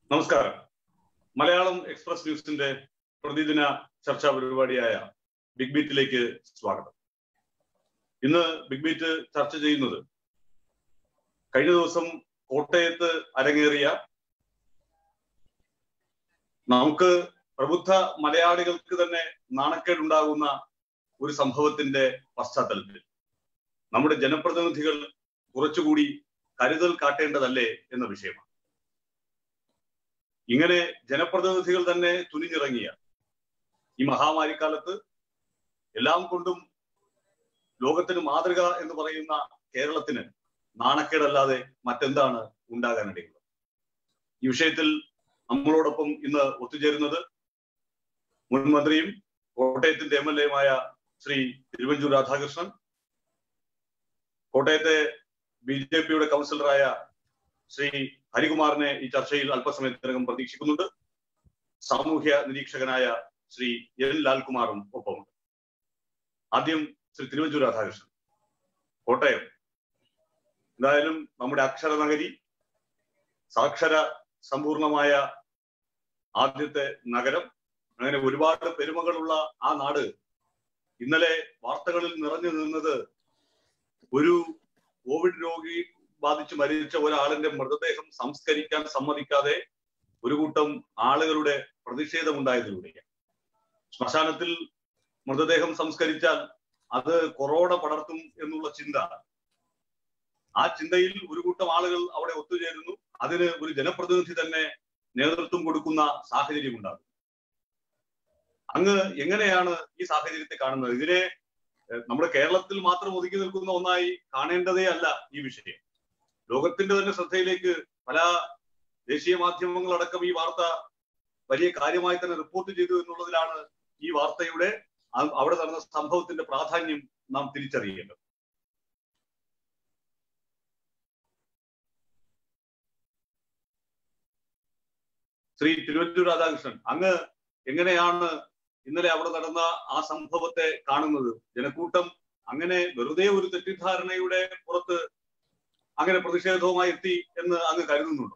നമസ്കാരം മലയാളം എക്സ്പ്രസ് ന്യൂസിന്റെ പ്രതിദിന ചർച്ചാ പരിപാടിയായ ബിഗ് ബീറ്റിലേക്ക് സ്വാഗതം ഇന്ന് ബിഗ് ബീറ്റ് ചർച്ച ചെയ്യുന്നത് കഴിഞ്ഞ ദിവസം കോട്ടയത്ത് അരങ്ങേറിയ നമുക്ക് പ്രബുദ്ധ മലയാളികൾക്ക് തന്നെ നാണക്കേടുണ്ടാകുന്ന ഒരു സംഭവത്തിന്റെ പശ്ചാത്തലത്തിൽ നമ്മുടെ ജനപ്രതിനിധികൾ കുറച്ചുകൂടി കരുതൽ കാട്ടേണ്ടതല്ലേ എന്ന വിഷയമാണ് ഇങ്ങനെ ജനപ്രതിനിധികൾ തന്നെ തുനിഞ്ഞിറങ്ങിയ ഈ മഹാമാരിക്കാലത്ത് എല്ലാം കൊണ്ടും ലോകത്തിന് മാതൃക എന്ന് പറയുന്ന കേരളത്തിന് നാണക്കേടല്ലാതെ മറ്റെന്താണ് ഉണ്ടാകാനിടയുള്ളത് ഈ വിഷയത്തിൽ നമ്മളോടൊപ്പം ഇന്ന് ഒത്തുചേരുന്നത് മുൻ മന്ത്രിയും കോട്ടയത്തിന്റെ എം എൽ എയുമായ ശ്രീ തിരുവഞ്ചൂർ രാധാകൃഷ്ണൻ കോട്ടയത്തെ ബി ജെ പിയുടെ കൗൺസിലറായ ശ്രീ ഹരികുമാറിനെ ഈ ചർച്ചയിൽ അല്പസമയത്തിനകം പ്രതീക്ഷിക്കുന്നുണ്ട് സാമൂഹ്യ നിരീക്ഷകനായ ശ്രീ എൻ ലാൽകുമാറും ഒപ്പമുണ്ട് ആദ്യം ശ്രീ തിരുവഞ്ചൂർ രാധാകൃഷ്ണൻ കോട്ടയം എന്തായാലും നമ്മുടെ അക്ഷരനഗരി സാക്ഷര സമ്പൂർണമായ ആദ്യത്തെ നഗരം അങ്ങനെ ഒരുപാട് പെരുമകളുള്ള ആ നാട് ഇന്നലെ വാർത്തകളിൽ നിറഞ്ഞു നിന്നത് ഒരു കോവിഡ് രോഗി ബാധിച്ച് മരിച്ച ഒരാളിന്റെ മൃതദേഹം സംസ്കരിക്കാൻ സമ്മതിക്കാതെ ഒരു കൂട്ടം ആളുകളുടെ പ്രതിഷേധമുണ്ടായതിലൂടെയാണ് ശ്മശാനത്തിൽ മൃതദേഹം സംസ്കരിച്ചാൽ അത് കൊറോണ പടർത്തും എന്നുള്ള ചിന്ത ആ ചിന്തയിൽ ഒരു കൂട്ടം ആളുകൾ അവിടെ ഒത്തുചേരുന്നു അതിന് ഒരു ജനപ്രതിനിധി തന്നെ നേതൃത്വം കൊടുക്കുന്ന സാഹചര്യം ഉണ്ടാകും അങ്ങ് എങ്ങനെയാണ് ഈ സാഹചര്യത്തെ കാണുന്നത് ഇതിനെ നമ്മുടെ കേരളത്തിൽ മാത്രം ഒതുക്കി നിൽക്കുന്ന ഒന്നായി കാണേണ്ടതേ അല്ല ഈ വിഷയം ലോകത്തിന്റെ തന്നെ ശ്രദ്ധയിലേക്ക് പല ദേശീയ മാധ്യമങ്ങളടക്കം ഈ വാർത്ത വലിയ കാര്യമായി തന്നെ റിപ്പോർട്ട് ചെയ്തു എന്നുള്ളതിലാണ് ഈ വാർത്തയുടെ അവിടെ നടന്ന സംഭവത്തിന്റെ പ്രാധാന്യം നാം തിരിച്ചറിയേണ്ടത് ശ്രീ തിരുവഞ്ചൂർ രാധാകൃഷ്ണൻ അങ്ങ് എങ്ങനെയാണ് ഇന്നലെ അവിടെ നടന്ന ആ സംഭവത്തെ കാണുന്നത് ജനക്കൂട്ടം അങ്ങനെ വെറുതെ ഒരു തെറ്റിദ്ധാരണയുടെ പുറത്ത് അങ്ങനെ പ്രതിഷേധവുമായി എത്തി എന്ന് അങ്ങ് കരുതുന്നുണ്ടോ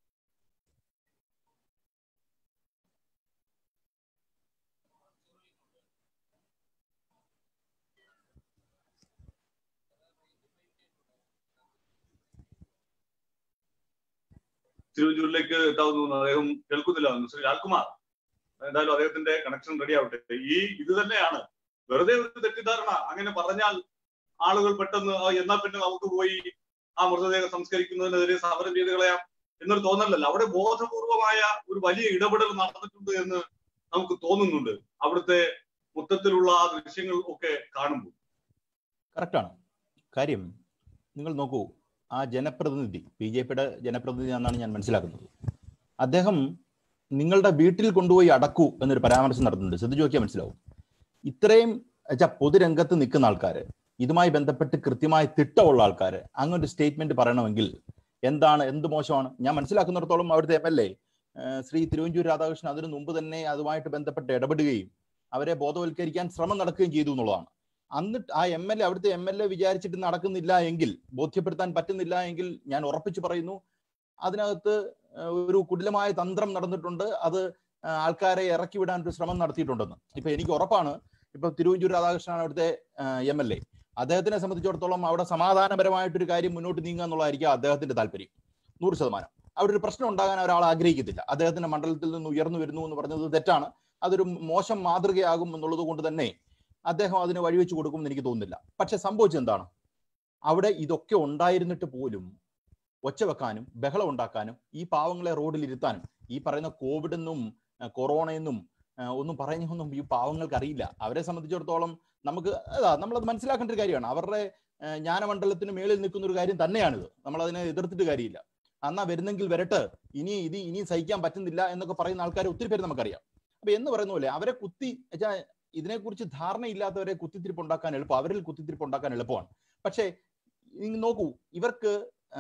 തിരുവഞ്ചൂരിലേക്ക് എത്താവുന്ന അദ്ദേഹം കേൾക്കുന്നില്ല ശ്രീ ലാൽകുമാർ എന്തായാലും അദ്ദേഹത്തിന്റെ കണക്ഷൻ റെഡി ആവട്ടെ ഈ ഇത് തന്നെയാണ് വെറുതെ ഒരു തെറ്റിദ്ധാരണ അങ്ങനെ പറഞ്ഞാൽ ആളുകൾ പെട്ടെന്ന് എന്നാൽ പിന്നെ നമുക്ക് പോയി ആ മൃതദേഹം സംസ്കരിക്കുന്നതിനെതിരെ സമരം ചെയ്ത് കളയാം എന്നൊരു തോന്നലല്ല അവിടെ ബോധപൂർവമായ ഒരു വലിയ ഇടപെടൽ നടന്നിട്ടുണ്ട് എന്ന് നമുക്ക് തോന്നുന്നുണ്ട് അവിടുത്തെ മൊത്തത്തിലുള്ള ആ ദൃശ്യങ്ങൾ ഒക്കെ കാണുമ്പോൾ കറക്റ്റാണ് കാര്യം നിങ്ങൾ നോക്കൂ ആ ജനപ്രതിനിധി ബി ജെ പിയുടെ ജനപ്രതിനിധി എന്നാണ് ഞാൻ മനസ്സിലാക്കുന്നത് അദ്ദേഹം നിങ്ങളുടെ വീട്ടിൽ കൊണ്ടുപോയി അടക്കൂ എന്നൊരു പരാമർശം നടത്തുന്നുണ്ട് ശ്രദ്ധിച്ചു നോക്കിയാൽ മനസ്സിലാവും ഇത്രയും വെച്ചാൽ പൊതുരംഗത്ത് നിൽക്കുന്ന ആൾക്കാർ ഇതുമായി ബന്ധപ്പെട്ട് കൃത്യമായ തിട്ടമുള്ള ആൾക്കാർ അങ്ങനെ ഒരു സ്റ്റേറ്റ്മെന്റ് പറയണമെങ്കിൽ എന്താണ് എന്ത് മോശമാണ് ഞാൻ മനസ്സിലാക്കുന്നിടത്തോളം അവിടുത്തെ M L A Shri Thiruvanchoor Radhakrishnan അതിനു മുമ്പ് തന്നെ അതുമായിട്ട് ബന്ധപ്പെട്ട് ഇടപെടുകയും അവരെ ബോധവൽക്കരിക്കാൻ ശ്രമം നടക്കുകയും ചെയ്തു എന്നുള്ളതാണ് അന്ന് ആ എം എൽ എ അവിടുത്തെ എം എൽ എ വിചാരിച്ചിട്ട് നടക്കുന്നില്ല എങ്കിൽ ബോധ്യപ്പെടുത്താൻ പറ്റുന്നില്ല എങ്കിൽ ഞാൻ ഉറപ്പിച്ചു പറയുന്നു അതിനകത്ത് ഒരു കുടിലമായ തന്ത്രം നടന്നിട്ടുണ്ട് അത് ആൾക്കാരെ ഇറക്കി വിടാൻ ഒരു ശ്രമം നടത്തിയിട്ടുണ്ടെന്ന് ഇപ്പൊ എനിക്ക് ഉറപ്പാണ് ഇപ്പൊ തിരുവഞ്ചൂർ രാധാകൃഷ്ണനാണ് അവിടുത്തെ എം എൽ എ അദ്ദേഹത്തിനെ സംബന്ധിച്ചിടത്തോളം അവിടെ സമാധാനപരമായിട്ടൊരു കാര്യം മുന്നോട്ട് നീങ്ങുക എന്നുള്ളതായിരിക്കും അദ്ദേഹത്തിന്റെ താല്പര്യം നൂറ് ശതമാനം അവിടെ ഒരു പ്രശ്നം ഉണ്ടാകാൻ ഒരാൾ ആഗ്രഹിക്കത്തില്ല അദ്ദേഹത്തിന്റെ മണ്ഡലത്തിൽ നിന്ന് ഉയർന്നു വരുന്നു എന്ന് പറഞ്ഞത് തെറ്റാണ് അതൊരു മോശം മാതൃകയാകും എന്നുള്ളത് കൊണ്ട് തന്നെ അദ്ദേഹം അതിന് വഴിവെച്ച് കൊടുക്കുമെന്ന് എനിക്ക് തോന്നുന്നില്ല പക്ഷെ സംഭവിച്ചത് എന്താണ് അവിടെ ഇതൊക്കെ ഉണ്ടായിരുന്നിട്ട് പോലും ഒച്ച വെക്കാനും ബഹളം ഉണ്ടാക്കാനും ഈ പാവങ്ങളെ റോഡിൽ ഇരുത്താനും ഈ പറയുന്ന കോവിഡ് എന്നും കൊറോണ എന്നും ഒന്നും പറയുന്നൊന്നും ഈ പാവങ്ങൾക്ക് അറിയില്ല അവരെ സംബന്ധിച്ചിടത്തോളം നമുക്ക് അതാ നമ്മളത് മനസ്സിലാക്കേണ്ട ഒരു കാര്യമാണ് അവരുടെ ജ്ഞാനമണ്ഡലത്തിന് മേളിൽ നിൽക്കുന്ന ഒരു കാര്യം തന്നെയാണിത് നമ്മൾ അതിനെ എതിർത്തിട്ട് കാര്യമില്ല അന്നാ വരുന്നെങ്കിൽ വരട്ടെ ഇനി ഇത് ഇനി സഹിക്കാൻ പറ്റുന്നില്ല എന്നൊക്കെ പറയുന്ന ആൾക്കാർ ഒത്തിരി പേര് നമുക്കറിയാം അപ്പൊ എന്ന് പറയുന്ന പോലെ അവരെ കുത്തി ഇതിനെക്കുറിച്ച് ധാരണയില്ലാത്തവരെ കുത്തിത്തിരിപ്പ് ഉണ്ടാക്കാൻ എളുപ്പം അവരിൽ കുത്തിത്തിരിപ്പ് ഉണ്ടാക്കാൻ എളുപ്പമാണ് പക്ഷേ നോക്കൂ ഇവർക്ക്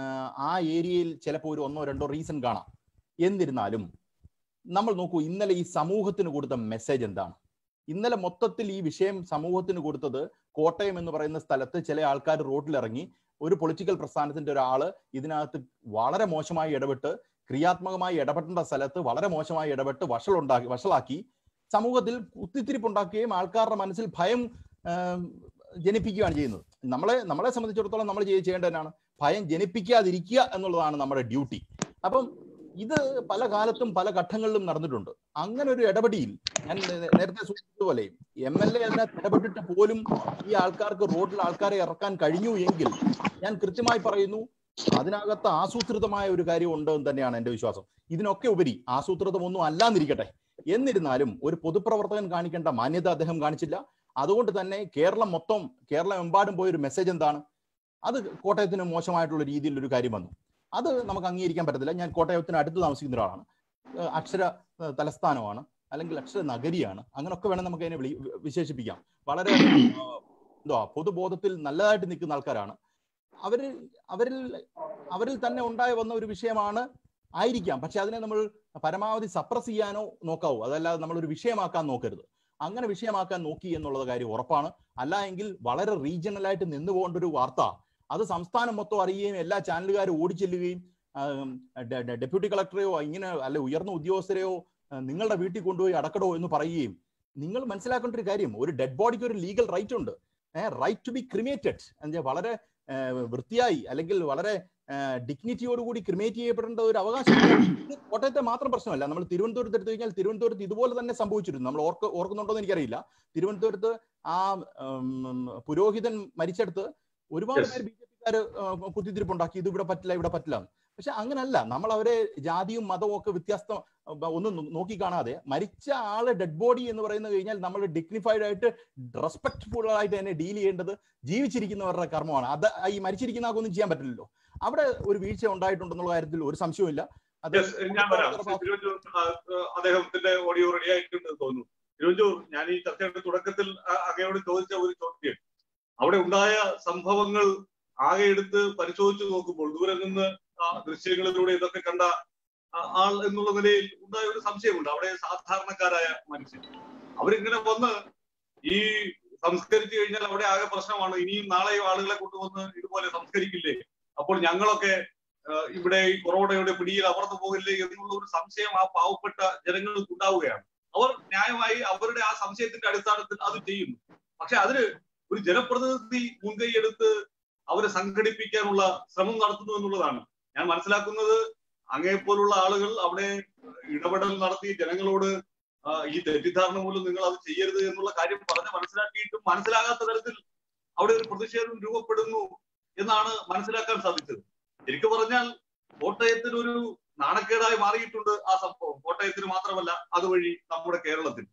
ആ ഏരിയയിൽ ചിലപ്പോൾ ഒരു ഒന്നോ രണ്ടോ റീസൺ കാണാം എന്നിരുന്നാലും നമ്മൾ നോക്കൂ ഇന്നലെ ഈ സമൂഹത്തിന് കൊടുത്ത മെസ്സേജ് എന്താണ് ഇന്നലെ മൊത്തത്തിൽ ഈ വിഷയം സമൂഹത്തിന് കൊടുത്തത് കോട്ടയം എന്ന് പറയുന്ന സ്ഥലത്ത് ചില ആൾക്കാർ റോഡിലിറങ്ങി ഒരു പൊളിറ്റിക്കൽ പ്രസ്ഥാനത്തിന്റെ ഒരാള് ഇതിനകത്ത് വളരെ മോശമായി ഇടപെട്ട് ക്രിയാത്മകമായി ഇടപെടേണ്ട സ്ഥലത്ത് വളരെ മോശമായി ഇടപെട്ട് വഷളുണ്ടാക്കി വഷളാക്കി സമൂഹത്തിൽ കുത്തിത്തിരിപ്പുണ്ടാക്കുകയും ആൾക്കാരുടെ മനസ്സിൽ ഭയം ആം, ജനിപ്പിക്കുകയാണ് ചെയ്യുന്നത് നമ്മളെ നമ്മളെ സംബന്ധിച്ചിടത്തോളം നമ്മൾ ചെയ്യ- ചെയ്യേണ്ടതിനാണ് ഭയം ജനിപ്പിക്കാതിരിക്കുക എന്നുള്ളതാണ് നമ്മുടെ ഡ്യൂട്ടി അപ്പം ഇത് പല കാലത്തും പല ഘട്ടങ്ങളിലും നടന്നിട്ടുണ്ട് അങ്ങനെ ഒരു ഇടപെടിയിൽ ഞാൻ നേ- നേരത്തെ സൂചിപ്പിച്ചതുപോലെ എം എൽ എ അതിനകത്ത് ഇടപെട്ടിട്ട് പോലും ഈ ആൾക്കാർക്ക് റോഡിൽ ആൾക്കാരെ ഇറക്കാൻ കഴിഞ്ഞു എങ്കിൽ ഞാൻ കൃത്യമായി പറയുന്നു അതിനകത്ത് ആസൂത്രിതമായ ഒരു കാര്യം ഉണ്ട് എന്ന് തന്നെയാണ് എന്റെ വിശ്വാസം ഇതിനൊക്കെ ഉപരി ആസൂത്രിതം ഒന്നും അല്ലാന്നിരിക്കട്ടെ എന്നിരുന്നാലും ഒരു പൊതുപ്രവർത്തകൻ കാണിക്കേണ്ട മാന്യത അദ്ദേഹം കാണിച്ചില്ല അതുകൊണ്ട് തന്നെ കേരളം മൊത്തം കേരളം എമ്പാടും പോയൊരു മെസ്സേജ് എന്താണ് അത് കോട്ടയത്തിന് മോശമായിട്ടുള്ള രീതിയിൽ ഒരു കാര്യം വന്നു അത് നമുക്ക് അംഗീകരിക്കാൻ പറ്റത്തില്ല ഞാൻ കോട്ടയത്തിന് അടുത്ത് താമസിക്കുന്ന ഒരാളാണ് ഏഹ് അക്ഷര ഏഹ് തലസ്ഥാനമാണ് അല്ലെങ്കിൽ അക്ഷര നഗരിയാണ് അങ്ങനെയൊക്കെ വേണം നമുക്ക് അതിനെ വിളി വിശേഷിപ്പിക്കാം വളരെ ഏഹ് എന്തുവാ പൊതുബോധത്തിൽ നല്ലതായിട്ട് നിൽക്കുന്ന ആൾക്കാരാണ് അവരിൽ അവരിൽ അവരിൽ തന്നെ ഉണ്ടായി വന്ന ഒരു വിഷയമാണ് ആയിരിക്കാം പക്ഷെ അതിനെ നമ്മൾ പരമാവധി സപ്രസ് ചെയ്യാനോ നോക്കാവൂ അതല്ലാതെ നമ്മൾ ഒരു വിഷയമാക്കാൻ നോക്കരുത് അങ്ങനെ വിഷയമാക്കാൻ നോക്കി എന്നുള്ളത് കാര്യം ഉറപ്പാണ് അല്ല എങ്കിൽ വളരെ റീജിയണലായിട്ട് നിന്നു പോകേണ്ട ഒരു വാർത്ത അത് സംസ്ഥാനം മൊത്തം അറിയുകയും എല്ലാ ചാനലുകാരും ഓടിച്ചെല്ലുകയും ആം, ഡെ- ഡെ- ഡെപ്യൂട്ടി കളക്ടറെയോ ഇങ്ങനെ അല്ലെ ഉയർന്ന ഉദ്യോഗസ്ഥരെയോ ആ, നിങ്ങളുടെ വീട്ടിൽ കൊണ്ടുപോയി അടക്കടോ എന്ന് പറയുകയും നിങ്ങൾ മനസ്സിലാക്കേണ്ട ഒരു കാര്യം ഒരു ഡെഡ് ബോഡിക്ക് ഒരു ലീഗൽ റൈറ്റ് ഉണ്ട് റൈറ്റ് ടു ബി ക്രിമേറ്റഡ് എന്ന് വളരെ ആ, വൃത്തിയായി അല്ലെങ്കിൽ വളരെ ഡിഗ്നിറ്റിയോടുകൂടി ക്രിമേറ്റ് ചെയ്യപ്പെടേണ്ട ഒരു അവകാശം ഇത് കോട്ടയത്തെ മാത്രം പ്രശ്നമല്ല നമ്മൾ തിരുവനന്തപുരത്ത് എടുത്തു കഴിഞ്ഞാൽ തിരുവനന്തപുരത്ത് ഇതുപോലെ തന്നെ സംഭവിച്ചിരുന്നു നമ്മൾ ഓർക്ക് ഓർക്കുന്നുണ്ടോ എന്ന് എനിക്കറിയില്ല തിരുവനന്തപുരത്ത് ആ ഉം, പുരോഹിതൻ മരിച്ചെടുത്ത് ഒരുപാട് Yes. പേര് ബി ജെ പിക്കാര് കുത്തിത്തിരിപ്പുണ്ടാക്കി ഇത് ഇവിടെ പറ്റില്ല ഇവിടെ പറ്റില്ല എന്ന്. പക്ഷെ അങ്ങനല്ല നമ്മൾ അവരെ ജാതിയും മതവും ഒക്കെ വ്യത്യസ്തം ഉം, ഒന്നും നോ- നോക്കി കാണാതെ മരിച്ച ആള് ഡെഡ് ബോഡി എന്ന് പറയുന്നത് കഴിഞ്ഞാൽ നമ്മൾ ഡിഗ്നിഫൈഡ് ആയിട്ട് റെസ്പെക്ട്ഫുൾ ആയിട്ട് തന്നെ ഡീൽ ചെയ്യേണ്ടത് ജീവിച്ചിരിക്കുന്നവരുടെ കർമ്മമാണ് അത് ഈ മരിച്ചിരിക്കുന്ന ആൾക്കൊന്നും ചെയ്യാൻ പറ്റില്ലല്ലോ അവിടെ ഒരു വീഴ്ച ഉണ്ടായിട്ടുണ്ടെന്നുള്ള കാര്യത്തിൽ ഒരു സംശയവുമില്ല അത് Yes, ഞാൻ വരാം തിരുവഞ്ചൂർ ആ, ആ, അദ്ദേഹത്തിന്റെ ഓഡിയോ റെഡി ആയിട്ടുണ്ടെന്ന് തോന്നുന്നു തിരുവഞ്ചൂർ ഞാൻ ഈ ചർച്ചയുടെ തുടക്കത്തിൽ ആ, അങ്ങയോട് ചോദിച്ച ഒരു ചോദ്യം അവിടെ ഉണ്ടായ സംഭവങ്ങൾ ആകെ എടുത്ത് പരിശോധിച്ചു നോക്കുമ്പോൾ ദൂരെ നിന്ന് ആ ദൃശ്യങ്ങളിലൂടെ ഇതൊക്കെ കണ്ട ആ, ആൾ എന്നുള്ള നിലയിൽ ഉണ്ടായ ഒരു സംശയമുണ്ട് അവിടെ സാധാരണക്കാരായ മനുഷ്യർ അവരിങ്ങനെ വന്ന് ഈ സംസ്കരിച്ചു കഴിഞ്ഞാൽ അവിടെ ആകെ പ്രശ്നമാണ് ഇനിയും നാളെയും ആളുകളെ കൊണ്ടുവന്ന് ഇതുപോലെ സംസ്കരിക്കില്ലേ അപ്പോൾ ഞങ്ങളൊക്കെ ആ, ഇവിടെ ഈ കൊറോണയുടെ പിടിയിൽ അമർന്നു പോകില്ലേ എന്നുള്ള ഒരു സംശയം ആ പാവപ്പെട്ട ജനങ്ങൾക്ക് ഉണ്ടാവുകയാണ് അവർ ന്യായമായി അവരുടെ ആ സംശയത്തിന്റെ അടിസ്ഥാനത്തിൽ അത് ചെയ്യുന്നു പക്ഷെ അതിന് ഒരു ജനപ്രതിനിധി മുൻകൈയെടുത്ത് അവരെ സംഘടിപ്പിക്കാനുള്ള ശ്രമം നടത്തുന്നു എന്നുള്ളതാണ് ഞാൻ മനസ്സിലാക്കുന്നത് അങ്ങേപ്പോലുള്ള ആളുകൾ അവിടെ ഇടപെടൽ നടത്തി ജനങ്ങളോട് ആ, ഈ തെറ്റിദ്ധാരണ മൂലം നിങ്ങൾ അത് ചെയ്യരുത് എന്നുള്ള കാര്യം പറഞ്ഞ് മനസ്സിലാക്കിയിട്ടും മനസ്സിലാകാത്ത തരത്തിൽ അവിടെ ഒരു പ്രതിഷേധം രൂപപ്പെടുന്നു എന്നാണ് മനസ്സിലാക്കാൻ സാധിച്ചത് ശരിക്കും പറഞ്ഞാൽ കോട്ടയത്തിന് ഒരു നാണക്കേടായി മാറിയിട്ടുണ്ട് ആ സംഭവം കോട്ടയത്തിന് മാത്രമല്ല അതുവഴി നമ്മുടെ കേരളത്തിൽ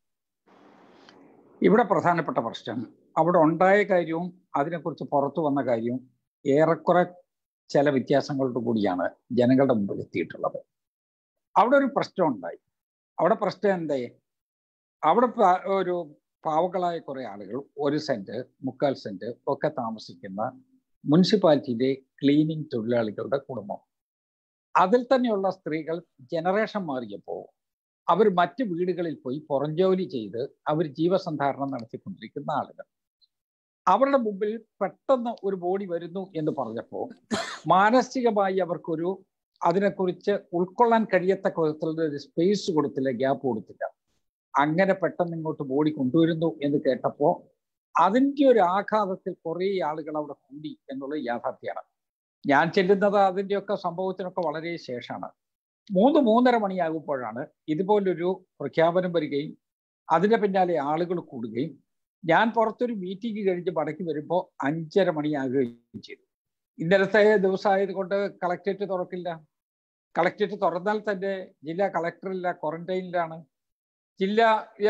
ഇവിടെ പ്രധാനപ്പെട്ട പ്രശ്നം അവിടെ ഉണ്ടായ കാര്യവും അതിനെക്കുറിച്ച് പുറത്തു വന്ന കാര്യവും ഏറെക്കുറെ ചില വ്യത്യാസങ്ങളോട് കൂടിയാണ് ജനങ്ങളുടെ മുമ്പിൽ എത്തിയിട്ടുള്ളത് അവിടെ ഒരു പ്രശ്നം ഉണ്ടായി അവിടെ പ്രശ്നം എന്തേ അവിടെ പ- ഒരു പാവങ്ങളായ കുറെ ആളുകൾ ഒരു സെന്റ് മുക്കാൽ സെന്റ് ഒക്കെ താമസിക്കുന്ന മുനിസിപ്പാലിറ്റിയിലെ ക്ലീനിങ് തൊഴിലാളികളുടെ കുടുംബം അതിൽ തന്നെയുള്ള സ്ത്രീകൾ ജനറേഷൻ മാറിയപ്പോൾ അവർ മറ്റ് വീടുകളിൽ പോയി പുറംജോലി ചെയ്ത് അവർ ജീവസന്ധാരണം നടത്തിക്കൊണ്ടിരിക്കുന്ന ആളുകൾ അവരുടെ മുമ്പിൽ പെട്ടെന്ന് ഒരു ബോഡി വരുന്നു എന്ന് പറഞ്ഞപ്പോൾ മാനസികമായി അവർക്കൊരു അതിനെക്കുറിച്ച് ഉൾക്കൊള്ളാൻ കഴിയത്തക്ക വിധത്തിലുള്ള ഒരു സ്പേസ് കൊടുത്തില്ല ഗ്യാപ്പ് കൊടുത്തില്ല അങ്ങനെ പെട്ടെന്ന് ഇങ്ങോട്ട് ബോഡി കൊണ്ടുവരുന്നു എന്ന് കേട്ടപ്പോൾ അതിൻ്റെ ഒരു ആഘാതത്തിൽ കുറേ ആളുകൾ അവിടെ കൂടി എന്നുള്ളത് യാഥാർത്ഥ്യമാണ് ഞാൻ ചെല്ലുന്നത് അതിൻ്റെയൊക്കെ സംഭവത്തിനൊക്കെ വളരെ ശേഷമാണ് മൂന്ന് മൂന്നര മണിയാകുമ്പോഴാണ് ഇതുപോലൊരു പ്രഖ്യാപനം വരികയും അതിന്റെ പിന്നാലെ ആളുകൾ കൂടുകയും ഞാൻ പുറത്തൊരു മീറ്റിംഗ് കഴിഞ്ഞ് മടക്കി വരുമ്പോൾ അഞ്ചര മണിയാകുകയും ചെയ്തു ഇന്നലത്തെ ദിവസമായത് കൊണ്ട് കളക്ടറേറ്റ് തുറക്കില്ല കളക്ടറേറ്റ് തുറന്നാൽ തന്നെ ജില്ലാ കളക്ടറില്ല ക്വാറന്റൈനിലാണ് ജില്ലാ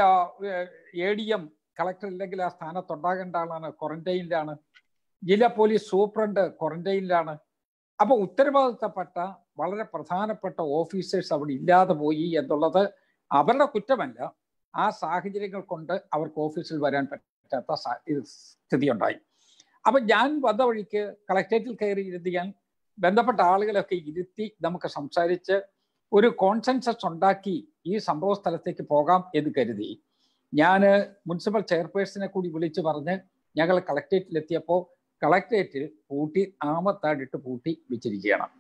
എ ഡി എം കളക്ടർ ഇല്ലെങ്കിൽ ആ സ്ഥാനത്തുണ്ടാകേണ്ട ആളാണ് ക്വാറന്റൈനിലാണ് ജില്ലാ പോലീസ് സൂപ്രണ്ട് ക്വാറന്റൈനിലാണ് അപ്പൊ ഉത്തരവാദിത്തപ്പെട്ട വളരെ പ്രധാനപ്പെട്ട ഓഫീസേഴ്സ് അവിടെ ഇല്ലാതെ പോയി എന്നുള്ളത് അവരുടെ കുറ്റമല്ല ആ സാഹചര്യങ്ങൾ കൊണ്ട് അവർക്ക് ഓഫീസിൽ വരാൻ പറ്റാത്ത സാ- ഇത് സ്ഥിതി ഉണ്ടായി അപ്പൊ ഞാൻ വന്ന വഴിക്ക് കളക്ടറേറ്റിൽ കയറി ഇരുന്ന് ഞാൻ ബന്ധപ്പെട്ട ആളുകളൊക്കെ ഇരുത്തി നമുക്ക് സംസാരിച്ച് ഒരു കോൺസെൻസസ് ഉണ്ടാക്കി ഈ സംഭവ സ്ഥലത്തേക്ക് പോകാം എന്ന് കരുതി ഞാൻ മുനിസിപ്പൽ ചെയർപേഴ്സണെ കൂടി വിളിച്ചു പറഞ്ഞ് ഞങ്ങൾ കളക്ടറേറ്റിലെത്തിയപ്പോൾ കളക്ടറേറ്റിൽ പൂട്ടി ആമത്താടിട്ട് പൂട്ടി വെച്ചിരിക്കുകയാണ്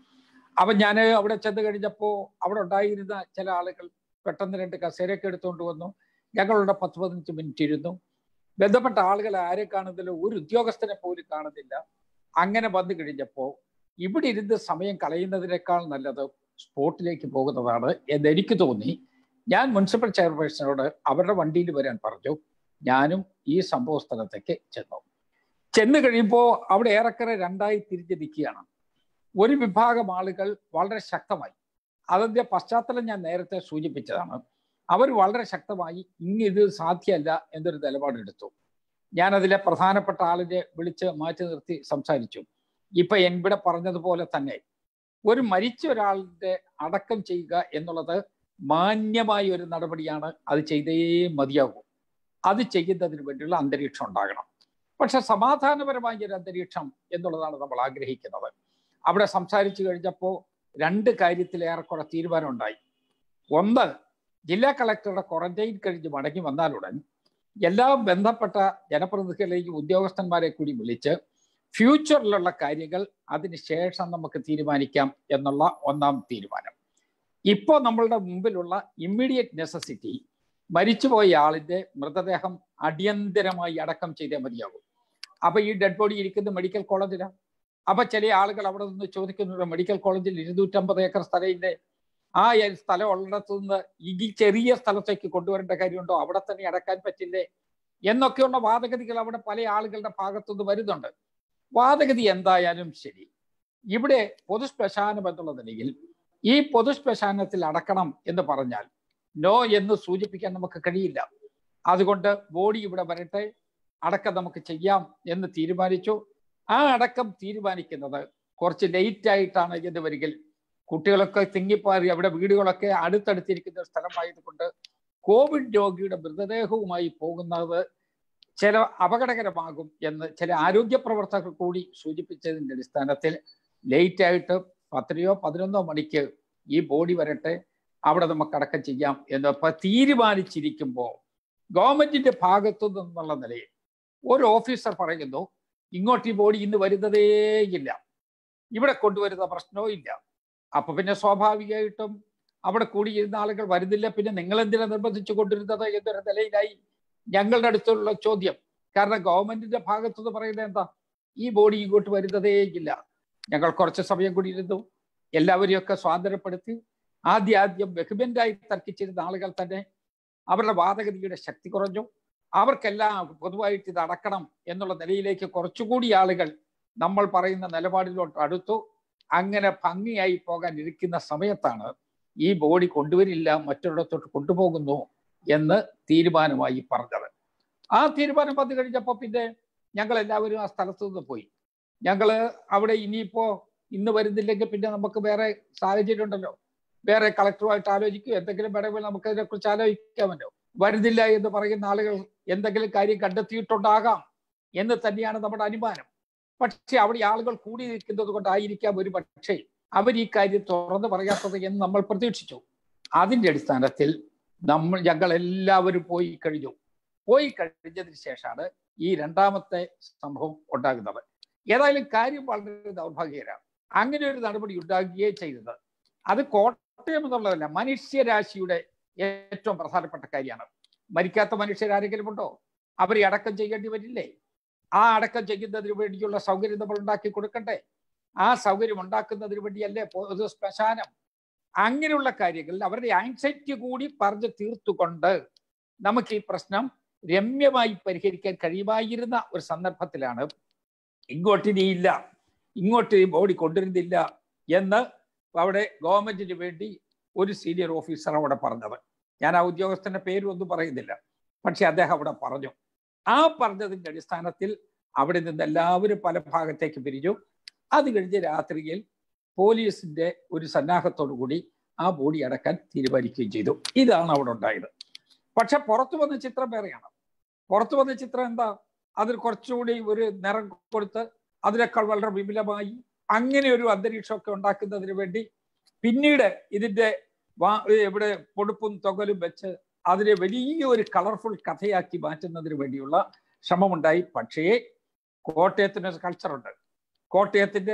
അപ്പം ഞാൻ അവിടെ ചെന്ന് കഴിഞ്ഞപ്പോൾ അവിടെ ഉണ്ടായിരുന്ന ചില ആളുകൾ പെട്ടെന്ന് രണ്ട് കസേരയൊക്കെ എടുത്തുകൊണ്ട് വന്നു ഞങ്ങളുടെ പത്ത് പതിനഞ്ച് മിനിറ്റ് ഇരുന്നു ബന്ധപ്പെട്ട ആളുകൾ ആരെ കാണുന്നില്ല ഒരു ഉദ്യോഗസ്ഥനെ പോലും കാണുന്നില്ല അങ്ങനെ വന്നു കഴിഞ്ഞപ്പോൾ ഇവിടെ ഇരുന്ന് സമയം കളയുന്നതിനേക്കാൾ നല്ലത് സ്പോട്ടിലേക്ക് പോകുന്നതാണ് എന്ന് എനിക്ക് തോന്നി ഞാൻ മുനിസിപ്പൽ ചെയർപേഴ്സണോട് അവരുടെ വണ്ടിയിൽ വരാൻ പറഞ്ഞു ഞാനും ഈ സംഭവ സ്ഥലത്തേക്ക് ചെന്നു ചെന്ന് കഴിയുമ്പോൾ അവിടെ ഏറെക്കുറെ രണ്ടായി തിരിഞ്ഞ് നിൽക്കുകയാണ് ഒരു വിഭാഗം ആളുകൾ വളരെ ശക്തമായി അതിന്റെ പശ്ചാത്തലം ഞാൻ നേരത്തെ സൂചിപ്പിച്ചതാണ് അവർ വളരെ ശക്തമായി ഇനി ഇത് സാധ്യമല്ല എന്നൊരു നിലപാടെടുത്തു ഞാൻ അതിലെ പ്രധാനപ്പെട്ട ആളിനെ വിളിച്ച് മാറ്റി നിർത്തി സംസാരിച്ചു ഇപ്പൊ ഇവിടെ പറഞ്ഞതുപോലെ തന്നെ ഒരു മരിച്ച ഒരാളുടെ അടക്കം ചെയ്യുക എന്നുള്ളത് മാന്യമായ ഒരു നടപടിയാണ് അത് ചെയ്തേ മതിയാകൂ അത് ചെയ്യുന്നതിന് വേണ്ടിയുള്ള അന്തരീക്ഷം ഉണ്ടാകണം പക്ഷെ സമാധാനപരമായ ഒരു അന്തരീക്ഷം എന്നുള്ളതാണ് നമ്മൾ ആഗ്രഹിക്കുന്നത് അവിടെ സംസാരിച്ചു കഴിഞ്ഞപ്പോൾ രണ്ട് കാര്യത്തിൽ ഏറെക്കുറെ തീരുമാനം ഉണ്ടായി ഒന്ന് ജില്ലാ കളക്ടറുടെ ക്വാറന്റൈൻ കഴിഞ്ഞ് മടങ്ങി വന്നാലുടൻ എല്ലാ ബന്ധപ്പെട്ട ജനപ്രതിനിധികളെയും ഉദ്യോഗസ്ഥന്മാരെ കൂടി വിളിച്ച് ഫ്യൂച്ചറിലുള്ള കാര്യങ്ങൾ അതിനുശേഷം നമുക്ക് തീരുമാനിക്കാം എന്നുള്ള ഒന്നാം തീരുമാനം ഇപ്പോൾ നമ്മളുടെ മുമ്പിലുള്ള ഇമ്മീഡിയറ്റ് നെസസിറ്റി മരിച്ചുപോയ ആളിന്റെ മൃതദേഹം അടിയന്തരമായി അടക്കം ചെയ്തേ മതിയാകും അപ്പൊ ഈ ഡെഡ് ബോഡി ഇരിക്കുന്ന മെഡിക്കൽ കോളേജിലാണ് അപ്പൊ ചില ആളുകൾ അവിടെ നിന്ന് ചോദിക്കുന്നുണ്ട് മെഡിക്കൽ കോളേജിൽ ഇരുന്നൂറ്റമ്പത് ഏക്കർ സ്ഥലമില്ലേ ആ സ്ഥലം ഉള്ളിടത്തു നിന്ന് ഈ ചെറിയ സ്ഥലത്തേക്ക് കൊണ്ടുവരേണ്ട കാര്യമുണ്ടോ അവിടെ തന്നെ അടക്കാൻ പറ്റില്ലേ എന്നൊക്കെയുള്ള വാദഗതികൾ അവിടെ പല ആളുകളുടെ ഭാഗത്തുനിന്ന് വരുന്നുണ്ട് വാദഗതി എന്തായാലും ശരി ഇവിടെ പൊതു ശ്മശാനം എന്നുള്ള നിലയിൽ ഈ പൊതു ശ്മശാനത്തിൽ അടക്കണം എന്ന് പറഞ്ഞാൽ നോ എന്ന് സൂചിപ്പിക്കാൻ നമുക്ക് കഴിയില്ല അതുകൊണ്ട് ബോഡി ഇവിടെ വരട്ടെ അടക്കം നമുക്ക് ചെയ്യാം എന്ന് തീരുമാനിച്ചു ആ അടക്കം തീരുമാനിക്കുന്നത് കുറച്ച് ലേറ്റ് ആയിട്ടാണ് എന്ന് വരികിൽ കുട്ടികളൊക്കെ തിങ്ങിപ്പാറി അവിടെ വീടുകളൊക്കെ അടുത്തടുത്തിരിക്കുന്ന സ്ഥലമായതുകൊണ്ട് കോവിഡ് രോഗിയുടെ മൃതദേഹവുമായി പോകുന്നത് ചില അപകടകരമാകും എന്ന് ചില ആരോഗ്യ പ്രവർത്തകർ കൂടി സൂചിപ്പിച്ചതിൻ്റെ അടിസ്ഥാനത്തിൽ ലേറ്റ് ആയിട്ട് പത്തരയോ പതിനൊന്നോ മണിക്ക് ഈ ബോഡി വരട്ടെ അവിടെ നമുക്ക് അടക്കം ചെയ്യാം എന്ന് തീരുമാനിച്ചിരിക്കുമ്പോൾ ഗവൺമെന്റിന്റെ ഭാഗത്തു നിന്നുള്ള നിലയിൽ ഒരു ഓഫീസർ പറയുന്നു ഇങ്ങോട്ട് ഈ ബോഡി ഇന്ന് വരുന്നതേ ഇല്ല ഇവിടെ കൊണ്ടുവരുന്ന പ്രശ്നവും ഇല്ല അപ്പൊ പിന്നെ സ്വാഭാവികമായിട്ടും അവിടെ കൂടിയിരുന്ന ആളുകൾ വരുന്നില്ല പിന്നെ നിങ്ങൾ എന്തിനാ നിർബന്ധിച്ചു കൊണ്ടിരുന്നത് എന്നൊരു നിലയിലായി ഞങ്ങളുടെ അടുത്തുള്ള ചോദ്യം കാരണം ഗവൺമെന്റിന്റെ ഭാഗത്തുനിന്ന് പറയുന്നത് എന്താ ഈ ബോഡി ഇങ്ങോട്ട് വരുന്നതേ ഇല്ല ഞങ്ങൾ കുറച്ച് സമയം കൂടി ഇരുന്നു എല്ലാവരെയൊക്കെ സ്വാതന്ത്ര്യപ്പെടുത്തി ആദ്യ ആദ്യം വെഹ്മെന്റായി തർക്കിച്ചിരുന്ന ആളുകൾ തന്നെ അവരുടെ വാദഗതിയുടെ ശക്തി കുറഞ്ഞു അവർക്കെല്ലാം പൊതുവായിട്ട് ഇത് അടക്കണം എന്നുള്ള നിലയിലേക്ക് കുറച്ചുകൂടി ആളുകൾ നമ്മൾ പറയുന്ന നിലപാടിലോട്ട് അടുത്തു അങ്ങനെ ഭംഗിയായി പോകാൻ ഇരിക്കുന്ന സമയത്താണ് ഈ ബോഡി കൊണ്ടുവരില്ല മറ്റൊരിടത്തോട്ട് കൊണ്ടുപോകുന്നു എന്ന് തീരുമാനമായി പറഞ്ഞത് ആ തീരുമാനം വന്നു കഴിഞ്ഞപ്പോൾ പിന്നെ ഞങ്ങൾ എല്ലാവരും ആ സ്ഥലത്തു നിന്ന് പോയി ഞങ്ങൾ അവിടെ ഇനിയിപ്പോ ഇന്ന് വരുന്നില്ലെങ്കിൽ പിന്നെ നമുക്ക് വേറെ സാഹചര്യം ഉണ്ടല്ലോ വേറെ കളക്ടറുമായിട്ട് ആലോചിക്കും എന്തെങ്കിലും വേണമെങ്കിൽ നമുക്ക് അതിനെക്കുറിച്ച് ആലോചിക്കാമല്ലോ വരുന്നില്ല എന്ന് പറയുന്ന ആളുകൾ എന്തെങ്കിലും കാര്യം കണ്ടെത്തിയിട്ടുണ്ടാകാം എന്ന് തന്നെയാണ് നമ്മുടെ അനുമാനം പക്ഷെ അവിടെ ആളുകൾ കൂടി നിൽക്കുന്നത് കൊണ്ടായിരിക്കാം ഒരു പക്ഷേ അവർ ഈ കാര്യം തുറന്നു പറയാത്തത് എന്ന് നമ്മൾ പ്രതീക്ഷിച്ചു അതിന്റെ അടിസ്ഥാനത്തിൽ നമ്മൾ ഞങ്ങൾ എല്ലാവരും പോയി കഴിഞ്ഞു പോയി കഴിഞ്ഞതിന് ശേഷമാണ് ഈ രണ്ടാമത്തെ സംഭവം ഉണ്ടാകുന്നത് ഏതായാലും കാര്യം വളരെ ദൗർഭാഗ്യകരമാണ് അങ്ങനെ ഒരു നടപടി ഉണ്ടാകുകയേ ചെയ്തത് അത് കോട്ടയം എന്നുള്ളതല്ല മനുഷ്യരാശിയുടെ ഏറ്റവും പ്രധാനപ്പെട്ട കാര്യമാണ് മരിക്കാത്ത മനുഷ്യരാരെങ്കിലും ഉണ്ടോ അവരെ അടക്കം ചെയ്യേണ്ടി വരില്ലേ ആ അടക്കം ചെയ്യുന്നതിന് വേണ്ടിയുള്ള സൗകര്യം നമ്മൾ ഉണ്ടാക്കി കൊടുക്കണ്ടേ ആ സൗകര്യം ഉണ്ടാക്കുന്നതിന് വേണ്ടിയല്ലേ പൊതു ശ്മശാനം അങ്ങനെയുള്ള കാര്യങ്ങളിൽ അവരുടെ ആൻസൈറ്റി കൂടി പറഞ്ഞു തീർത്തുകൊണ്ട് നമുക്ക് ഈ പ്രശ്നം രമ്യമായി പരിഹരിക്കാൻ കഴിയുമായിരുന്ന ഒരു സന്ദർഭത്തിലാണ് ഇങ്ങോട്ടിനിയില്ല ഇങ്ങോട്ട് ഈ ബോഡി കൊണ്ടുവരുന്നില്ല എന്ന് അവിടെ ഗവൺമെന്റിന് വേണ്ടി ഒരു സീനിയർ ഓഫീസർ അവിടെ പറഞ്ഞത് ഞാൻ ആ ഉദ്യോഗസ്ഥന്റെ പേരൊന്നും പറയുന്നില്ല പക്ഷെ അദ്ദേഹം അവിടെ പറഞ്ഞു ആ പറഞ്ഞതിന്റെ അടിസ്ഥാനത്തിൽ അവിടെ നിന്ന് എല്ലാവരും പല ഭാഗത്തേക്ക് പിരിഞ്ഞു അത് കഴിഞ്ഞ് രാത്രിയിൽ പോലീസിന്റെ ഒരു സന്നാഹത്തോടു കൂടി ആ ബോഡി അടക്കാൻ തീരുമാനിക്കുകയും ചെയ്തു ഇതാണ് അവിടെ ഉണ്ടായത് പക്ഷെ പുറത്തു വന്ന ചിത്രം വേറെയാണ് പുറത്തു വന്ന ചിത്രം എന്താ അതിൽ കുറച്ചുകൂടി ഒരു നിറം കൊടുത്ത് അതിനേക്കാൾ വളരെ വിപുലമായി അങ്ങനെ ഒരു അന്തരീക്ഷമൊക്കെ ഉണ്ടാക്കുന്നതിന് വേണ്ടി പിന്നീട് ഇതിന്റെ ഇവിടെ പൊടുപ്പും തൊകലും വെച്ച് അതിനെ വലിയ ഒരു കളർഫുൾ കഥയാക്കി മാറ്റുന്നതിന് വേണ്ടിയുള്ള ശ്രമമുണ്ടായി പക്ഷേ കോട്ടയത്തിന് ഒരു കൾച്ചറുണ്ട് കോട്ടയത്തിന്റെ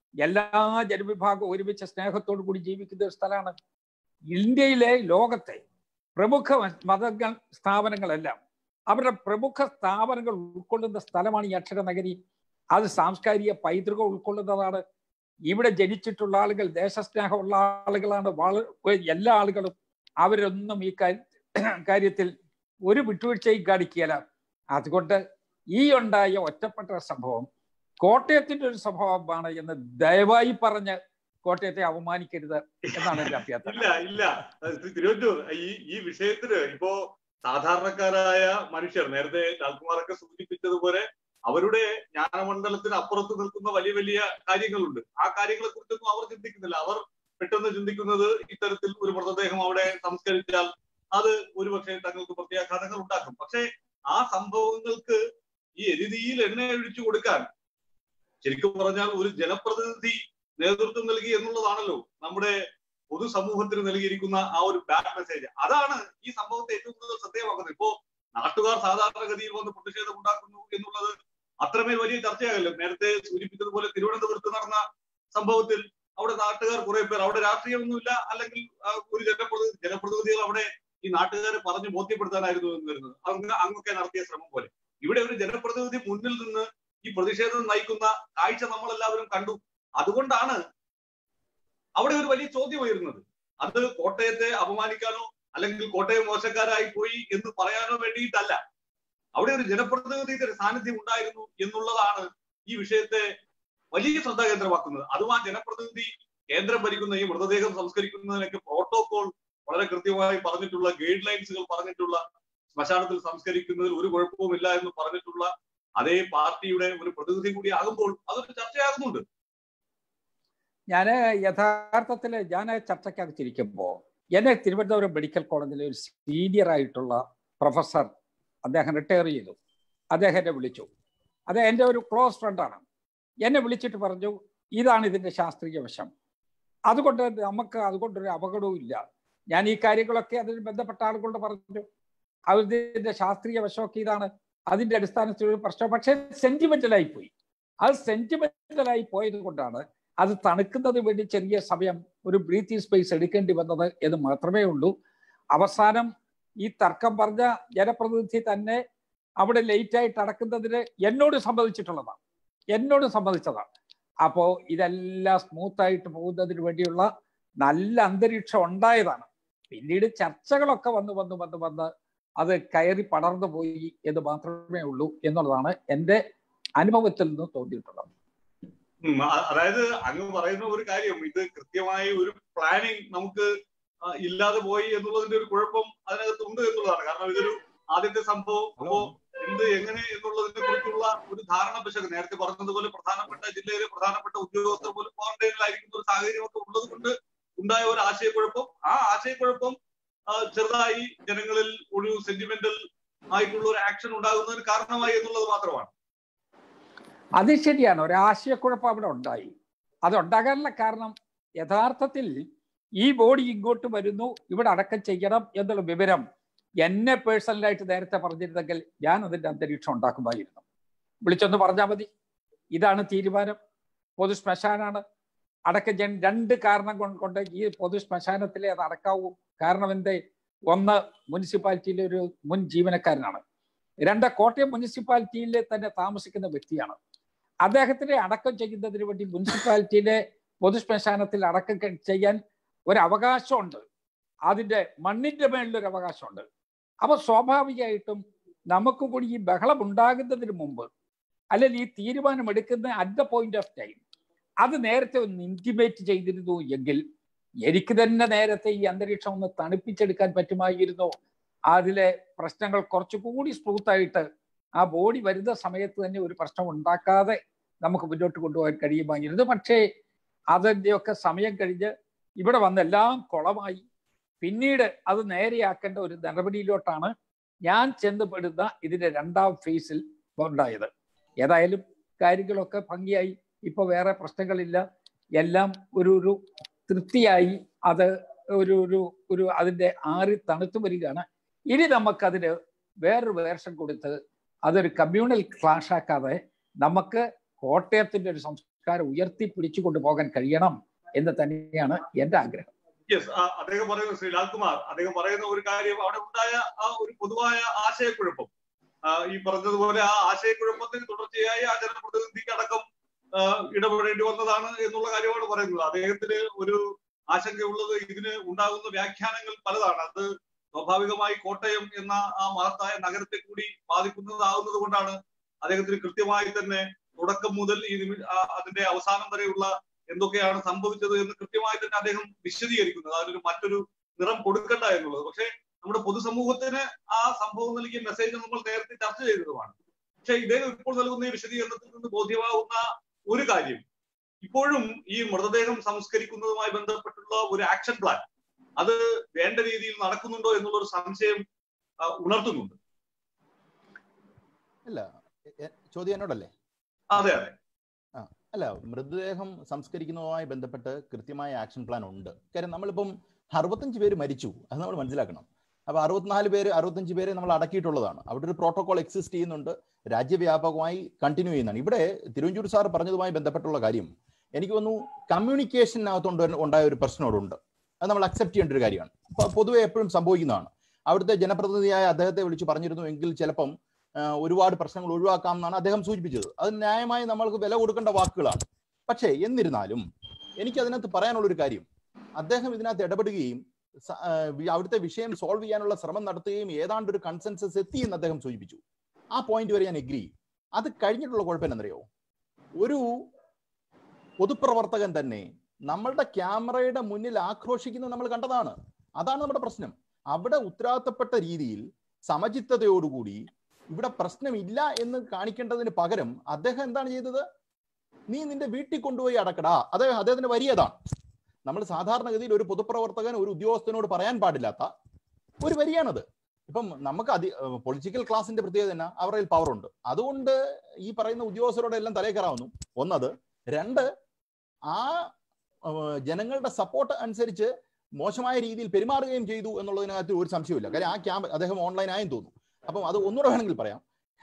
എല്ലാ ജനവിഭാഗവും ഒരുമിച്ച് സ്നേഹത്തോടു കൂടി ജീവിക്കുന്ന ഒരു സ്ഥലമാണ് ഇന്ത്യയിലെ ലോകത്തെ പ്രമുഖ മതങ്ങൾ സ്ഥാപനങ്ങളെല്ലാം അവരുടെ പ്രമുഖ സ്ഥാപനങ്ങൾ ഉൾക്കൊള്ളുന്ന സ്ഥലമാണ് ഈ അക്ഷര നഗരി അത് സാംസ്കാരിക പൈതൃകം ഉൾക്കൊള്ളുന്നതാണ് ഇവിടെ ജനിച്ചിട്ടുള്ള ആളുകൾ ദേശസ്നേഹമുള്ള ആളുകളാണ് വള എല്ലാ ആളുകളും അവരൊന്നും ഈ കാര്യത്തിൽ ഒരു വിട്ടുവീഴ്ചയും കാണിക്കുകയില്ല അതുകൊണ്ട് ഈ ഉണ്ടായ ഒറ്റപ്പെട്ട സംഭവം കോട്ടയത്തിന്റെ ഒരു സംഭവമാണ് എന്ന് ദയവായി പറഞ്ഞ് കോട്ടയത്തെ അവമാനിക്കരുത് എന്നാണ് എന്റെ അഭ്യർത്ഥന ഇല്ല ഇല്ല തിരുവഞ്ചൂർ ഈ ഈ വിഷയത്തിന് ഇപ്പോ സാധാരണക്കാരായ മനുഷ്യർ നേരത്തെ ലാൽകുമാറൊക്കെ സൂചിപ്പിച്ചതുപോലെ അവരുടെ ജ്ഞാനമണ്ഡലത്തിന് അപ്പുറത്ത് നിൽക്കുന്ന വലിയ വലിയ കാര്യങ്ങളുണ്ട് ആ കാര്യങ്ങളെ കുറിച്ചൊന്നും അവർ ചിന്തിക്കുന്നില്ല അവർ പെട്ടെന്ന് ചിന്തിക്കുന്നത് ഇത്തരത്തിൽ ഒരു മൃതദേഹം അവിടെ സംസ്കരിച്ചാൽ അത് ഒരുപക്ഷെ തങ്ങൾക്ക് പ്രത്യാഘാതങ്ങൾ ഉണ്ടാക്കും പക്ഷെ ആ സംഭവങ്ങൾക്ക് ഈ എരുതിയിൽ എണ്ണ ഒഴിച്ചു കൊടുക്കാൻ ശരിക്കും പറഞ്ഞാൽ ഒരു ജനപ്രതിനിധി നേതൃത്വം നൽകി എന്നുള്ളതാണല്ലോ നമ്മുടെ പൊതുസമൂഹത്തിന് നൽകിയിരിക്കുന്ന ആ ഒരു ബാഡ് മെസ്സേജ് അതാണ് ഈ സംഭവത്തെ ഏറ്റവും കൂടുതൽ ശ്രദ്ധേയമാക്കുന്നത് ഇപ്പോ നാട്ടുകാർ സാധാരണഗതിയിൽ വന്ന് പ്രതിഷേധം ഉണ്ടാക്കുന്നു എന്നുള്ളത് അത്രമേൽ വലിയ ചർച്ചയാകല്ലോ നേരത്തെ സൂചിപ്പിച്ചതുപോലെ തിരുവനന്തപുരത്ത് നടന്ന സംഭവത്തിൽ അവിടെ നാട്ടുകാർ കുറെ പേർ അവിടെ രാഷ്ട്രീയമൊന്നുമില്ല അല്ലെങ്കിൽ ഒരു ജനപ്രതിനിധി ജനപ്രതിനിധികൾ അവിടെ ഈ നാട്ടുകാരെ പറഞ്ഞ് ബോധ്യപ്പെടുത്താനായിരുന്നു എന്ന് വരുന്നത് അങ്ങ് അങ്ങൊക്കെ നടത്തിയ ശ്രമം പോലെ ഇവിടെ ഒരു ജനപ്രതിനിധി മുന്നിൽ നിന്ന് ഈ പ്രതിഷേധം നയിക്കുന്ന കാഴ്ച നമ്മളെല്ലാവരും കണ്ടു അതുകൊണ്ടാണ് അവിടെ ഒരു വലിയ ചോദ്യം ഉയരുന്നത് അത് കോട്ടയത്തെ അപമാനിക്കാനോ അല്ലെങ്കിൽ കോട്ടയം മോശക്കാരായി പോയി എന്ന് പറയാനോ വേണ്ടിയിട്ടല്ല അവിടെ ഒരു ജനപ്രതിനിധിയുടെ സാന്നിധ്യം ഉണ്ടായിരുന്നു എന്നുള്ളതാണ് ഈ വിഷയത്തെ വലിയ ശ്രദ്ധാകേന്ദ്രമാക്കുന്നത് അതും ആ ജനപ്രതിനിധി കേന്ദ്രം ഭരിക്കുന്ന ഈ മൃതദേഹം സംസ്കരിക്കുന്നതിനൊക്കെ പ്രോട്ടോകോൾ വളരെ കൃത്യമായി പറഞ്ഞിട്ടുള്ള ഗൈഡ് ലൈൻസുകൾ പറഞ്ഞിട്ടുള്ള ശ്മശാനത്തിൽ സംസ്കരിക്കുന്നതിൽ ഒരു കുഴപ്പവുമില്ല എന്ന് പറഞ്ഞിട്ടുള്ള അതേ പാർട്ടിയുടെ ഒരു പ്രതിനിധി കൂടി ആകുമ്പോൾ അതൊരു ചർച്ചയാകുന്നുണ്ട് ഞാൻ യഥാർത്ഥത്തിൽ ഞാൻ ചർച്ചയ്ക്കകത്തിരിക്കുമ്പോൾ എന്നെ തിരുവനന്തപുരം മെഡിക്കൽ കോളേജിലെ ഒരു സീനിയർ ആയിട്ടുള്ള പ്രൊഫസർ അദ്ദേഹം റിട്ടയർ ചെയ്തു അദ്ദേഹം എന്നെ വിളിച്ചു അത് എൻ്റെ ഒരു ക്ലോസ് ഫ്രണ്ടാണ് എന്നെ വിളിച്ചിട്ട് പറഞ്ഞു ഇതാണ് ഇതിൻ്റെ ശാസ്ത്രീയ വശം അതുകൊണ്ട് നമുക്ക് അതുകൊണ്ടൊരു അപകടവും ഇല്ല ഞാൻ ഈ കാര്യങ്ങളൊക്കെ അതിന് ബന്ധപ്പെട്ട ആളുകളോട് പറഞ്ഞു അതിൻ്റെ ശാസ്ത്രീയ വശമൊക്കെ ഇതാണ് അതിൻ്റെ അടിസ്ഥാനത്തിൽ ഒരു പ്രശ്നം പക്ഷേ സെന്റിമെന്റലായി പോയി അത് സെന്റിമെന്റലായി പോയത് കൊണ്ടാണ് അത് തണുക്കുന്നതിന് വേണ്ടി ചെറിയ സമയം ഒരു ബ്രീത്തിങ് സ്പേസ് എടുക്കേണ്ടി വന്നത് എന്ന് മാത്രമേ ഉള്ളൂ അവസാനം ഈ തർക്കം പറഞ്ഞ ജനപ്രതിനിധി തന്നെ അവിടെ ലേറ്റായിട്ട് അടക്കുന്നതിന് എന്നോട് സമ്മതിച്ചിട്ടുള്ളതാണ് എന്നോട് സമ്മതിച്ചതാണ് അപ്പോൾ ഇതെല്ലാം സ്മൂത്തായിട്ട് പോകുന്നതിന് വേണ്ടിയുള്ള നല്ല അന്തരീക്ഷം ഉണ്ടായതാണ് പിന്നീട് ചർച്ചകളൊക്കെ വന്ന് വന്ന് വന്ന് വന്ന് അത് കയറി പടർന്നു പോയി എന്ന് മാത്രമേ ഉള്ളൂ എന്നുള്ളതാണ് എൻ്റെ അനുഭവത്തിൽ നിന്ന് തോന്നിയിട്ടുള്ളത് അതായത് അങ്ങ് പറയുന്ന ഒരു കാര്യം ഇത് കൃത്യമായി ഒരു പ്ലാനിങ് നമുക്ക് ഇല്ലാതെ പോയി എന്നുള്ളതിന്റെ ഒരു കുഴപ്പം അതിനകത്ത് ഉണ്ട് എന്നുള്ളതാണ് കാരണം ഇതൊരു ആദ്യത്തെ സംഭവം അപ്പോ എന്ത് എങ്ങനെ എന്നുള്ളതിനെ കുറിച്ചുള്ള ഒരു ധാരണ പിശക് നേരത്തെ പറഞ്ഞതുപോലെ പ്രധാനപ്പെട്ട ജില്ലയിലെ പ്രധാനപ്പെട്ട ഉദ്യോഗസ്ഥർ പോലും ക്വാറന്റൈനിലായിരിക്കുന്ന ഒരു സാഹചര്യമൊക്കെ ഉള്ളത് കൊണ്ട് ഉണ്ടായ ഒരു ആശയക്കുഴപ്പം ആ ആശയക്കുഴപ്പം ചെറുതായി ജനങ്ങളിൽ ഒരു സെന്റിമെന്റൽ ആയിട്ടുള്ള ഒരു ആക്ഷൻ ഉണ്ടാകുന്നതിന് കാരണമായി എന്നുള്ളത് മാത്രമാണ് അത് ശരിയാണ് ഒരു ആശയക്കുഴപ്പം അവിടെ ഉണ്ടായി അത് ഉണ്ടാകാനുള്ള കാരണം യഥാർത്ഥത്തിൽ ഈ ബോഡി ഇങ്ങോട്ട് വരുന്നു ഇവിടെ അടക്കം ചെയ്യണം എന്നുള്ള വിവരം എന്നെ പേഴ്സണലായിട്ട് നേരത്തെ പറഞ്ഞിരുന്നെങ്കിൽ ഞാൻ അതിന്റെ അന്തരീക്ഷം ഉണ്ടാക്കുമായിരുന്നു വിളിച്ചൊന്ന് പറഞ്ഞാൽ മതി ഇതാണ് തീരുമാനം പൊതു ശ്മശാനാണ് അടക്കം രണ്ട് കാരണം കൊണ്ട് ഈ പൊതു ശ്മശാനത്തിലെ അത് അടക്കാവൂ കാരണം എന്തേ ഒന്ന് മുനിസിപ്പാലിറ്റിയിലെ ഒരു മുൻ ജീവനക്കാരനാണ് രണ്ട് കോട്ടയം മുനിസിപ്പാലിറ്റിയിൽ തന്നെ താമസിക്കുന്ന വ്യക്തിയാണ് അദ്ദേഹത്തിനെ അടക്കം ചെയ്യുന്നതിന് വേണ്ടി മുനിസിപ്പാലിറ്റിയിലെ പൊതു ശ്മശാനത്തിൽ അടക്കം ചെയ്യാൻ ഒരു അവകാശമുണ്ട് അതിൻ്റെ മണ്ണിൻ്റെ മേളിലൊരു അവകാശമുണ്ട് അപ്പൊ സ്വാഭാവികമായിട്ടും നമുക്ക് കൂടി ഈ ബഹളം ഉണ്ടാകുന്നതിന് മുമ്പ് അല്ലെങ്കിൽ ഈ തീരുമാനം എടുക്കുന്ന at the point of time അത് നേരത്തെ ഒന്ന് ഇൻറ്റിമേറ്റ് ചെയ്തിരുന്നു എങ്കിൽ എനിക്ക് തന്നെ നേരത്തെ ഈ അന്തരീക്ഷം ഒന്ന് തണുപ്പിച്ചെടുക്കാൻ പറ്റുമായിരുന്നു അതിലെ പ്രശ്നങ്ങൾ കുറച്ചുകൂടി സ്മൂത്തായിട്ട് ആ ബോഡി വരുന്ന സമയത്ത് തന്നെ ഒരു പ്രശ്നം ഉണ്ടാക്കാതെ നമുക്ക് മുന്നോട്ട് കൊണ്ടുപോകാൻ കഴിയുമായിരുന്നു പക്ഷേ അതിൻ്റെയൊക്കെ സമയം കഴിഞ്ഞ് ഇവിടെ വന്നെല്ലാം കുളമായി പിന്നീട് അത് നേരെയാക്കേണ്ട ഒരു നടപടിയിലോട്ടാണ് ഞാൻ ചെന്നപ്പെടുന്ന ഇതിന്റെ രണ്ടാം ഫേസിൽ ഉണ്ടായത് ഏതായാലും കാര്യങ്ങളൊക്കെ ഭംഗിയായി ഇപ്പൊ വേറെ പ്രശ്നങ്ങളില്ല എല്ലാം ഒരു ഒരു തൃപ്തിയായി അത് ഒരു ഒരു ഒരു അതിന്റെ ആറി തണുത്തു വരികയാണ് ഇനി നമുക്കതിന് വേറൊരു വേർഷൻ കൊടുത്ത് അതൊരു കമ്മ്യൂണൽ ക്ലാഷ് ആക്കാതെ നമുക്ക് കോട്ടയത്തിന്റെ ഒരു സർക്കാർ ഉയർത്തിപ്പിടിച്ചു കൊണ്ടുപോകാൻ കഴിയണം എന്ന് തന്നെയാണ് എൻ്റെ ആഗ്രഹം യെസ് അദ്ദേഹം പറയുന്ന ശ്രീ ലാൽകുമാർ അദ്ദേഹം പറയുന്ന ഒരു കാര്യം അവിടെ ഉണ്ടായ ആ ഒരു പൊതുവായ ആശയക്കുഴപ്പം ആ, ഈ പറഞ്ഞതുപോലെ ആ ആശയക്കുഴപ്പത്തിന് തുടർച്ചയായി ആ ജനപ്രതിനിധിക്ക് അടക്കം ആ, ഇടപെടേണ്ടി വന്നതാണ് എന്നുള്ള കാര്യമാണ് പറയുന്നത് അദ്ദേഹത്തിന് ഒരു ആശങ്കയുള്ളത് ഇതിന് ഉണ്ടാകുന്ന വ്യാഖ്യാനങ്ങൾ പലതാണ് അത് സ്വാഭാവികമായി കോട്ടയം എന്ന ആ മഹത്തായ നഗരത്തെ കൂടി ബാധിക്കുന്നതാകുന്നത് കൊണ്ടാണ് അദ്ദേഹത്തിന് കൃത്യമായി തന്നെ തുടക്കം മുതൽ ഈ നിമി- ആ- അതിന്റെ അവസാനം വരെയുള്ള എന്തൊക്കെയാണ് സംഭവിച്ചത് എന്ന് കൃത്യമായി തന്നെ അദ്ദേഹം വിശദീകരിക്കുന്നത് അതിനൊരു മറ്റൊരു നിറം കൊടുക്കണ്ട എന്നുള്ളത് പക്ഷേ നമ്മുടെ പൊതുസമൂഹത്തിന് ആ സംഭവം നൽകിയ മെസ്സേജ് നമ്മൾ നേരത്തെ ചർച്ച ചെയ്തതുമാണ് പക്ഷെ ഇദ്ദേഹം ഇപ്പോൾ നൽകുന്ന ഈ വിശദീകരണത്തിൽ നിന്ന് ബോധ്യമാവുന്ന ഒരു കാര്യം ഇപ്പോഴും ഈ മൃതദേഹം സംസ്കരിക്കുന്നതുമായി ബന്ധപ്പെട്ടുള്ള ഒരു ആക്ഷൻ പ്ലാൻ അത് വേണ്ട രീതിയിൽ നടക്കുന്നുണ്ടോ എന്നുള്ള ഒരു സംശയം ആ, ഉണർത്തുന്നുണ്ട് അല്ല എ- എ- ചോദ്യം എന്നോടല്ലേ അതെ അതെ അല്ല മൃതദേഹം സംസ്കരിക്കുന്നതുമായി ബന്ധപ്പെട്ട് കൃത്യമായ ആക്ഷൻ പ്ലാൻ ഉണ്ട് കാര്യം നമ്മളിപ്പം അറുപത്തഞ്ച് പേര് മരിച്ചു അത് നമ്മൾ മനസ്സിലാക്കണം അപ്പൊ അറുപത്തിനാല് പേര് അറുപത്തഞ്ച് പേരെ നമ്മൾ അടക്കിയിട്ടുള്ളതാണ് അവിടെ ഒരു പ്രോട്ടോകോൾ എക്സിസ്റ്റ് ചെയ്യുന്നുണ്ട് രാജ്യവ്യാപകമായി കണ്ടിന്യൂ ചെയ്യുന്നതാണ് ഇവിടെ തിരുവഞ്ചൂർ സാർ പറഞ്ഞതുമായി ബന്ധപ്പെട്ടുള്ള കാര്യം എനിക്ക് തോന്നുന്നു കമ്മ്യൂണിക്കേഷനകത്തുകൊണ്ട് ഉണ്ടായ ഒരു പ്രശ്നം അവിടെ ഉണ്ട് അത് നമ്മൾ അക്സെപ്റ്റ് ചെയ്യേണ്ട ഒരു കാര്യമാണ് ഇപ്പൊ പൊതുവെ എപ്പോഴും സംഭവിക്കുന്നതാണ് അവിടുത്തെ ജനപ്രതിനിധിയായ അദ്ദേഹത്തെ വിളിച്ച് പറഞ്ഞിരുന്നു എങ്കിൽ ചിലപ്പം ആ, ഒരുപാട് പ്രശ്നങ്ങൾ ഒഴിവാക്കാം എന്നാണ് അദ്ദേഹം സൂചിപ്പിച്ചത് അത് ന്യായമായി നമ്മൾക്ക് വില കൊടുക്കേണ്ട വാക്കുകളാണ് പക്ഷേ എന്നിരുന്നാലും എനിക്ക് അതിനകത്ത് പറയാനുള്ള ഒരു കാര്യം അദ്ദേഹം ഇതിനകത്ത് ഇടപെടുകയും സ- ആ, വി- അവിടുത്തെ വിഷയം സോൾവ് ചെയ്യാനുള്ള ശ്രമം നടത്തുകയും ഏതാണ്ട് ഒരു കൺസെൻസസ് എത്തി എന്ന് അദ്ദേഹം സൂചിപ്പിച്ചു ആ പോയിന്റ് വരെ ഞാൻ എഗ്രി അത് കഴിഞ്ഞിട്ടുള്ള കുഴപ്പം എന്നറിയോ ഒരു പൊതുപ്രവർത്തകൻ തന്നെ നമ്മളുടെ ക്യാമറയുടെ മുന്നിൽ ആക്രോശിക്കുന്നത് നമ്മൾ കണ്ടതാണ് അതാണ് നമ്മുടെ പ്രശ്നം അവിടെ ഉത്തരവാദിത്തപ്പെട്ട രീതിയിൽ സമചിത്തതയോടുകൂടി ഇവിടെ പ്രശ്നമില്ല എന്ന് കാണിക്കേണ്ടതിന് പകരം അദ്ദേഹം എന്താണ് ചെയ്തത് നീ നിന്റെ വീട്ടിൽ കൊണ്ടുപോയി അടക്കടാ അദ്ദേഹം അദ്ദേഹത്തിന്റെ വരിയതാണ് നമ്മൾ സാധാരണഗതിയിൽ ഒരു പൊതുപ്രവർത്തകൻ ഒരു ഉദ്യോഗസ്ഥനോട് പറയാൻ പാടില്ലാത്ത ഒരു വരിയാണത് ഇപ്പം നമുക്ക് അതി പൊളിറ്റിക്കൽ ക്ലാസിന്റെ പ്രത്യേകത തന്നെ അവരുടെ പവർ ഉണ്ട് അതുകൊണ്ട് ഈ പറയുന്ന ഉദ്യോഗസ്ഥരോട് എല്ലാം തലേ കയറാവുന്നു ഒന്നത് രണ്ട് ആ ഏഹ്, ജനങ്ങളുടെ സപ്പോർട്ട് അനുസരിച്ച് മോശമായ രീതിയിൽ പെരുമാറുകയും ചെയ്തു എന്നുള്ളതിനകത്ത് ഒരു സംശയമില്ല കാര്യം ആ ക്യാമ്പ് അദ്ദേഹം ഓൺലൈനായും തോന്നുന്നു അപ്പം അത് ഒന്നുകൂടെ വേണമെങ്കിൽ പറയാം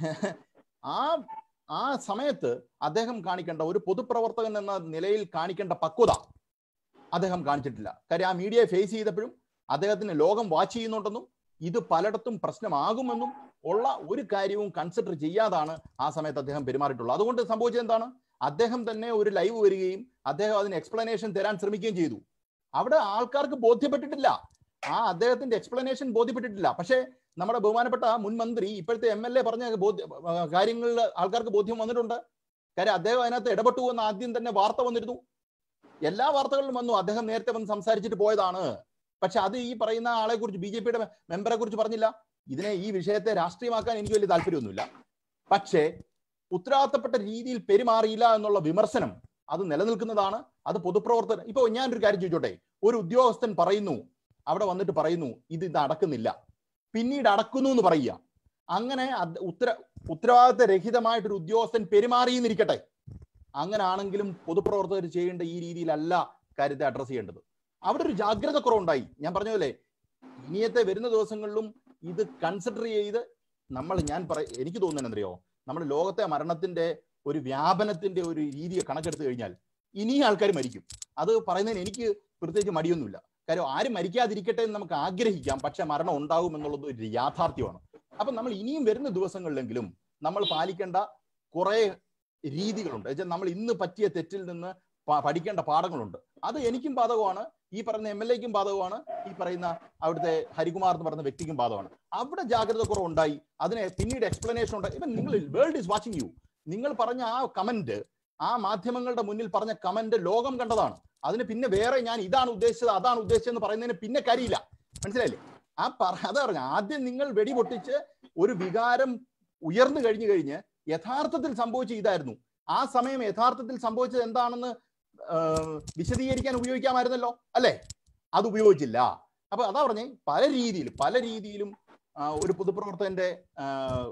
ആ ആ സമയത്ത് അദ്ദേഹം കാണിക്കേണ്ട ഒരു പൊതുപ്രവർത്തകൻ എന്ന നിലയിൽ കാണിക്കേണ്ട പക്വത അദ്ദേഹം കാണിച്ചിട്ടില്ല കാര്യം ആ മീഡിയയെ ഫേസ് ചെയ്തപ്പോഴും അദ്ദേഹത്തിന് ലോകം വാച്ച് ചെയ്യുന്നുണ്ടെന്നും ഇത് പലയിടത്തും പ്രശ്നമാകുമെന്നും ഉള്ള ഒരു കാര്യവും കൺസിഡർ ചെയ്യാതാണ് ആ സമയത്ത് അദ്ദേഹം പെരുമാറിയിട്ടുള്ളത് അതുകൊണ്ട് സംഭവിച്ചത് എന്താണ് അദ്ദേഹം തന്നെ ഒരു ലൈവ് വരികയും അദ്ദേഹം അതിന് എക്സ്പ്ലനേഷൻ തരാൻ ശ്രമിക്കുകയും ചെയ്തു അവിടെ ആൾക്കാർക്ക് ബോധ്യപ്പെട്ടിട്ടില്ല ആ അദ്ദേഹത്തിന്റെ എക്സ്പ്ലനേഷൻ ബോധ്യപ്പെട്ടിട്ടില്ല പക്ഷേ നമ്മുടെ ബഹുമാനപ്പെട്ട മുൻ മന്ത്രി ഇപ്പോഴത്തെ എം എൽ എ പറഞ്ഞ ബോധ്യ കാര്യങ്ങളിൽ ആൾക്കാർക്ക് ബോധ്യം വന്നിട്ടുണ്ട് കാര്യം അദ്ദേഹം അതിനകത്ത് ഇടപെട്ടു എന്ന് ആദ്യം തന്നെ വാർത്ത വന്നിരുന്നു എല്ലാ വാർത്തകളിലും വന്നു അദ്ദേഹം നേരത്തെ വന്ന് സംസാരിച്ചിട്ട് പോയതാണ് പക്ഷെ അത് ഈ പറയുന്ന ആളെ കുറിച്ച് ബി ജെ പിയുടെ മെമ്പറെ കുറിച്ച് പറഞ്ഞില്ല ഇതിനെ ഈ വിഷയത്തെ രാഷ്ട്രീയമാക്കാൻ എനിക്ക് വലിയ താല്പര്യമൊന്നുമില്ല പക്ഷേ ഉത്തരവാദിത്തപ്പെട്ട രീതിയിൽ പെരുമാറിയില്ല എന്നുള്ള വിമർശനം അത് നിലനിൽക്കുന്നതാണ് അത് പൊതുപ്രവർത്തകർ ഇപ്പൊ ഞാനൊരു കാര്യം ചോദിച്ചോട്ടെ ഒരു ഉദ്യോഗസ്ഥൻ പറയുന്നു അവിടെ വന്നിട്ട് പറയുന്നു ഇത് ഇത് അടക്കുന്നില്ല പിന്നീട് അടക്കുന്നു എന്ന് പറയുക അങ്ങനെ അത് ഉത്തര ഉത്തരവാദിത്ത രഹിതമായിട്ടൊരു ഉദ്യോഗസ്ഥൻ പെരുമാറിയെന്നിരിക്കട്ടെ അങ്ങനെ ആണെങ്കിലും പൊതുപ്രവർത്തകർ ചെയ്യേണ്ട ഈ രീതിയിലല്ല കാര്യത്തെ അഡ്രസ് ചെയ്യേണ്ടത് അവിടെ ഒരു ജാഗ്രത കുറവുണ്ടായി ഞാൻ പറഞ്ഞ പോലെ ഇനിയത്തെ വരുന്ന ദിവസങ്ങളിലും ഇത് കൺസിഡർ ചെയ്ത് നമ്മൾ ഞാൻ പറ എനിക്ക് തോന്നുന്നത് എന്തറിയോ നമ്മൾ ലോകത്തെ മരണത്തിന്റെ ഒരു വ്യാപനത്തിന്റെ ഒരു രീതിയെ കണക്കെടുത്തു കഴിഞ്ഞാൽ ഇനിയും ആൾക്കാർ മരിക്കും അത് പറയുന്നതിന് എനിക്ക് പ്രത്യേകിച്ച് മടിയൊന്നുമില്ല കാര്യം ആരും മരിക്കാതിരിക്കട്ടെ എന്ന് നമുക്ക് ആഗ്രഹിക്കാം പക്ഷെ മരണം ഉണ്ടാകും എന്നുള്ളത് ഒരു യാഥാർത്ഥ്യമാണ് അപ്പൊ നമ്മൾ ഇനിയും വരുന്ന ദിവസങ്ങളിലെങ്കിലും നമ്മൾ പാലിക്കേണ്ട കുറെ രീതികളുണ്ട് എന്നുവെച്ചാൽ നമ്മൾ ഇന്ന് പറ്റിയ തെറ്റിൽ നിന്ന് പ- പഠിക്കേണ്ട പാഠങ്ങളുണ്ട് അത് എനിക്കും ബാധകമാണ് ഈ പറയുന്ന എം എൽ എക്കും ബാധകമാണ് ഈ പറയുന്ന അവിടുത്തെ ഹരികുമാർ എന്ന് പറയുന്ന വ്യക്തിക്കും ബാധകമാണ് അവിടെ ജാഗ്രത കുറവുണ്ടായി അതിന് പിന്നീട് എക്സ്പ്ലനേഷൻ ഉണ്ട് ഇവൻ നിങ്ങൾ വേൾഡ് ഈസ് വാച്ചിങ് യു നിങ്ങൾ പറഞ്ഞ ആ കമന്റ് ആ മാധ്യമങ്ങളുടെ മുന്നിൽ പറഞ്ഞ കമന്റ് ലോകം കണ്ടതാണ് അതിന് പിന്നെ വേറെ ഞാൻ ഇതാണ് ഉദ്ദേശിച്ചത് അതാണ് ഉദ്ദേശിച്ചതെന്ന് പറയുന്നതിന് പിന്നെ കാര്യമില്ല മനസ്സിലായില്ലേ ആ പറ അതാ പറഞ്ഞ ആദ്യം നിങ്ങൾ വെടി പൊട്ടിച്ച് ഒരു വികാരം ഉയർന്നു കഴിഞ്ഞു കഴിഞ്ഞ് യഥാർത്ഥത്തിൽ സംഭവിച്ച ഇതായിരുന്നു ആ സമയം യഥാർത്ഥത്തിൽ സംഭവിച്ചത് എന്താണെന്ന് ആ, വിശദീകരിക്കാൻ ഉപയോഗിക്കാമായിരുന്നല്ലോ അല്ലേ അത് ഉപയോഗിച്ചില്ല അപ്പൊ അതാ പറഞ്ഞേ പല രീതിയിൽ പല രീതിയിലും ആ, ഒരു പൊതുപ്രവർത്തകന്റെ ആ,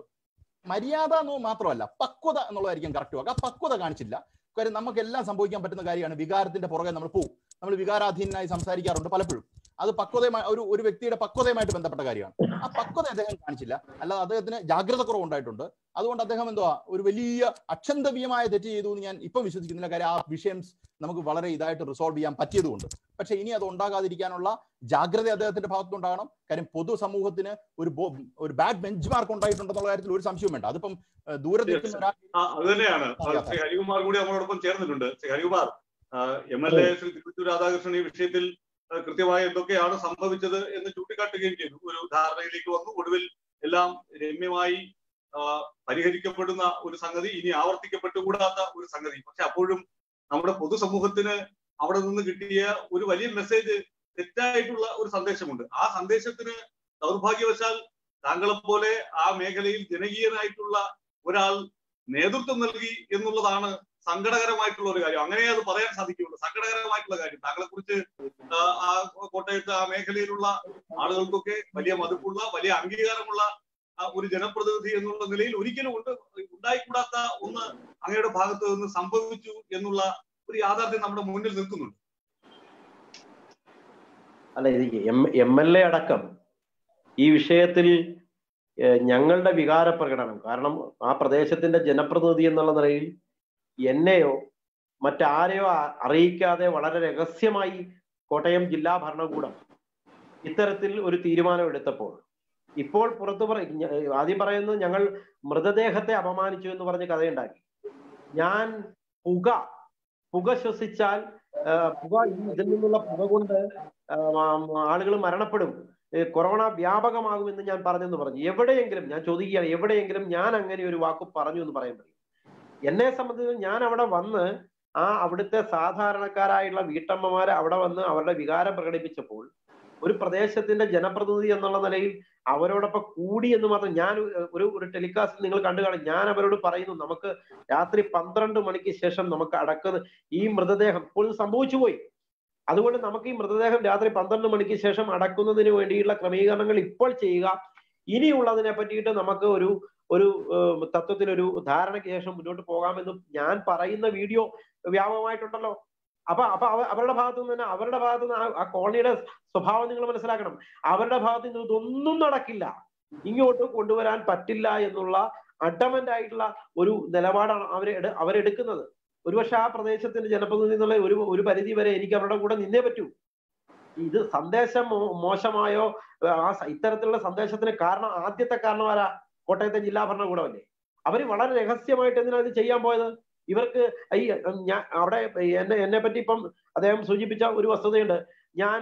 മര്യാദ എന്ന് മാത്രമല്ല പക്വത എന്നുള്ളതായിരിക്കും കറക്റ്റ് വാക്ക് ആ പക്വത കാണിച്ചില്ല കാര്യം നമുക്കെല്ലാം സംഭവിക്കാൻ പറ്റുന്ന കാര്യമാണ് വികാരത്തിന്റെ പുറകെ നമ്മൾ പോകും നമ്മൾ വികാരാധീനായി സംസാരിക്കാറുണ്ട് പലപ്പോഴും അത് പക്വതയുമായി ഒരു ഒരു വ്യക്തിയുടെ പക്വതയുമായിട്ട് ബന്ധപ്പെട്ട കാര്യമാണ് ആ പക്വത അദ്ദേഹം കാണിച്ചില്ല അല്ലാതെ അദ്ദേഹത്തിന് ജാഗ്രത കുറവുണ്ടായിട്ടുണ്ട് അതുകൊണ്ട് അദ്ദേഹം എന്തുവാ ഒരു വലിയ അക്ഷന്തവ്യമായ തെറ്റ് ചെയ്തു എന്ന് ഞാൻ ഇപ്പം വിശ്വസിക്കുന്നില്ല കാര്യം ആ വിഷയം നമുക്ക് വളരെ ഇതായിട്ട് റിസോൾവ് ചെയ്യാൻ പറ്റിയതുകൊണ്ട് പക്ഷെ ഇനി അത് ഉണ്ടാകാതിരിക്കാനുള്ള ജാഗ്രത അദ്ദേഹത്തിന്റെ ഭാഗത്തുനിന്നുണ്ടാകണം കാര്യം പൊതുസമൂഹത്തിന് ഒരു ബോ- ഒരു ബാഡ് ബെഞ്ച് മാർക്ക് ഉണ്ടായിട്ടുണ്ടെന്നുള്ള കാര്യത്തിൽ ഒരു സംശയവും വേണ്ട അതിപ്പം ഏഹ്, ദൂരെ നിൽക്കുന്ന ഒരാൾ ആ അത് തന്നെയാണ് അതെ. ശ്രീ ഹരികുമാർ കൂടി നമ്മളോടൊപ്പം ചേർന്നിട്ടുണ്ട് Shri Harikumar M L A Shri Thiruvanchoor Radhakrishnan ഈ വിഷയത്തിൽ ആ, കൃത്യമായി എന്തൊക്കെയാണ് സംഭവിച്ചത് എന്ന് ചൂണ്ടിക്കാട്ടുകയും ചെയ്തു ഒരു ധാരണയിലേക്ക് വന്നു ഒടുവിൽ എല്ലാം രമ്യമായി ആ, പരിഹരിക്കപ്പെടുന്ന ഒരു സംഗതി ഇനി ആവർത്തിക്കപ്പെട്ടുകൂടാത്ത ഒരു സംഗതി പക്ഷെ അപ്പോഴും നമ്മുടെ പൊതുസമൂഹത്തിന് അവിടെ നിന്ന് കിട്ടിയ ഒരു വലിയ മെസ്സേജ് തെറ്റായിട്ടുള്ള ഒരു സന്ദേശമുണ്ട് ആ സന്ദേശത്തിന് ദൗർഭാഗ്യവശാൽ താങ്കളെ പോലെ ആ മേഖലയിൽ ജനകീയനായിട്ടുള്ള ഒരാൾ നേതൃത്വം നൽകി എന്നുള്ളതാണ് സങ്കടകരമായിട്ടുള്ള ഒരു കാര്യം അങ്ങനെ അത് പറയാൻ സാധിക്കുള്ളൂ സങ്കടകരമായിട്ടുള്ള കാര്യം താങ്കളെ കുറിച്ച് ആ കോട്ടയത്ത് ആ മേഖലയിലുള്ള ആളുകൾക്കൊക്കെ വലിയ മതിപ്പുള്ള വലിയ അംഗീകാരമുള്ള ആ ഒരു ജനപ്രതിനിധി എന്നുള്ള നിലയിൽ ഒരിക്കലും ഉണ്ട് ഉണ്ടായിക്കൂടാത്ത ഒന്ന് അങ്ങയുടെ ഭാഗത്ത് നിന്ന് സംഭവിച്ചു എന്നുള്ള ഒരു യാഥാർത്ഥ്യം നമ്മുടെ മുന്നിൽ നിൽക്കുന്നുണ്ട് അല്ല ഇത് എം എം എൽ എ അടക്കം ഈ വിഷയത്തിൽ ഏഹ്, ഞങ്ങളുടെ വികാര പ്രകടനം കാരണം ആ പ്രദേശത്തിന്റെ ജനപ്രതിനിധി എന്നുള്ള നിലയിൽ എന്നെയോ മറ്റാരെയോ അ- അറിയിക്കാതെ വളരെ രഹസ്യമായി കോട്ടയം ജില്ലാ ഭരണകൂടം ഇത്തരത്തിൽ ഒരു തീരുമാനം എടുത്തപ്പോൾ ഇപ്പോൾ പുറത്തു പറ ഞ- ആദ്യം പറയുന്നത് ഞങ്ങൾ മൃതദേഹത്തെ അപമാനിച്ചു എന്ന് പറഞ്ഞ് കഥയുണ്ടാക്കി ഞാൻ പുക പുക ശ്വസിച്ചാൽ ആ, പുക ഇതിൽ നിന്നുള്ള പുക കൊണ്ട് ആളുകൾ മരണപ്പെടും ഏ, കൊറോണ വ്യാപകമാകുമെന്ന് ഞാൻ പറഞ്ഞെന്ന് പറഞ്ഞു എവിടെയെങ്കിലും ഞാൻ ചോദിക്കുകയാണ് എവിടെയെങ്കിലും ഞാൻ അങ്ങനെ ഒരു വാക്ക് പറഞ്ഞു എന്ന് പറയാൻ പറ്റും എന്നെ സംബന്ധിച്ച് ഞാൻ അവിടെ വന്ന് ആ അവിടുത്തെ സാധാരണക്കാരായുള്ള വീട്ടമ്മമാരെ അവിടെ വന്ന് അവരുടെ വികാരം പ്രകടിപ്പിച്ചപ്പോൾ ഒരു പ്രദേശത്തിന്റെ ജനപ്രതിനിധി എന്നുള്ള നിലയിൽ അവരോടൊപ്പം കൂടി എന്ന് മാത്രം ഞാൻ ഒരു ഒരു ടെലികാസ്റ്റ് നിങ്ങൾ കണ്ടു കാണും ഞാൻ അവരോട് പറയുന്നു നമുക്ക് രാത്രി പന്ത്രണ്ട് മണിക്ക് ശേഷം നമുക്ക് അടക്കുന്ന ഈ മൃതദേഹം ഇപ്പോൾ ഇത് സംഭവിച്ചു പോയി അതുകൊണ്ട് നമുക്ക് ഈ മൃതദേഹം രാത്രി പന്ത്രണ്ട് മണിക്ക് ശേഷം അടക്കുന്നതിന് വേണ്ടിയുള്ള ക്രമീകരണങ്ങൾ ഇപ്പോൾ ചെയ്യുക ഇനിയുള്ളതിനെ പറ്റിയിട്ട് നമുക്ക് ഒരു ഒരു ഏഹ്, തത്വത്തിൽ ഒരു ധാരണയ്ക്ക് ശേഷം മുന്നോട്ട് പോകാമെന്ന് ഞാൻ പറയുന്ന വീഡിയോ വ്യാപകമായിട്ടുണ്ടല്ലോ അപ്പൊ അപ്പൊ അവ- അവരുടെ ഭാഗത്തു നിന്ന് തന്നെ അവരുടെ ഭാഗത്തു നിന്ന് ആ- ആ കോളനിയുടെ സ്വഭാവം നിങ്ങൾ മനസ്സിലാക്കണം അവരുടെ ഭാഗത്ത് നിന്ന് ഇതൊന്നും നടക്കില്ല ഇങ്ങോട്ട് കൊണ്ടുവരാൻ പറ്റില്ല എന്നുള്ള അഡമന്റ് ആയിട്ടുള്ള ഒരു നിലപാടാണ് അവരെ എടു- അവരെടുക്കുന്നത് ഒരുപക്ഷെ ആ പ്രദേശത്തിന്റെ ജനപ്രതിനിധി എന്നുള്ള ഒരു ഒരു പരിധി വരെ എനിക്ക് അവരുടെ കൂടെ നിന്നേ പറ്റൂ ഇത് സന്ദേശം മോ- മോശമായോ ആ സ- ഇത്തരത്തിലുള്ള സന്ദേശത്തിന് കാരണം ആദ്യത്തെ കാരണം ആരാ കോട്ടയത്തെ ജില്ലാ ഭരണകൂടമല്ലേ അവര് വളരെ രഹസ്യമായിട്ട് എന്തിനാ ഇത് ചെയ്യാൻ പോയത് ഇവർക്ക് ഈ ഞാൻ അവിടെ എന്നെ എന്നെ പറ്റി ഇപ്പം അദ്ദേഹം സൂചിപ്പിച്ച ഒരു വസ്തുതയുണ്ട് ഞാൻ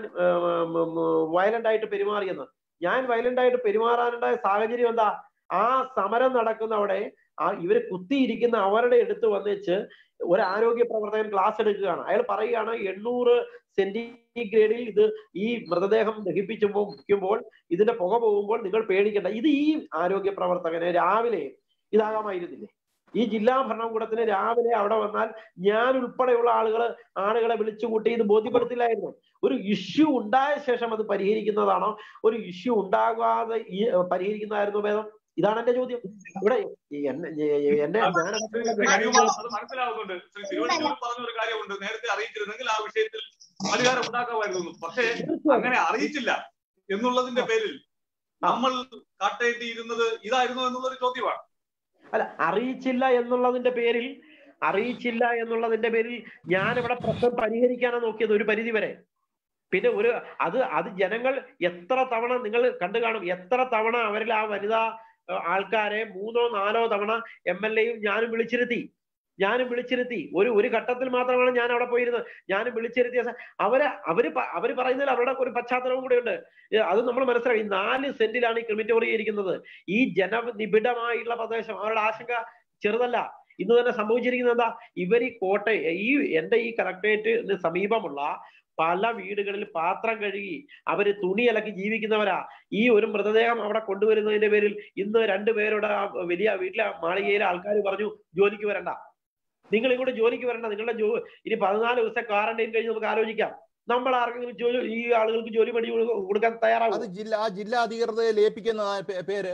വയലന്റ് ആയിട്ട് പെരുമാറിയെന്ന് ഞാൻ വയലന്റ് ആയിട്ട് പെരുമാറാനുണ്ടായ സാഹചര്യം എന്താ ആ സമരം നടക്കുന്ന അവിടെ ആ ഇവര് കുത്തിയിരിക്കുന്ന അവരുടെ അടുത്ത് വന്നിച്ച് ഒരു ആരോഗ്യ പ്രവർത്തകൻ ക്ലാസ് എടുക്കുകയാണ് അയാൾ പറയുകയാണ് എണ്ണൂറ് സെന്റിഗ്രേഡിൽ ഇത് ഈ മൃതദേഹം ദഹിപ്പിച്ചുമ്പോൾ വയ്ക്കുമ്പോൾ ഇതിന്റെ പുക പോകുമ്പോൾ നിങ്ങൾ പേടിക്കേണ്ട ഇത് ഈ ആരോഗ്യ പ്രവർത്തകനെ രാവിലെ ഇതാകാമായിരുന്നില്ലേ ഈ ജില്ലാ ഭരണകൂടത്തിന് രാവിലെ അവിടെ വന്നാൽ ഞാൻ ഉൾപ്പെടെയുള്ള ആളുകൾ ആളുകളെ വിളിച്ചുകൂട്ടി ഇത് ബോധ്യപ്പെടുത്തില്ലായിരുന്നു ഒരു ഇഷ്യൂ ഉണ്ടായ ശേഷം അത് പരിഹരിക്കുന്നതാണോ ഒരു ഇഷ്യൂ ഉണ്ടാകാതെ ഈ പരിഹരിക്കുന്നതായിരുന്നു ഭേദം ഇതാണ് എന്റെ ചോദ്യം ഇവിടെ എന്നെ എന്നെ ഞാൻ ശ്രീ ശ്രീ ഹരികുമാർ അത് മനസ്സിലാവുന്നുണ്ട് ശ്രീ തിരുവനന്തപുരം പറഞ്ഞ ഒരു കാര്യമുണ്ട് നേരത്തെ അറിയിച്ചിരുന്നെങ്കിൽ ആ വിഷയത്തിൽ പരിഹാരം ഉണ്ടാക്കാമായിരുന്നു പക്ഷേ അങ്ങനെ അറിയിച്ചില്ല എന്നുള്ളതിന്റെ പേരിൽ നമ്മൾ കാട്ടേണ്ടിയിരുന്നത് ഇതായിരുന്നു എന്നുള്ളൊരു ചോദ്യമാണ് അല്ല അറിയിച്ചില്ല എന്നുള്ളതിന്റെ പേരിൽ അറിയിച്ചില്ല എന്നുള്ളതിന്റെ പേരിൽ ഞാൻ ഇവിടെ പ്രശ്നം പരിഹരിക്കാനാണ് നോക്കിയത് ഒരു പരിധി വരെ പിന്നെ ഒരു അത് അത് ജനങ്ങൾ എത്ര തവണ നിങ്ങൾ കണ്ടു കാണും എത്ര തവണ അവരിൽ ആ വനിതാ ഏഹ്, ആൾക്കാരെ മൂന്നോ നാലോ തവണ എം എൽ എയും ഞാനും വിളിച്ചിരുത്തി ഞാനും വിളിച്ചിരുത്തി ഒരു ഒരു ഘട്ടത്തിൽ മാത്രമാണ് ഞാൻ അവിടെ പോയിരുന്നത് ഞാനും വിളിച്ചിരുത്തിയ സ- അവര് അവര് പ- അവര് പറയുന്നതിൽ അവരുടെ ഒരു പശ്ചാത്തലവും കൂടെ ഉണ്ട് അത് നമ്മൾ മനസ്സിലാക്കി ഈ നാല് സെന്റിലാണ് ഈ ക്രിമിറ്റോറിയ ഇരിക്കുന്നത് ഈ ജനനിബിഡമായിട്ടുള്ള പ്രദേശം അവരുടെ ആശങ്ക ചെറുതല്ല ഇന്ന് തന്നെ സംഭവിച്ചിരിക്കുന്നത് എന്താ ഇവർ ഈ കോട്ടയം ഈ എന്റെ ഈ കളക്ടറേറ്റിന് സമീപമുള്ള പല വീടുകളിൽ പാത്രം കഴുകി അവര് തുണി അലക്കി ജീവിക്കുന്നവരാ ഈ ഒരു മൃതദേഹം അവിടെ കൊണ്ടുവരുന്നതിന്റെ പേരിൽ ഇന്ന് രണ്ടുപേരുടെ ആ വലിയ വീട്ടിലെ മാളികയിലെ ആൾക്കാർ പറഞ്ഞു ജോലിക്ക് വരണ്ട നിങ്ങൾ ഇങ്ങോട്ട് ജോലിക്ക് വരണ്ട നിങ്ങളുടെ ജോ ഇനി പതിനാല് ദിവസം ക്വാറന്റൈൻ കഴിഞ്ഞ് നമുക്ക് ആലോചിക്കാം നമ്മൾ ആർക്കെങ്കിലും ജോലി ഈ ആളുകൾക്ക് ജോലി പണി കൊടുക്കാൻ അത് തയ്യാറാകും ജില്ല ആ ജില്ലാ അധികൃതരെ ലയിപ്പിക്കുന്ന ആ പേ- പേര്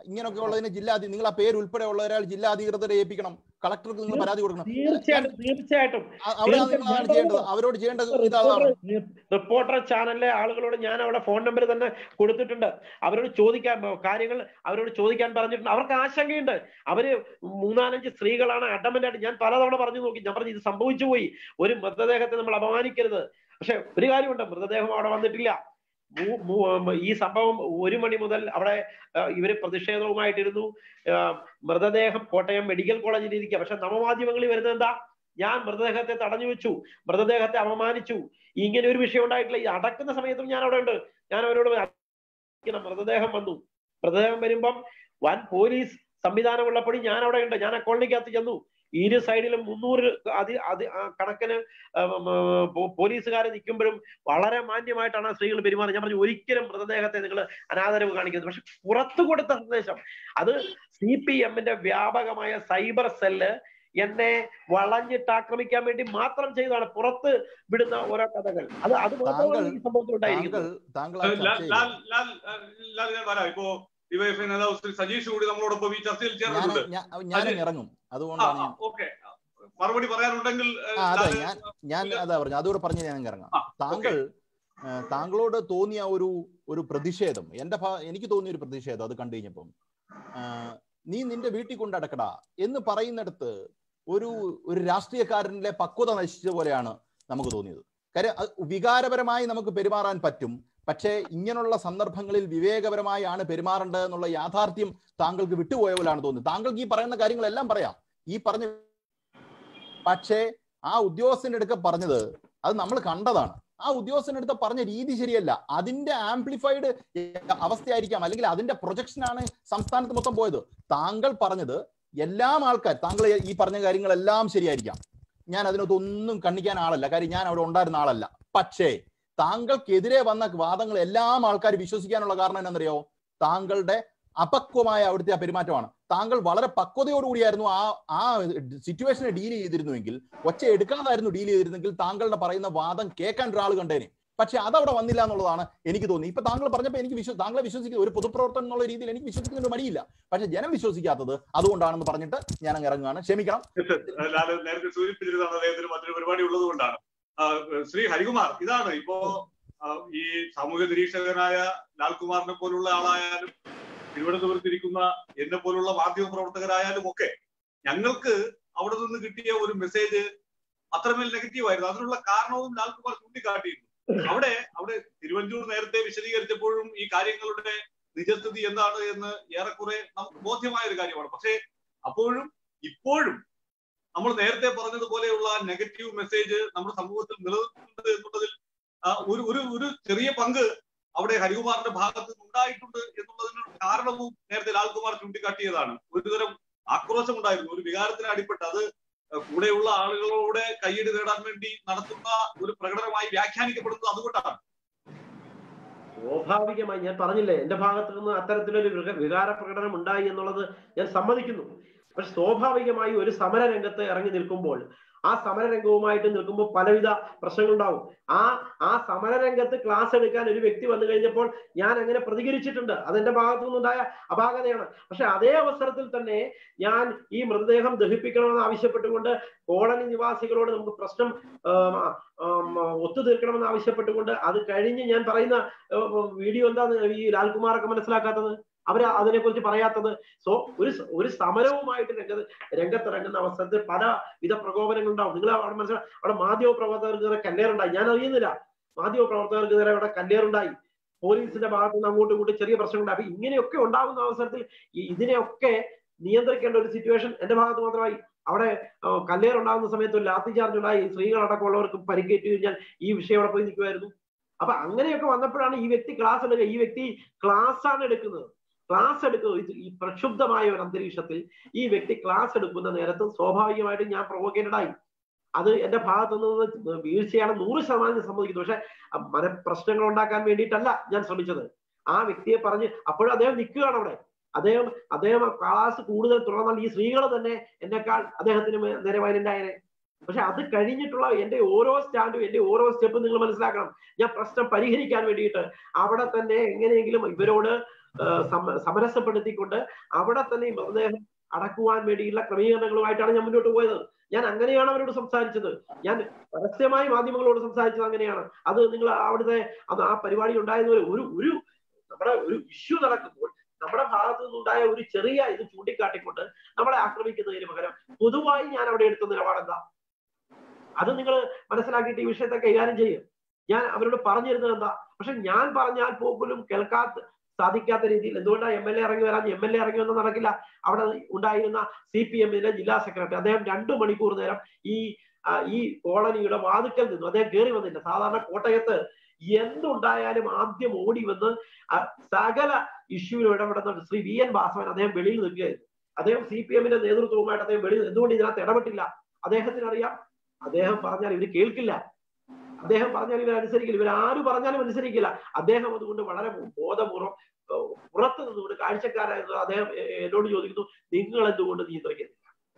ഇങ്ങനെയൊക്കെ ഉള്ളതിന് ജില്ലാ അധി- നിങ്ങൾ ആ പേര് ഉൾപ്പെടെ ഉള്ള ഒരാൾ ജില്ലാ അധികൃതരെ ഏൽപ്പിക്കണം കളക്ടർക്ക് നിങ്ങൾ പരാതി കൊടുക്കണം തീർച്ചയായിട്ടും തീർച്ചയായിട്ടും അ- അവിടെ നിങ്ങൾ അതാണ് ചെയ്യേണ്ടത് അവരോട് ചെയ്യേണ്ടത് ഇതാണ് റിപ്പോർട്ടർ ചാനലിലെ ആളുകളോട് ഞാൻ അവിടെ ഫോൺ നമ്പർ തന്നെ കൊടുത്തിട്ടുണ്ട് അവരോട് ചോദിക്കാൻ കാര്യങ്ങൾ അവരോട് ചോദിക്കാൻ പറഞ്ഞിട്ടുണ്ട് അവർക്ക് ആശങ്കയുണ്ട് അവര് മൂന്നാലഞ്ച് സ്ത്രീകളാണ് അഡമന്റ് ആയിട്ട് ഞാൻ പലതവണ പറഞ്ഞു നോക്കി ഞാൻ പറഞ്ഞു ഇത് സംഭവിച്ചു പോയി ഒരു മൃതദേഹത്തെ നമ്മൾ അപമാനിക്കരുത് പക്ഷെ ഒരു കാര്യമുണ്ട് മൃതദേഹം അവിടെ വന്നിട്ടില്ല മൂ- മൂ- ഈ സംഭവം ഒരു മണി മുതൽ അവിടെ ആ, ഇവര് പ്രതിഷേധവുമായിട്ടിരുന്നു ആ, മൃതദേഹം കോട്ടയം മെഡിക്കൽ കോളേജിൽ ഇരിക്കുക പക്ഷെ നവമാധ്യമങ്ങളിൽ വരുന്നത് എന്താ ഞാൻ മൃതദേഹത്തെ തടഞ്ഞു വെച്ചു മൃതദേഹത്തെ അപമാനിച്ചു ഇങ്ങനെ ഒരു വിഷയം ഉണ്ടായിട്ടില്ല ഈ അടക്കുന്ന സമയത്തും ഞാൻ അവിടെ ഉണ്ട് ഞാൻ അവരോട് പറഞ്ഞു, മൃതദേഹം വന്നു മൃതദേഹം വരുമ്പം വൻ പോലീസ് സംവിധാനമുള്ളപ്പോഴും ഞാൻ അവിടെ ഉണ്ട് ഞാൻ ആ കോളനിക്കകത്ത് ചെന്നു ഇരു സൈഡിലും മുന്നൂറ് അതി അതി ആ കണക്കിന് പോലീസുകാരെ നിൽക്കുമ്പോഴും വളരെ മാന്യമായിട്ടാണ് ആ സ്ത്രീകൾ പെരുമാറുന്നത് ഞാൻ പറഞ്ഞു ഒരിക്കലും മൃതദേഹത്തെ നിങ്ങൾ അനാദരവ് കാണിക്കുന്നത് പക്ഷെ പുറത്തു കൊടുത്ത സന്ദേശം അത് സി പി എമ്മിന്റെ വ്യാപകമായ സൈബർ സെല്ല് എന്നെ വളഞ്ഞിട്ട് ആക്രമിക്കാൻ വേണ്ടി മാത്രം ചെയ്തതാണ് പുറത്ത് വിടുന്ന ഓരോ കഥകൾ അത് അത് മാത്രമാണ് ഈ സംഭവത്തിൽ താങ്കൾ ഉണ്ടായിരിക്കുന്നത് താങ്കൾ ആ ലാൽ ചർച്ചയിൽ ലാൽ ലാൽ ലാൽ ഞാൻ വരാം ഇപ്പോ ഡിവൈഎഫ്ഐ നേതാവ് ശ്രീ സജീഷ് കൂടി നമ്മളോടൊപ്പം ഈ ചർച്ചയിൽ ഞാൻ ചേർന്നിട്ടുണ്ട് ഞാനും ഇറങ്ങും അതുകൊണ്ടാണ് ഞാൻ ഓക്കെ മറുപടി പറയാനുണ്ടെങ്കിൽ ഏഹ്, ആ അതെ ലാൽ, ഞാൻ ഞാൻ അതാ പറഞ്ഞു അതുകൂടെ പറഞ്ഞ് ഞാൻ ഇറങ്ങാം ആ, താങ്കൾ ആ, താങ്കളോട് തോന്നിയ ഒരു ഒരു പ്രതിഷേധം എന്റെ ഭാ എനിക്ക് തോന്നിയ ഒരു പ്രതിഷേധം അത് കണ്ടു കഴിഞ്ഞപ്പം ആ, നീ നിന്റെ വീട്ടിൽ കൊണ്ടടക്കടാ എന്ന് പറയുന്നിടത്ത് ഒരു ഒരു രാഷ്ട്രീയക്കാരനിലെ പക്വത നശിച്ച പോലെയാണ് നമുക്ക് തോന്നിയത് കാര്യം അത് വികാരപരമായി നമുക്ക് പെരുമാറാൻ പറ്റും പക്ഷേ ഇങ്ങനെയുള്ള സന്ദർഭങ്ങളിൽ വിവേകപരമായാണ് പെരുമാറേണ്ടത് എന്നുള്ള യാഥാർത്ഥ്യം താങ്കൾക്ക് വിട്ടുപോയ പോലെയാണ് തോന്നുന്നത് താങ്കൾക്ക് ഈ പറയുന്ന കാര്യങ്ങളെല്ലാം പറയാം ഈ പറഞ്ഞ പക്ഷേ ആ ഉദ്യോഗസ്ഥന്റെ അടുക്ക പറഞ്ഞത് അത് നമ്മൾ കണ്ടതാണ് ആ ഉദ്യോഗസ്ഥന്റെ അടുത്ത് പറഞ്ഞ രീതി ശരിയല്ല അതിന്റെ ആംപ്ലിഫൈഡ് അവസ്ഥയായിരിക്കാം അല്ലെങ്കിൽ അതിന്റെ പ്രൊജക്ഷനാണ് സംസ്ഥാനത്ത് മൊത്തം പോയത് താങ്കൾ പറഞ്ഞത് എല്ലാം ആൾക്കാർ താങ്കൾ ഈ പറഞ്ഞ കാര്യങ്ങളെല്ലാം ശരിയായിരിക്കാം ഞാൻ അതിനകത്ത് ഒന്നും കണ്ണിക്കാൻ ആളല്ല കാര്യം ഞാൻ അവിടെ ഉണ്ടായിരുന്ന ആളല്ല പക്ഷേ താങ്കൾക്കെതിരെ വന്ന വാദങ്ങൾ എല്ലാം ആൾക്കാർ വിശ്വസിക്കാനുള്ള കാരണം എന്താണെന്നറിയോ താങ്കളുടെ അപക്വമായ അവിടുത്തെ ആ പെരുമാറ്റമാണ് താങ്കൾ വളരെ പക്വതയോടുകൂടിയായിരുന്നു ആ ആ സിറ്റുവേഷനെ ഡീൽ ചെയ്തിരുന്നുവെങ്കിൽ ഒച്ച എടുക്കാതായിരുന്നു ഡീൽ ചെയ്തിരുന്നെങ്കിൽ താങ്കളുടെ പറയുന്ന വാദം കേൾക്കാൻ ഒരാൾ കണ്ടേനെ പക്ഷെ അതവിടെ വന്നില്ല എന്നുള്ളതാണ് എനിക്ക് തോന്നി ഇപ്പൊ താങ്കൾ പറഞ്ഞപ്പോൾ എനിക്ക് വിശ്വ താങ്കളെ വിശ്വസിക്കുന്ന ഒരു പൊതുപ്രവർത്തനം എന്നുള്ള രീതിയിൽ എനിക്ക് വിശ്വസിക്കുന്ന ഒരു മടിയില്ല പക്ഷെ ജനം വിശ്വസിക്കാത്തത് അതുകൊണ്ടാണെന്ന് പറഞ്ഞിട്ട് ഞാൻ അങ്ങ് ഇറങ്ങുകയാണ് ക്ഷമിക്കണം ലാൽ നേരത്തെ സൂചിപ്പിച്ചിരുന്നതാണ് അദ്ദേഹത്തിന് മറ്റൊരു പരിപാടി ഉള്ളത് കൊണ്ടാണ് ആ, ശ്രീ ഹരികുമാർ ഇതാണ് ഇപ്പോ ആ, ഈ സാമൂഹ്യ നിരീക്ഷകനായ ലാൽകുമാറിനെ പോലുള്ള ആളായാലും തിരുവനന്തപുരത്ത് ഇരിക്കുന്ന എന്നെ പോലുള്ള മാധ്യമ പ്രവർത്തകരായാലും ഒക്കെ ഞങ്ങൾക്ക് അവിടെ നിന്ന് കിട്ടിയ ഒരു മെസ്സേജ് അത്രമേൽ നെഗറ്റീവ് ആയിരുന്നു അതിനുള്ള കാരണവും ലാൽകുമാർ ചൂണ്ടിക്കാട്ടിയിരുന്നു അവിടെ അവിടെ തിരുവഞ്ചൂർ നേരത്തെ വിശദീകരിച്ചപ്പോഴും ഈ കാര്യങ്ങളുടെ നിജസ്ഥിതി എന്താണ് എന്ന് ഏറെക്കുറെ നമുക്ക് ബോധ്യമായ ഒരു കാര്യമാണ് പക്ഷേ അപ്പോഴും ഇപ്പോഴും നമ്മൾ നേരത്തെ പറഞ്ഞതുപോലെയുള്ള നെഗറ്റീവ് മെസ്സേജ് നമ്മുടെ സമൂഹത്തിൽ നിലനിൽക്കുന്നുണ്ട് എന്നുള്ളതിൽ ആ, ഒരു ഒരു ഒരു ചെറിയ പങ്ക് അവിടെ ഹരികുമാറിന്റെ ഭാഗത്ത് നിന്ന് ഉണ്ടായിട്ടുണ്ട് എന്നുള്ളതിന് കാരണവും നേരത്തെ ലാൽകുമാർ ചൂണ്ടിക്കാട്ടിയതാണ് ഒരുതരം ആക്രോശം ഉണ്ടായിരുന്നു ഒരു വികാരത്തിന് അടിപ്പെട്ട് അത് കൂടെയുള്ള ആളുകളോട് കയ്യടി നേടാൻ വേണ്ടി നടത്തുന്ന ഒരു പ്രകടനമായി വ്യാഖ്യാനിക്കപ്പെടുന്നത് അതുകൊണ്ടാണ് സ്വാഭാവികമായി ഞാൻ പറഞ്ഞില്ലേ എന്റെ ഭാഗത്ത് നിന്ന് അത്തരത്തിലൊരു വിക- വികാര പ്രകടനം ഉണ്ടായി എന്നുള്ളത് ഞാൻ സമ്മതിക്കുന്നു പക്ഷെ സ്വാഭാവികമായി ഒരു സമര രംഗത്ത് ഇറങ്ങി നിൽക്കുമ്പോൾ ആ സമരരംഗവുമായിട്ട് നിൽക്കുമ്പോൾ പലവിധ പ്രശ്നങ്ങളുണ്ടാവും ആ ആ സമരരംഗത്ത് ക്ലാസ് എടുക്കാൻ ഒരു വ്യക്തി വന്നു കഴിഞ്ഞപ്പോൾ ഞാൻ അങ്ങനെ പ്രതികരിച്ചിട്ടുണ്ട് അതെന്റെ ഭാഗത്തു നിന്നുണ്ടായ അപാകതയാണ് പക്ഷെ അതേ അവസരത്തിൽ തന്നെ ഞാൻ ഈ മൃതദേഹം ദഹിപ്പിക്കണമെന്ന് ആവശ്യപ്പെട്ടുകൊണ്ട് കോളനി നിവാസികളോട് നമുക്ക് പ്രശ്നം ആം, ആം, ഒത്തുതീർക്കണമെന്ന് ആവശ്യപ്പെട്ടുകൊണ്ട് അത് കഴിഞ്ഞ് ഞാൻ പറയുന്ന ഏർ, വീഡിയോ എന്താന്ന് ഈ ലാൽകുമാറൊക്കെ മനസ്സിലാക്കാത്തത് അവര് അതിനെക്കുറിച്ച് പറയാത്തത് സോ ഒരു സ- ഒരു സമരവുമായിട്ട് രംഗത്ത് രംഗത്തിറങ്ങുന്ന അവസരത്തിൽ പല വിധ പ്രകോപനങ്ങൾ ഉണ്ടാവും നിങ്ങൾ അവിടെ മനസ്സിലാവും അവിടെ മാധ്യമ പ്രവർത്തകർക്ക് നേരെ കല്ലേറുണ്ടായി ഞാൻ അറിയുന്നില്ല മാധ്യമ പ്രവർത്തകർക്ക് നേരെ അവിടെ കല്ലേറുണ്ടായി പോലീസിന്റെ ഭാഗത്ത് നിന്ന് അങ്ങോട്ടും ഇങ്ങോട്ടും ചെറിയ പ്രശ്നങ്ങളുണ്ടായി അപ്പൊ ഇങ്ങനെയൊക്കെ ഉണ്ടാകുന്ന അവസരത്തിൽ ഈ ഇതിനെയൊക്കെ നിയന്ത്രിക്കേണ്ട ഒരു സിറ്റുവേഷൻ എന്റെ ഭാഗത്ത് മാത്രമായി അവിടെ ആ, കല്ലേറുണ്ടാകുന്ന സമയത്ത് ഒരു ലാത്തി ചാർജ് ഉണ്ടായി സ്ത്രീകളടക്കമുള്ളവർക്ക് പരിക്കേറ്റ് കഴിഞ്ഞാൽ ഈ വിഷയം അവിടെ പോയി നിൽക്കുമായിരുന്നു അപ്പൊ അങ്ങനെയൊക്കെ വന്നപ്പോഴാണ് ഈ വ്യക്തി ക്ലാസ് എടുക്കുക ഈ വ്യക്തി ക്ലാസ് ആണ് എടുക്കുന്നത് ക്ലാസ് എടുക്കുന്നത് ഇത് ഈ പ്രക്ഷുബ്ധമായ ഒരു അന്തരീക്ഷത്തിൽ ഈ വ്യക്തി ക്ലാസ് എടുക്കുന്ന നേരത്ത് സ്വാഭാവികമായിട്ടും ഞാൻ പ്രൊവോക്കേറ്റഡ് ആയി അത് എന്റെ ഭാഗത്തു നിന്ന് വീഴ്ചയാണ് നൂറ് ശതമാനം സമ്മതിക്കുന്നു പക്ഷെ മന പ്രശ്നങ്ങൾ ഉണ്ടാക്കാൻ വേണ്ടിയിട്ടല്ല ഞാൻ ശ്രമിച്ചത് ആ വ്യക്തിയെ പറഞ്ഞ് അപ്പോഴും അദ്ദേഹം നിൽക്കുകയാണ് അവിടെ അദ്ദേഹം അദ്ദേഹം ക്ലാസ് കൂടുതൽ തുടർന്നാൽ ഈ സ്ത്രീകൾ തന്നെ എന്നെക്കാൾ അദ്ദേഹത്തിന് മേ- നേരെ വയലുണ്ടായനെ പക്ഷെ അത് കഴിഞ്ഞിട്ടുള്ള എന്റെ ഓരോ സ്റ്റാൻഡും എന്റെ ഓരോ സ്റ്റെപ്പും നിങ്ങൾ മനസ്സിലാക്കണം ഞാൻ പ്രശ്നം പരിഹരിക്കാൻ വേണ്ടിയിട്ട് അവിടെ തന്നെ എങ്ങനെയെങ്കിലും ഇവരോട് ആ, സമ- സമരസപ്പെടുത്തിക്കൊണ്ട് അവിടെ തന്നെ ഈ മൃതദേഹം അടക്കുവാൻ വേണ്ടിയുള്ള ക്രമീകരണങ്ങളുമായിട്ടാണ് ഞാൻ മുന്നോട്ട് പോയത് ഞാൻ അങ്ങനെയാണ് അവരോട് സംസാരിച്ചത് ഞാൻ പരസ്യമായി മാധ്യമങ്ങളോട് സംസാരിച്ചത് അങ്ങനെയാണ് അത് നിങ്ങൾ അവിടുത്തെ അത് ആ പരിപാടി ഉണ്ടായതുപോലെ ഒരു ഒരു നമ്മുടെ ഒരു ഇഷ്യൂ നടക്കുമ്പോൾ നമ്മുടെ ഭാഗത്തു നിന്നുണ്ടായ ഒരു ചെറിയ ഇത് ചൂണ്ടിക്കാട്ടിക്കൊണ്ട് നമ്മളെ ആക്രമിക്കുന്നതിന് പകരം പൊതുവായി ഞാൻ അവിടെ എടുത്ത നിലപാടെന്താ അത് നിങ്ങൾ മനസ്സിലാക്കിയിട്ട് ഈ വിഷയത്തെ കൈകാര്യം ചെയ്യും ഞാൻ അവരോട് പറഞ്ഞിരുന്നത് എന്താ പക്ഷെ ഞാൻ പറഞ്ഞാൽ പോലും കേൾക്കാത്ത സാധിക്കാത്ത രീതിയിൽ എന്തുകൊണ്ടാണ് എം എൽ എ ഇറങ്ങി വരാൻ എം എൽ എ ഇറങ്ങി വന്ന് നടക്കില്ല അവിടെ ഉണ്ടായിരുന്ന സി പി എമ്മിന്റെ ജില്ലാ സെക്രട്ടറി അദ്ദേഹം രണ്ടു മണിക്കൂർ നേരം ഈ ആ, ഈ കോളനിയുടെ വാതുക്കൽ നിന്നു അദ്ദേഹം കയറി വന്നില്ല സാധാരണ കോട്ടയത്ത് എന്തുണ്ടായാലും ആദ്യം ഓടി വന്ന് ആ സകല ഇഷ്യൂവിലും ഇടപെടുന്ന ശ്രീ വി എൻ വാസവൻ അദ്ദേഹം വെളിയിൽ നിൽക്കുകയായിരുന്നു അദ്ദേഹം സി പി എമ്മിന്റെ നേതൃത്വവുമായിട്ട് അദ്ദേഹം വെളിയിൽ എന്തുകൊണ്ട് ഇതിനകത്ത് ഇടപെട്ടില്ല അദ്ദേഹത്തിന് അറിയാം അദ്ദേഹം പറഞ്ഞാൽ ഇവര് കേൾക്കില്ല അദ്ദേഹം പറഞ്ഞാൽ ഇവർ അനുസരിക്കില്ല ഇവർ ആര് പറഞ്ഞാലും അനുസരിക്കില്ല അദ്ദേഹം അതുകൊണ്ട് വളരെ ബോധപൂർവം ഏഹ്, പുറത്ത് നിന്നുകൊണ്ട് കാഴ്ചക്കാരായിരുന്നു അദ്ദേഹം എ- എ- എന്നോട് ചോദിക്കുന്നു നിങ്ങൾ എന്തുകൊണ്ട് നിയന്ത്രിക്കുന്നില്ല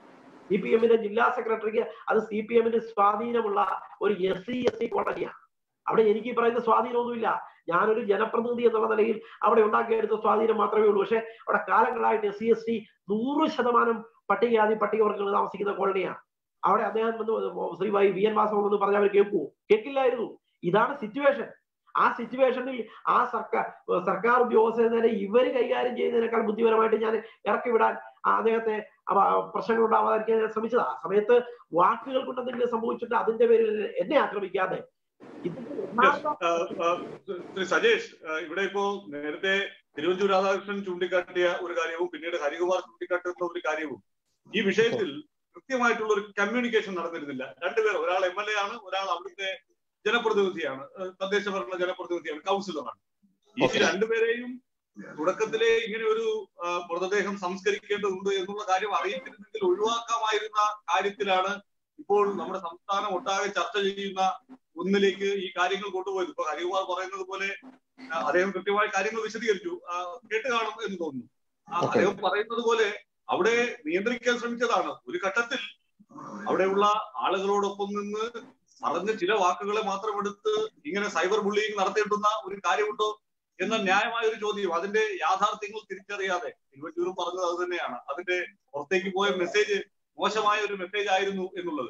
സി പി എമ്മിന്റെ ജില്ലാ സെക്രട്ടറിക്ക് അത് സി പി എമ്മിന്റെ സ്വാധീനമുള്ള ഒരു എസ് സി എസ് സി കോടതിയാണ് അവിടെ എനിക്ക് ഈ പറയുന്ന സ്വാധീനമൊന്നുമില്ല ഞാനൊരു ജനപ്രതിനിധി എന്നുള്ള നിലയിൽ അവിടെ ഉണ്ടാക്കിയെടുത്ത സ്വാധീനം മാത്രമേ ഉള്ളൂ പക്ഷെ അവിടെ കാലങ്ങളായിട്ട് എസ് സി എസ് ടി നൂറ് ശതമാനം പട്ടികജാതി പട്ടികവർഗങ്ങൾ താമസിക്കുന്ന കോളനിയാണ് അവിടെ അദ്ദേഹം വന്ന് Shri Y V N Vasavan എന്ന് പറഞ്ഞാൽ അവർ കേൾക്കുവോ കേൾക്കില്ലായിരുന്നു ഇതാണ് സിറ്റുവേഷൻ ആ സിറ്റുവേഷനിൽ ആ സർക്കാർ സർക്കാർ ഉദ്യോഗസ്ഥരെ ഇവര് കൈകാര്യം ചെയ്യുന്നതിനേക്കാൾ ബുദ്ധിപരമായിട്ട് ഞാൻ ഇറക്കി വിടാൻ ആ അദ്ദേഹത്തെ അവ- പ്രശ്നങ്ങൾ ഉണ്ടാവാതിരിക്കാൻ ഞാൻ ശ്രമിച്ചത് ആ സമയത്ത് വാക്കുകൾ കൊണ്ട് എന്തെങ്കിലും സംഭവിച്ചിട്ട് അതിന്റെ പേരിൽ എന്നെ ആക്രമിക്കാതെ ഇതിന്റെ യഥാർത്ഥ ആ, ആ, ശ്രീ സജേഷ് ആ, ഇവിടെ ഇപ്പോ നേരത്തെ തിരുവഞ്ചൂർ രാധാകൃഷ്ണൻ ചൂണ്ടിക്കാട്ടിയ ഒരു കാര്യവും പിന്നീട് ഹരികുമാർ ചൂണ്ടിക്കാട്ടുന്ന ഒരു കാര്യവും ഈ വിഷയത്തിൽ കൃത്യമായിട്ടുള്ള ഒരു കമ്മ്യൂണിക്കേഷൻ നടന്നിരുന്നില്ല രണ്ടുപേർ ഒരാൾ എം എൽ എ ആണ് ഒരാൾ അവിടുത്തെ ജനപ്രതിനിധിയാണ് ആ, തദ്ദേശ ഭരണ ജനപ്രതിനിധിയാണ് കൗൺസിലറാണ് ഈ Okay. രണ്ടുപേരെയും തുടക്കത്തിലെ ഇങ്ങനെ ഒരു ആ, മൃതദേഹം സംസ്കരിക്കേണ്ടതുണ്ട് എന്നുള്ള കാര്യം അറിയിച്ചിരുന്നെങ്കിൽ ഒഴിവാക്കാമായിരുന്ന കാര്യത്തിലാണ് ഇപ്പോൾ നമ്മുടെ സംസ്ഥാനം ഒട്ടാകെ ചർച്ച ചെയ്യുന്ന ഒന്നിലേക്ക് ഈ കാര്യങ്ങൾ കൊണ്ടുപോയത് ഇപ്പൊ ഹരികുമാർ പറയുന്നത് പോലെ ആ, അദ്ദേഹം കൃത്യമായി കാര്യങ്ങൾ വിശദീകരിച്ചു ആ, കേട്ട് കാണും എന്ന് തോന്നുന്നു ആ, Okay. അദ്ദേഹം പറയുന്നത് പോലെ അവിടെ നിയന്ത്രിക്കാൻ ശ്രമിച്ചതാണ് ഒരു ഘട്ടത്തിൽ അവിടെയുള്ള ആളുകളോടൊപ്പം നിന്ന് പറഞ്ഞ ചില വാക്കുകളെ മാത്രം എടുത്ത് ഇങ്ങനെ സൈബർ ബുള്ളിങ് നടത്തേണ്ടുന്ന ഒരു കാര്യമുണ്ടോ എന്ന ന്യായമായ ഒരു ചോദ്യം അതിന്റെ യാഥാർത്ഥ്യങ്ങൾ തിരിച്ചറിയാതെ തിരുവഞ്ചൂരും പറഞ്ഞത് അത് തന്നെയാണ് അതിന്റെ പുറത്തേക്ക് പോയ മെസ്സേജ് മോശമായ ഒരു മെസ്സേജ് ആയിരുന്നു എന്നുള്ളത്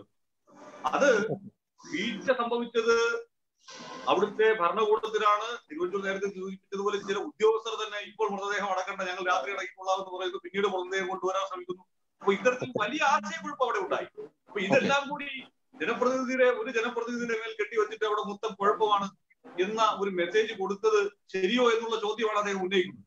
അത് വീഴ്ച സംഭവിച്ചത് അവിടുത്തെ ഭരണകൂടത്തിലാണ് തിരുവഞ്ചൂർ നേരത്തെ സൂചിപ്പിച്ചതുപോലെ ചില ഉദ്യോഗസ്ഥർ തന്നെ ഇപ്പോൾ മൃതദേഹം അടക്കണ്ട ഞങ്ങൾ രാത്രി അടക്കിക്കൊള്ളാം എന്ന് പറയുന്നു പിന്നീട് മൃതദേഹം കൊണ്ടുവരാൻ ശ്രമിക്കുന്നു അപ്പൊ ഇത്തരത്തിൽ വലിയ ആശയക്കുഴപ്പം അവിടെ ഉണ്ടായി അപ്പൊ ഇതെല്ലാം കൂടി ജനപ്രതിനിധിയുടെ ഒരു ജനപ്രതിനിധിയുടെ മേൽ കെട്ടിവെച്ചിട്ട് അവിടെ മൊത്തം കുഴപ്പമാണ് എന്ന ഒരു മെസ്സേജ് കൊടുത്തത് ശരിയോ എന്നുള്ള ചോദ്യമാണ് അദ്ദേഹം ഉന്നയിക്കുന്നത്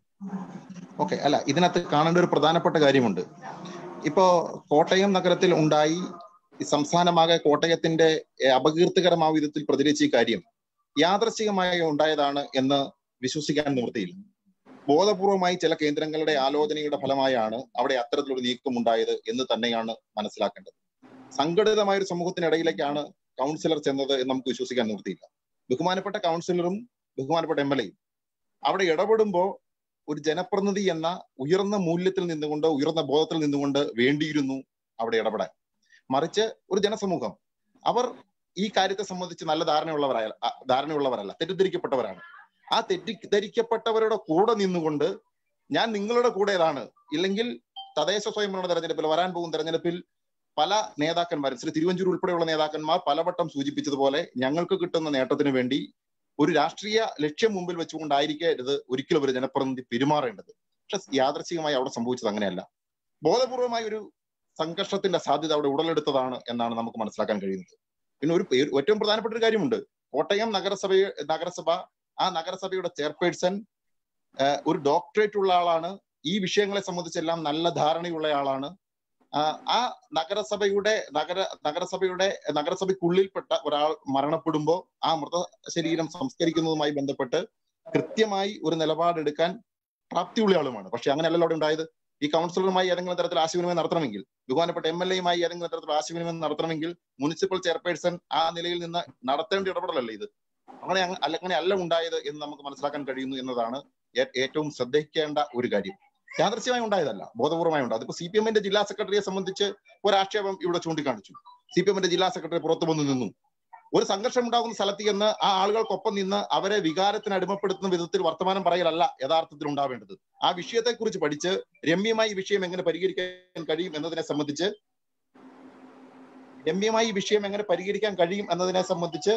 ഓക്കെ അല്ല ഇതിനകത്ത് കാണേണ്ട ഒരു പ്രധാനപ്പെട്ട കാര്യമുണ്ട് ഇപ്പോ കോട്ടയം നഗരത്തിൽ ഉണ്ടായി ഈ സംസ്ഥാനമാകെ കോട്ടയത്തിന്റെ ഏഹ്, അപകീർത്തികരമായ വിധത്തിൽ പ്രതികരിച്ച ഈ കാര്യം യാദൃശ്ചികമായി ഉണ്ടായതാണ് എന്ന് വിശ്വസിക്കാൻ നിവൃത്തിയില്ല ബോധപൂർവമായി ചില കേന്ദ്രങ്ങളുടെ ആലോചനയുടെ ഫലമായാണ് അവിടെ അത്തരത്തിലൊരു നീക്കം ഉണ്ടായത് എന്ന് തന്നെയാണ് മനസ്സിലാക്കേണ്ടത് സംഘടിതമായ ഒരു സമൂഹത്തിനിടയിലേക്കാണ് കൗൺസിലർ ചെന്നത് എന്ന് നമുക്ക് വിശ്വസിക്കാൻ നിവൃത്തിയില്ല ബഹുമാനപ്പെട്ട കൗൺസിലറും ബഹുമാനപ്പെട്ട എം എൽ എയും അവിടെ ഇടപെടുമ്പോൾ ഒരു ജനപ്രതിനിധി എന്ന ഉയർന്ന മൂല്യത്തിൽ നിന്നുകൊണ്ട് ഉയർന്ന ബോധത്തിൽ നിന്നുകൊണ്ട് വേണ്ടിയിരുന്നു അവിടെ ഇടപെടാൻ മറിച്ച് ഒരു ജനസമൂഹം അവർ ഈ കാര്യത്തെ സംബന്ധിച്ച് നല്ല ധാരണയുള്ളവരല്ല അ- ധാരണയുള്ളവരല്ല തെറ്റിദ്ധരിക്കപ്പെട്ടവരാണ് ആ തെറ്റിദ്ധരിക്കപ്പെട്ടവരുടെ കൂടെ നിന്നുകൊണ്ട് ഞാൻ നിങ്ങളുടെ കൂടേതാണ് ഇല്ലെങ്കിൽ തദ്ദേശ സ്വയംഭരണ തെരഞ്ഞെടുപ്പിൽ വരാൻ പോകുന്ന തെരഞ്ഞെടുപ്പിൽ പല നേതാക്കന്മാരും ശ്രീ തിരുവഞ്ചൂർ ഉൾപ്പെടെയുള്ള നേതാക്കന്മാർ പലവട്ടം സൂചിപ്പിച്ചതുപോലെ ഞങ്ങൾക്ക് കിട്ടുന്ന നേട്ടത്തിന് വേണ്ടി ഒരു രാഷ്ട്രീയ ലക്ഷ്യം മുമ്പിൽ വെച്ചുകൊണ്ടായിരിക്കരുത് ഒരിക്കലും ഒരു ജനപ്രതിനിധി പെരുമാറേണ്ടത് പക്ഷെ യാദർച്ഛികമായി അവിടെ സംഭവിച്ചത് അങ്ങനെയല്ല ബോധപൂർവമായ ഒരു സംഘർഷത്തിന്റെ സാധ്യത അവിടെ ഉടലെടുത്തതാണ് എന്നാണ് നമുക്ക് മനസ്സിലാക്കാൻ കഴിയുന്നത് പിന്നെ ഒരു പേ- ഏറ്റവും പ്രധാനപ്പെട്ട ഒരു കാര്യമുണ്ട് കോട്ടയം നഗരസഭ നഗരസഭ ആ നഗരസഭയുടെ ചെയർപേഴ്സൺ ഏഹ്, ഒരു ഡോക്ടറേറ്റ് ഉള്ള ആളാണ് ഈ വിഷയങ്ങളെ സംബന്ധിച്ചെല്ലാം നല്ല ധാരണയുള്ള ആളാണ് ആ, ആ നഗരസഭയുടെ നഗര നഗരസഭയുടെ നഗരസഭയ്ക്കുള്ളിൽപ്പെട്ട ഒരാൾ മരണപ്പെടുമ്പോൾ ആ മൃത ശരീരം സംസ്കരിക്കുന്നതുമായി ബന്ധപ്പെട്ട് കൃത്യമായി ഒരു നിലപാടെടുക്കാൻ പ്രാപ്തിയുള്ള ആളുമാണ് പക്ഷെ അങ്ങനെയല്ലല്ലോ അവിടെ ഉണ്ടായത് ഈ കൗൺസിലറുമായി ഏതെങ്കിലും തരത്തിൽ ആശയവിനിമയം നടത്തണമെങ്കിൽ ബഹുമാനപ്പെട്ട എം എൽ എയുമായി ഏതെങ്കിലും തരത്തിൽ ആശയവിനിമയം നടത്തണമെങ്കിൽ മുനിസിപ്പൽ ചെയർപേഴ്സൺ ആ നിലയിൽ നിന്ന് നടത്തേണ്ട ഇടപെടലല്ലേ ഇത് അങ്ങനെ അങ്ങ- അല്ല അങ്ങനെ അല്ല ഉണ്ടായത് എന്ന് നമുക്ക് മനസ്സിലാക്കാൻ കഴിയുന്നു എന്നതാണ് ഏ- ഏറ്റവും ശ്രദ്ധിക്കേണ്ട ഒരു കാര്യം യാദൃശ്യമായി ഉണ്ടായതല്ല ബോധപൂർവമായി ഉണ്ടായത് ഇപ്പൊ സി പി എമ്മിന്റെ ജില്ലാ സെക്രട്ടറിയെ സംബന്ധിച്ച് ഒരാക്ഷേപം ഇവിടെ ചൂണ്ടിക്കാണിച്ചു സി പി എമ്മിന്റെ ജില്ലാ സെക്രട്ടറി പുറത്തു വന്നു നിന്നു ഒരു സംഘർഷം ഉണ്ടാകുന്ന സ്ഥലത്ത് ചെന്ന് ആ ആളുകൾക്കൊപ്പം നിന്ന് അവരെ വികാരത്തിന് അടിമപ്പെടുത്തുന്ന വിധത്തിൽ വർത്തമാനം പറയലല്ല യഥാർത്ഥത്തിൽ ഉണ്ടാവേണ്ടത് ആ വിഷയത്തെക്കുറിച്ച് പഠിച്ച് രമ്യമായി ഈ വിഷയം എങ്ങനെ പരിഹരിക്കാൻ കഴിയും എന്നതിനെ സംബന്ധിച്ച് രമ്യമായി ഈ വിഷയം എങ്ങനെ പരിഹരിക്കാൻ കഴിയും എന്നതിനെ സംബന്ധിച്ച്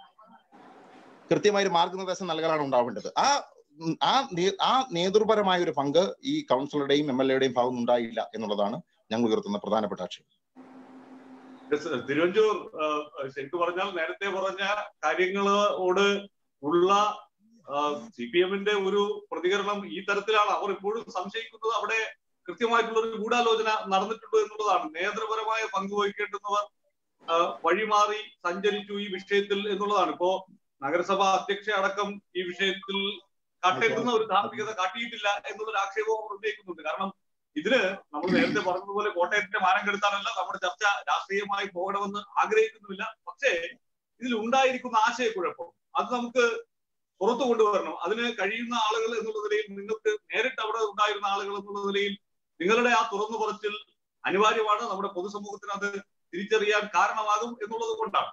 കൃത്യമായ ഒരു മാർഗനിർദ്ദേശം നൽകലാണ് ഉണ്ടാവേണ്ടത് ആ ഉം, ആ നേ- ആ നേതൃപരമായ ഒരു പങ്ക് ഈ കൗൺസിലറുടെയും എം എൽ എയുടെയും ഭാഗം ഉണ്ടായില്ല എന്നുള്ളതാണ് ഞങ്ങൾ ഉയർത്തുന്ന പ്രധാനപ്പെട്ട ആക്ഷേപം Yes, തിരുവഞ്ചൂർ ആ, ശരിക്കും പറഞ്ഞാൽ നേരത്തെ പറഞ്ഞ കാര്യങ്ങളോട് ഉള്ള സി പി എമ്മിന്റെ ഒരു പ്രതികരണം ഈ തരത്തിലാണ് അവർ ഇപ്പോഴും സംശയിക്കുന്നത് അവിടെ കൃത്യമായിട്ടുള്ള ഒരു ഗൂഢാലോചന നടന്നിട്ടുണ്ട് എന്നുള്ളതാണ് നേതൃപരമായ പങ്ക് വഹിക്കേണ്ടുന്നവർ ആ, വഴിമാറി സഞ്ചരിച്ചു ഈ വിഷയത്തിൽ എന്നുള്ളതാണ് ഇപ്പോ നഗരസഭ അധ്യക്ഷ അടക്കം ഈ വിഷയത്തിൽ കാട്ടേണ്ടുന്ന ഒരു ധാർമ്മികത കാട്ടിയിട്ടില്ല എന്നുള്ളൊരു ആക്ഷേപവും അവർ ഉന്നയിക്കുന്നുണ്ട് കാരണം ഇതിന് നമ്മൾ നേരത്തെ പറഞ്ഞതുപോലെ കോട്ടയത്തിന്റെ മാനം കെടുത്താനല്ല നമ്മുടെ ചർച്ച രാഷ്ട്രീയമായി പോകണമെന്ന് ആഗ്രഹിക്കുന്നുമില്ല പക്ഷേ ഇതിൽ ഉണ്ടായിരിക്കുന്ന ആശയക്കുഴപ്പം അത് നമുക്ക് പുറത്തു കൊണ്ടുവരണം അതിന് കഴിയുന്ന ആളുകൾ എന്നുള്ള നിലയിൽ നിങ്ങൾക്ക് നേരിട്ട് അവിടെ ഉണ്ടായിരുന്ന ആളുകൾ എന്നുള്ള നിലയിൽ നിങ്ങളുടെ ആ തുറന്നു പറച്ചിൽ അനിവാര്യമാണ് നമ്മുടെ പൊതുസമൂഹത്തിന് അത് തിരിച്ചറിയാൻ കാരണമാകും എന്നുള്ളത് കൊണ്ടാണ്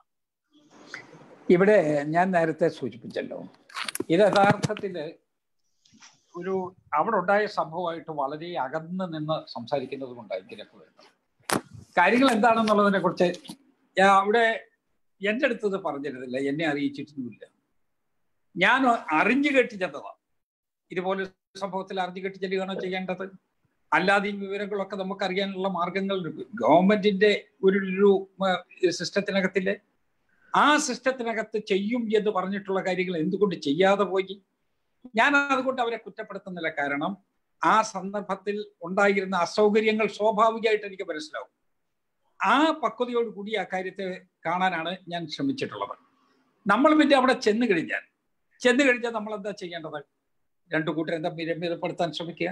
ഇവിടെ ഞാൻ നേരത്തെ സൂചിപ്പിച്ചല്ലോ ഇത് യഥാർത്ഥത്തിൽ ഒരു അവിടെ ഉണ്ടായ സംഭവമായിട്ട് വളരെ അകന്ന് നിന്ന് സംസാരിക്കുന്നത് കൊണ്ടാണ് ഇതിനൊക്കെ വരുന്നത് കാര്യങ്ങൾ എന്താണെന്നുള്ളതിനെ കുറിച്ച് ഞാൻ അവിടെ എൻ്റെ അടുത്തത് പറഞ്ഞിരുന്നില്ല എന്നെ അറിയിച്ചിട്ടൊന്നുമില്ല ഞാൻ അറിഞ്ഞു കെട്ടി ചെന്നതാണ് ഇതുപോലെ സംഭവത്തിൽ അറിഞ്ഞു കെട്ടി ചെല്ലുകയാണോ ചെയ്യേണ്ടത് അല്ലാതെ ഈ വിവരങ്ങളൊക്കെ നമുക്ക് അറിയാനുള്ള മാർഗങ്ങൾ ഗവൺമെന്റിന്റെ ഒരു ഒരു സിസ്റ്റത്തിനകത്തില്ലേ ആ സിസ്റ്റത്തിനകത്ത് ചെയ്യും എന്ന് പറഞ്ഞിട്ടുള്ള കാര്യങ്ങൾ എന്തുകൊണ്ട് ചെയ്യാതെ പോയി ഞാൻ അതുകൊണ്ട് അവരെ കുറ്റപ്പെടുത്തുന്നില്ല കാരണം ആ സന്ദർഭത്തിൽ ഉണ്ടായിരുന്ന അസൗകര്യങ്ങൾ സ്വാഭാവികമായിട്ട് എനിക്ക് മനസ്സിലാവും ആ പക്വതയോട് കൂടി ആ കാര്യത്തെ കാണാനാണ് ഞാൻ ശ്രമിച്ചിട്ടുള്ളത് നമ്മൾ പിന്നെ അവിടെ ചെന്ന് കഴിഞ്ഞാൽ ചെന്ന് കഴിഞ്ഞാൽ നമ്മൾ എന്താ ചെയ്യേണ്ടത് രണ്ടു കൂട്ടർ എന്താ രമ്യതപ്പെടുത്താൻ ശ്രമിക്കുക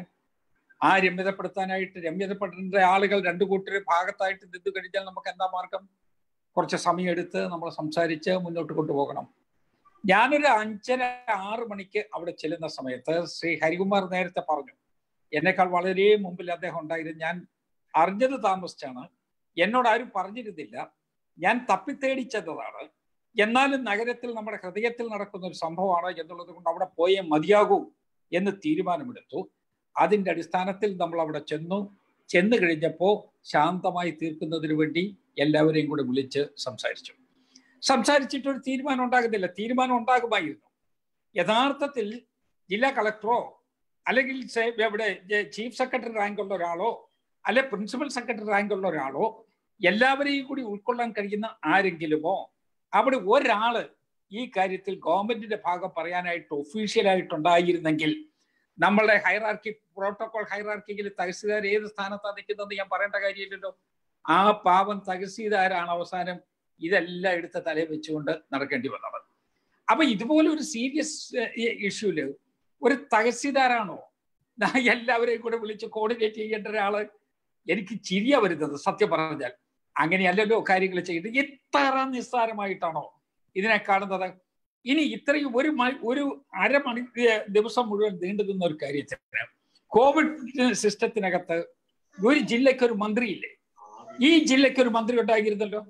ആ രമ്യതപ്പെടുത്താനായിട്ട് രമ്യതപ്പെടേണ്ട ആളുകൾ രണ്ടു കൂട്ടർ ഭാഗത്തായിട്ട് നിന്ന് കഴിഞ്ഞാൽ നമുക്ക് എന്താ മാർഗം കുറച്ച് സമയമെടുത്ത് നമ്മൾ സംസാരിച്ച് മുന്നോട്ട് കൊണ്ടുപോകണം ഞാനൊരു അഞ്ചര ആറ് മണിക്ക് അവിടെ ചെല്ലുന്ന സമയത്ത് ശ്രീ ഹരികുമാർ നേരത്തെ പറഞ്ഞു എന്നെക്കാൾ വളരെ മുമ്പിൽ അദ്ദേഹം ഉണ്ടായിരുന്നു ഞാൻ അറിഞ്ഞത് താമസിച്ചാണ് എന്നോട് ആരും പറഞ്ഞിരുന്നില്ല ഞാൻ തപ്പിത്തേടി ചെന്നതാണ് എന്നാലും നഗരത്തിൽ നമ്മുടെ ഹൃദയത്തിൽ നടക്കുന്ന ഒരു സംഭവമാണ് എന്നുള്ളത് കൊണ്ട് അവിടെ പോയേ മതിയാകൂ എന്ന് തീരുമാനമെടുത്തു അതിന്റെ അടിസ്ഥാനത്തിൽ നമ്മൾ അവിടെ ചെന്നു ചെന്ന് കഴിഞ്ഞപ്പോൾ ശാന്തമായി തീർക്കുന്നതിന് വേണ്ടി എല്ലാവരെയും കൂടെ വിളിച്ച് സംസാരിച്ചു സംസാരിച്ചിട്ട് ഒരു തീരുമാനം ഉണ്ടാകുന്നില്ല തീരുമാനം ഉണ്ടാകുമായിരുന്നു യഥാർത്ഥത്തിൽ ജില്ലാ കളക്ടറോ അല്ലെങ്കിൽ ഇവിടെ ചീഫ് സെക്രട്ടറി റാങ്കുള്ള ഒരാളോ അല്ലെ പ്രിൻസിപ്പൽ സെക്രട്ടറി റാങ്കുള്ള ഒരാളോ എല്ലാവരെയും കൂടി ഉൾക്കൊള്ളാൻ കഴിയുന്ന ആരെങ്കിലുമോ അവിടെ ഒരാള് ഈ കാര്യത്തിൽ ഗവൺമെന്റിന്റെ ഭാഗം പറയാനായിട്ട് ഒഫീഷ്യലായിട്ടുണ്ടായിരുന്നെങ്കിൽ നമ്മളുടെ ഹൈറാർക്കി പ്രോട്ടോകോൾ ഹൈറാർക്കിയിൽ തഹസീൽദാർ ഏത് സ്ഥാനത്താണ് നിൽക്കുന്നത് ഞാൻ പറയേണ്ട കാര്യമില്ലല്ലോ ആ പാവം തഹസീൽദാരാണ് അവസാനം ഇതെല്ലാം എടുത്ത് തലയിൽ വെച്ചുകൊണ്ട് നടക്കേണ്ടി വന്നത് അപ്പൊ ഇതുപോലെ ഒരു സീരിയസ് ഇഷ്യൂല് ഒരു തഹസീൽദാരാണോ എല്ലാവരെയും കൂടെ വിളിച്ച് കോർഡിനേറ്റ് ചെയ്യേണ്ട ഒരാള് എനിക്ക് ചിരിയ വരുന്നത് സത്യം പറഞ്ഞാൽ അങ്ങനെയല്ലല്ലോ കാര്യങ്ങൾ ചെയ്യുന്നത് ഇത്ര നിസ്സാരമായിട്ടാണോ ഇതിനെ കാണുന്നത് ഇനി ഇത്രയും ഒരു ഒരു അരമണി ദിവസം മുഴുവൻ നീണ്ടു നിന്ന ഒരു കാര്യത്തിന് കോവിഡ് സിസ്റ്റത്തിനകത്ത് ഒരു ജില്ലയ്ക്ക് ഒരു മന്ത്രിയില്ലേ ഈ ജില്ലയ്ക്ക് ഒരു മന്ത്രി ഉണ്ടായിരുന്നല്ലോ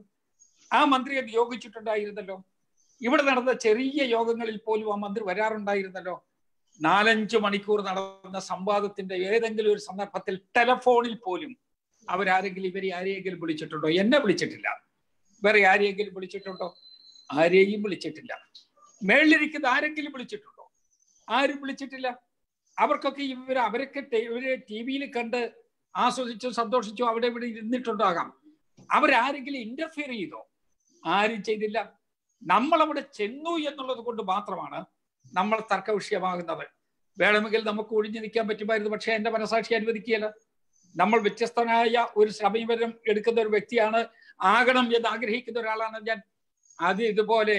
ആ മന്ത്രിയെ നിയോഗിച്ചിട്ടുണ്ടായിരുന്നല്ലോ ഇവിടെ നടന്ന ചെറിയ യോഗങ്ങളിൽ പോലും ആ മന്ത്രി വരാറുണ്ടായിരുന്നല്ലോ നാലഞ്ച് മണിക്കൂർ നടന്ന സംവാദത്തിന്റെ ഏതെങ്കിലും ഒരു സന്ദർഭത്തിൽ ടെലഫോണിൽ പോലും അവരാരെങ്കിലും ഇവരെ ആരെയെങ്കിലും വിളിച്ചിട്ടുണ്ടോ എന്നെ വിളിച്ചിട്ടില്ല വേറെ ആരെയെങ്കിലും വിളിച്ചിട്ടുണ്ടോ ആരെയും വിളിച്ചിട്ടില്ല മേളിലിരിക്കുന്ന ആരെങ്കിലും വിളിച്ചിട്ടുണ്ടോ ആരും വിളിച്ചിട്ടില്ല അവർക്കൊക്കെ ഇവർ അവരൊക്കെ ഇവരെ ടി വിയിൽ കണ്ട് ആസ്വദിച്ചോ സന്തോഷിച്ചോ അവിടെ ഇവിടെ ഇരുന്നിട്ടുണ്ടാകാം അവരാരെങ്കിലും ഇന്റർഫിയർ ചെയ്തോ ആരും ചെയ്തില്ല നമ്മൾ അവിടെ ചെന്നു എന്നുള്ളത് കൊണ്ട് മാത്രമാണ് നമ്മൾ തർക്ക വിഷയമാകുന്നത് വേണമെങ്കിൽ നമുക്ക് ഒഴിഞ്ഞു നിൽക്കാൻ പറ്റുമായിരുന്നു പക്ഷേ എന്റെ മനസാക്ഷി അനുവദിക്കുകയല്ല നമ്മൾ വ്യത്യസ്തനായ ഒരു സമീപനം എടുക്കുന്ന ഒരു വ്യക്തിയാണ് ആകണം എന്ന് ആഗ്രഹിക്കുന്ന ഒരാളാണ് ഞാൻ അത് ഇതുപോലെ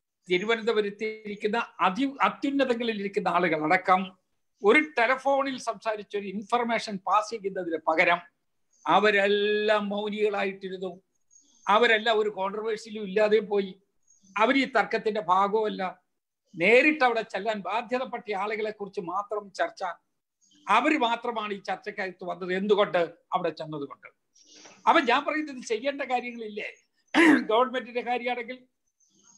തിരുവനന്തപുരത്തിരിക്കുന്ന അതി അത്യുന്നതങ്ങളിൽ ഇരിക്കുന്ന ആളുകൾ അടക്കം ഒരു ടെലഫോണിൽ സംസാരിച്ച ഒരു ഇൻഫർമേഷൻ പാസ് ചെയ്യുന്നതിന് പകരം അവരെല്ലാം മൗനികളായിട്ടിരുന്നു അവരെല്ലാം ഒരു കോൺട്രവേഴ്സിയിലും ഇല്ലാതെ പോയി അവർ ഈ തർക്കത്തിന്റെ ഭാഗവുമല്ല നേരിട്ട് അവിടെ ചെല്ലാൻ ബാധ്യതപ്പെട്ട ആളുകളെ കുറിച്ച് മാത്രം ചർച്ച അവർ മാത്രമാണ് ഈ ചർച്ചക്കകത്ത് വന്നത് എന്തുകൊണ്ട് അവിടെ ചെന്നതുകൊണ്ട് അപ്പൊ ഞാൻ പറയുന്നത് ചെയ്യേണ്ട കാര്യങ്ങളില്ലേ ഗവൺമെന്റിന്റെ കാര്യമാണെങ്കിൽ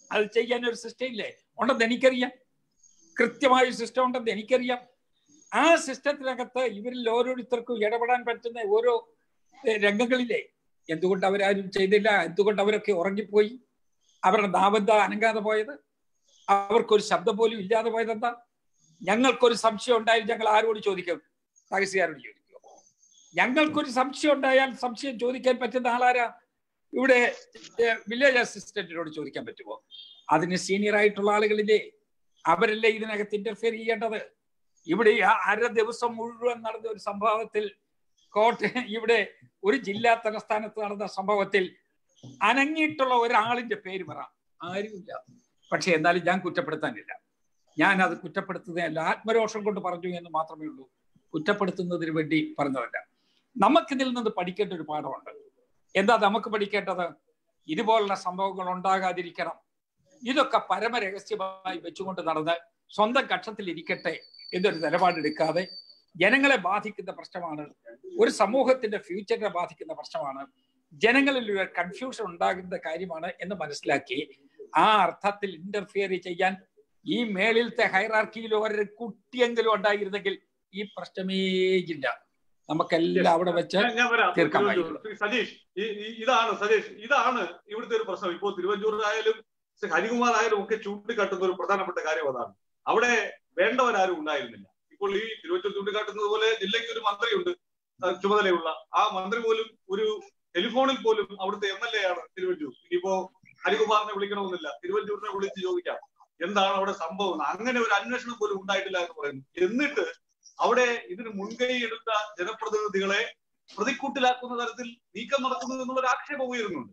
അത് ചെയ്യാൻ ഒരു സിസ്റ്റം ഇല്ലേ ഉണ്ടെന്ന് എനിക്കറിയാം കൃത്യമായ സിസ്റ്റം ഉണ്ടെന്ന് എനിക്കറിയാം ആ സിസ്റ്റത്തിനകത്ത് ഇവരിൽ ഓരോരുത്തർക്കും ഇടപെടാൻ പറ്റുന്ന ഓരോ ഏഹ്, രംഗങ്ങളിലെ എന്തുകൊണ്ട് അവരാരും ചെയ്തില്ല എന്തുകൊണ്ട് അവരൊക്കെ ഉറങ്ങിപ്പോയി അവരുടെ നാബന്ധ അനങ്ങാതെ പോയത് അവർക്കൊരു ശബ്ദം പോലും ഇല്ലാതെ പോയത് എന്താ ഞങ്ങൾക്കൊരു സംശയം ഉണ്ടായാൽ ഞങ്ങൾ ആരോട് ചോദിക്കും രഹസ്യക്കാരോട് ചോദിക്കും ഞങ്ങൾക്കൊരു സംശയം ഉണ്ടായാൽ സംശയം ചോദിക്കാൻ പറ്റുന്ന ആളാരാ ഇവിടെ വില്ലേജ് അസിസ്റ്റന്റിനോട് ചോദിക്കാൻ പറ്റുമോ അതിന് സീനിയർ ആയിട്ടുള്ള ആളുകളില്ലേ അവരല്ലേ ഇതിനകത്ത് ഇന്റർഫിയർ ചെയ്യേണ്ടത് ഇവിടെ ഈ അര ദിവസം മുഴുവൻ നടന്ന ഒരു സംഭവത്തിൽ കോട്ടയം ഇവിടെ ഒരു ജില്ലാ തലസ്ഥാനത്ത് നടന്ന സംഭവത്തിൽ അനങ്ങിയിട്ടുള്ള ഒരാളിന്റെ പേര് പറ ആരുമില്ല പക്ഷെ എന്നാലും ഞാൻ കുറ്റപ്പെടുത്താനില്ല ഞാൻ അത് കുറ്റപ്പെടുത്തുന്നതല്ല ആത്മരോഷം കൊണ്ട് പറഞ്ഞു എന്ന് മാത്രമേ ഉള്ളൂ കുറ്റപ്പെടുത്തുന്നതിന് വേണ്ടി പറഞ്ഞതല്ല നമുക്കിതിൽ നിന്ന് പഠിക്കേണ്ട ഒരു പാഠമുണ്ട് എന്താ നമുക്ക് പഠിക്കേണ്ടത് ഇതുപോലുള്ള സംഭവങ്ങൾ ഉണ്ടാകാതിരിക്കണം ഇതൊക്കെ പരമരഹസ്യമായി വെച്ചുകൊണ്ട് നടന്ന് സ്വന്തം കക്ഷത്തിൽ ഇരിക്കട്ടെ എന്നൊരു നിലപാടെടുക്കാതെ ജനങ്ങളെ ബാധിക്കുന്ന പ്രശ്നമാണ് ഒരു സമൂഹത്തിന്റെ ഫ്യൂച്ചറിനെ ബാധിക്കുന്ന പ്രശ്നമാണ് ജനങ്ങളിൽ ഒരു കൺഫ്യൂഷൻ ഉണ്ടാകുന്ന കാര്യമാണ് എന്ന് മനസ്സിലാക്കി ആ അർത്ഥത്തിൽ ഇന്റർഫിയർ ചെയ്യാൻ ഈ മേളിലത്തെ ഹൈറാർക്കിയിൽ ഒരു കുട്ടിയെങ്കിലും ഉണ്ടായിരുന്നെങ്കിൽ ഈ പ്രശ്നമേ ഇല്ല നമുക്കെല്ലാം അവിടെ വെച്ച് ഞാൻ- ഞാൻ വരാം തീർക്കാൻ തിരുവഞ്ചൂർ. ശ്രീ സതീഷ് ഈ- ഈ- ഇതാണ് സതീഷ് ഇതാണ് ഇവിടുത്തെ ഒരു പ്രശ്നം ഇപ്പോൾ തിരുവഞ്ചൂർ ആയാലും ശ്രീ ഹരികുമാർ ആയാലും ഒക്കെ ചൂണ്ടിക്കാട്ടുന്ന ഒരു പ്രധാനപ്പെട്ട കാര്യം അതാണ് അവിടെ വേണ്ടവരാരും ഉണ്ടായിരുന്നില്ല ഇപ്പോൾ ഈ തിരുവഞ്ചൂർ ചൂണ്ടിക്കാട്ടുന്നത് പോലെ ജില്ലയ്ക്ക് ഒരു മന്ത്രിയുണ്ട് ആ, ചുമതലയുള്ള ആ മന്ത്രി പോലും ഒരു ടെലിഫോണിൽ പോലും അവിടുത്തെ എം എൽ എ ആണ് തിരുവഞ്ചൂർ ഇനിയിപ്പോ ഹരികുമാറിനെ വിളിക്കണമെന്നില്ല തിരുവഞ്ചൂരിനെ വിളിച്ച് ചോദിക്കാം എന്താണ് അവിടെ സംഭവം എന്ന്. അങ്ങനെ ഒരു അന്വേഷണം പോലും ഉണ്ടായിട്ടില്ല എന്ന് പറയുന്നു എന്നിട്ട് അവിടെ ഇതിന് മുൻകൈ എടുത്ത ജനപ്രതിനിധികളെ പ്രതിക്കൂട്ടിലാക്കുന്ന തരത്തിൽ നീക്കം നടക്കുന്നു എന്നുള്ള ഒരു ആക്ഷേപം ഉയരുന്നുണ്ട്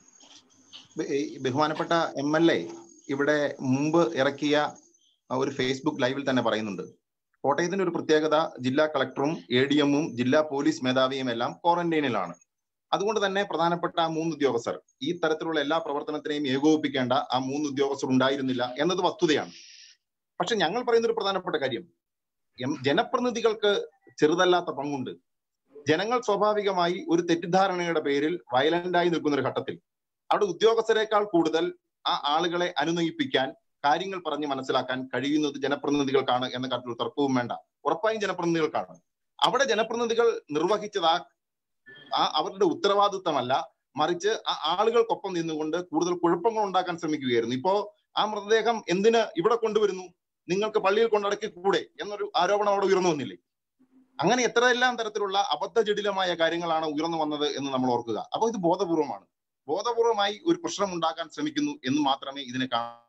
ബ- ഈ ബഹുമാനപ്പെട്ട എം എൽ എ ഇവിടെ മുമ്പ് ഇറക്കിയ ആ ഒരു ഫേസ്ബുക്ക് ലൈവിൽ തന്നെ പറയുന്നുണ്ട് കോട്ടയത്തിന്റെ ഒരു പ്രത്യേകത ജില്ലാ കളക്ടറും എ ഡി എമ്മും ജില്ലാ പോലീസ് മേധാവിയും എല്ലാം ക്വാറന്റൈനിലാണ് അതുകൊണ്ട് തന്നെ പ്രധാനപ്പെട്ട ആ മൂന്ന് ഉദ്യോഗസ്ഥർ ഈ തരത്തിലുള്ള എല്ലാ പ്രവർത്തനത്തിനെയും ഏകോപിപ്പിക്കേണ്ട ആ മൂന്ന് ഉദ്യോഗസ്ഥർ ഉണ്ടായിരുന്നില്ല എന്നത് വസ്തുതയാണ് പക്ഷെ ഞങ്ങൾ പറയുന്ന ഒരു പ്രധാനപ്പെട്ട കാര്യം എം- ജനപ്രതിനിധികൾക്ക് ചെറുതല്ലാത്ത പങ്കുണ്ട് ജനങ്ങൾ സ്വാഭാവികമായി ഒരു തെറ്റിദ്ധാരണയുടെ പേരിൽ വയലന്റായി നിൽക്കുന്ന ഒരു ഘട്ടത്തിൽ അവിടെ ഉദ്യോഗസ്ഥരെക്കാൾ കൂടുതൽ ആ ആളുകളെ അനുനയിപ്പിക്കാൻ കാര്യങ്ങൾ പറഞ്ഞ് മനസ്സിലാക്കാൻ കഴിയുന്നത് ജനപ്രതിനിധികൾക്കാണ് എന്ന കാര്യത്തിൽ ഒരു തർക്കവും വേണ്ട ഉറപ്പായും ജനപ്രതിനിധികൾക്കാണ് അവിടെ ജനപ്രതിനിധികൾ നിർവഹിച്ചത് ആ ആ അവരുടെ ഉത്തരവാദിത്തമല്ല മറിച്ച് ആ ആളുകൾക്കൊപ്പം നിന്നുകൊണ്ട് കൂടുതൽ കുഴപ്പങ്ങൾ ഉണ്ടാക്കാൻ ശ്രമിക്കുകയായിരുന്നു ഇപ്പോ ആ മൃതദേഹം എന്തിന് ഇവിടെ കൊണ്ടുവരുന്നു നിങ്ങൾക്ക് പള്ളിയിൽ കൊണ്ടടക്കി കൂടെ എന്നൊരു ആരോപണം അവിടെ ഉയർന്നു വന്നില്ലേ അങ്ങനെ എത്രയെല്ലാം തരത്തിലുള്ള അബദ്ധജടിലമായ കാര്യങ്ങളാണ് ഉയർന്നു വന്നത് എന്ന് നമ്മൾ ഓർക്കുക അപ്പൊ ഇത് ബോധപൂർവമാണ് ബോധപൂർവമായി ഒരു പ്രശ്നം ഉണ്ടാക്കാൻ ശ്രമിക്കുന്നു എന്ന് മാത്രമേ ഇതിനെ കാണാൻ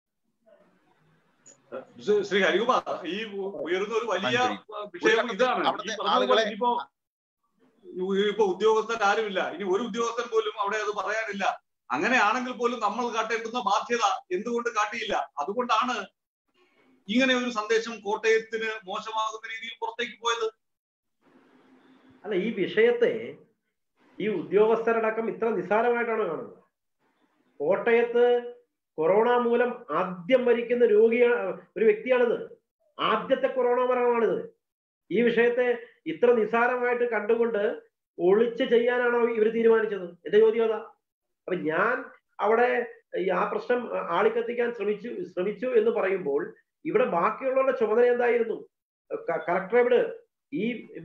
ശ്രീ- ശ്രീ ഹരികുമാർ ഈ ഉ- ഉയരുന്ന ഒരു വലിയ കഴിയും. വിഷയം ഒരു ഇതാണ് ഈ അവിടുത്തെ പറഞ്ഞതുപോലെ ആളുകളെ- ഇനിയിപ്പോ ഈ- ഇപ്പൊ ഉദ്യോഗസ്ഥർ ആരുമില്ല ഇനി ഒരു ഉദ്യോഗസ്ഥൻ പോലും അവിടെ അത് പറയാനില്ല അങ്ങനെയാണെങ്കിൽ പോലും നമ്മൾ കാട്ടേണ്ടുന്ന ബാധ്യത എന്തുകൊണ്ട് കാട്ടിയില്ല അതുകൊണ്ടാണ് ഇങ്ങനെ ഒരു സന്ദേശം കോട്ടയത്തിന് മോശമാകുന്ന രീതിയിൽ പുറത്തേക്ക് പോയത് അല്ല ഈ വിഷയത്തെ ഈ ഉദ്യോഗസ്ഥരടക്കം ഇത്ര നിസ്സാരമായിട്ടാണ് കാണുന്നത് കോട്ടയത്ത് കൊറോണ മൂലം ആദ്യം മരിക്കുന്ന രോഗിയാണ് ഒരു വ്യക്തിയാണിത് ആദ്യത്തെ കൊറോണ മരണമാണിത് ഈ വിഷയത്തെ ഇത്ര നിസ്സാരമായിട്ട് കണ്ടുകൊണ്ട് ഒളിച്ച് ചെയ്യാനാണോ ഇവർ തീരുമാനിച്ചത് എന്റെ ചോദ്യം അതാ അപ്പൊ ഞാൻ അവിടെ ഈ ആ പ്രശ്നം ആളിക്കത്തിക്കാൻ ശ്രമിച്ചു ശ്രമിച്ചു എന്ന് പറയുമ്പോൾ ഇവിടെ ബാക്കിയുള്ളവരുടെ ചുമതല എന്തായിരുന്നു ക- കളക്ടർ എവിടെ ഈ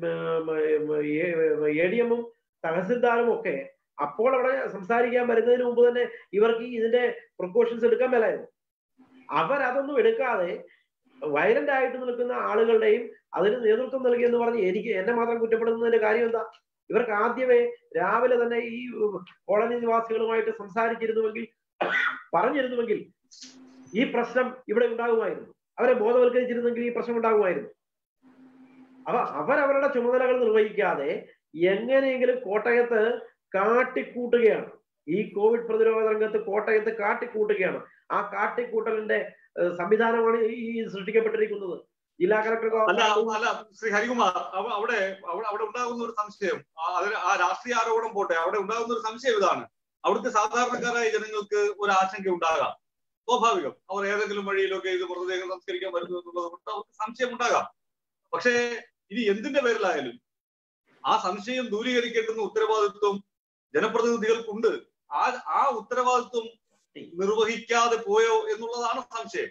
എ ഡി എമ്മും തഹസിൽദാറും ഒക്കെ അപ്പോൾ അവിടെ സംസാരിക്കാൻ വരുന്നതിന് മുമ്പ് തന്നെ ഇവർക്ക് ഈ ഇതിന്റെ പ്രിക്കോഷൻസ് എടുക്കാൻ മേലായിരുന്നു അവരതൊന്നും എടുക്കാതെ വയലന്റ് ആയിട്ട് നിൽക്കുന്ന ആളുകളുടെയും അതിന് നേതൃത്വം നൽകി എന്ന് പറഞ്ഞ് എനിക്ക് എന്നെ മാത്രം കുറ്റപ്പെടുന്നതിന്റെ കാര്യം എന്താ ഇവർക്ക് ആദ്യമേ രാവിലെ തന്നെ ഈ കോളനി നിവാസികളുമായിട്ട് സംസാരിച്ചിരുന്നുവെങ്കിൽ പറഞ്ഞിരുന്നുവെങ്കിൽ ഈ പ്രശ്നം ഇവിടെ ഉണ്ടാകുമായിരുന്നു അവരെ ബോധവൽക്കരിച്ചിരുന്നെങ്കിൽ ഈ പ്രശ്നം ഉണ്ടാകുമായിരുന്നു അപ്പൊ അവരവരുടെ ചുമതലകൾ നിർവഹിക്കാതെ എങ്ങനെയെങ്കിലും കോട്ടയത്ത് കാട്ടിക്കൂട്ടുകയാണ് ഈ കോവിഡ് പ്രതിരോധ രംഗത്ത് കോട്ടയത്ത് കാട്ടിക്കൂട്ടുകയാണ് ആ കാട്ടിക്കൂട്ടലിന്റെ ഏഹ്, സംവിധാനമാണ് ഈ ഈ സൃഷ്ടിക്കപ്പെട്ടിരിക്കുന്നത് ജില്ലാ കളക്ടർ അല്ല അല്ല ശ്രീ ഹരികുമാർ അവ- അവിടെ അവിടെ അവിടെ ഉണ്ടാകുന്ന ഒരു സംശയം ആ, അതിന് ആ രാഷ്ട്രീയ ആരോപണം പോട്ടെ അവിടെ ഉണ്ടാകുന്ന ഒരു സംശയം ഇതാണ് അവിടുത്തെ സാധാരണക്കാരായ ജനങ്ങൾക്ക് ഒരു ആശങ്ക ഉണ്ടാകാം സ്വാഭാവികം അവർ ഏതെങ്കിലും വഴിയിലൊക്കെ ഇത് മൃതദേഹം സംസ്കരിക്കാൻ വരുന്നു എന്നുള്ളത് കൊണ്ട് അവർക്ക് സംശയം ഉണ്ടാകാം പക്ഷേ ഇനി എന്തിന്റെ പേരിലായാലും ആ സംശയം ദൂരീകരിക്കേണ്ടുന്ന ഉത്തരവാദിത്വം ജനപ്രതിനിധികൾക്കുണ്ട് ആ ആ ഉത്തരവാദിത്വം നിർവഹിക്കാതെ പോയോ എന്നുള്ളതാണ് സംശയം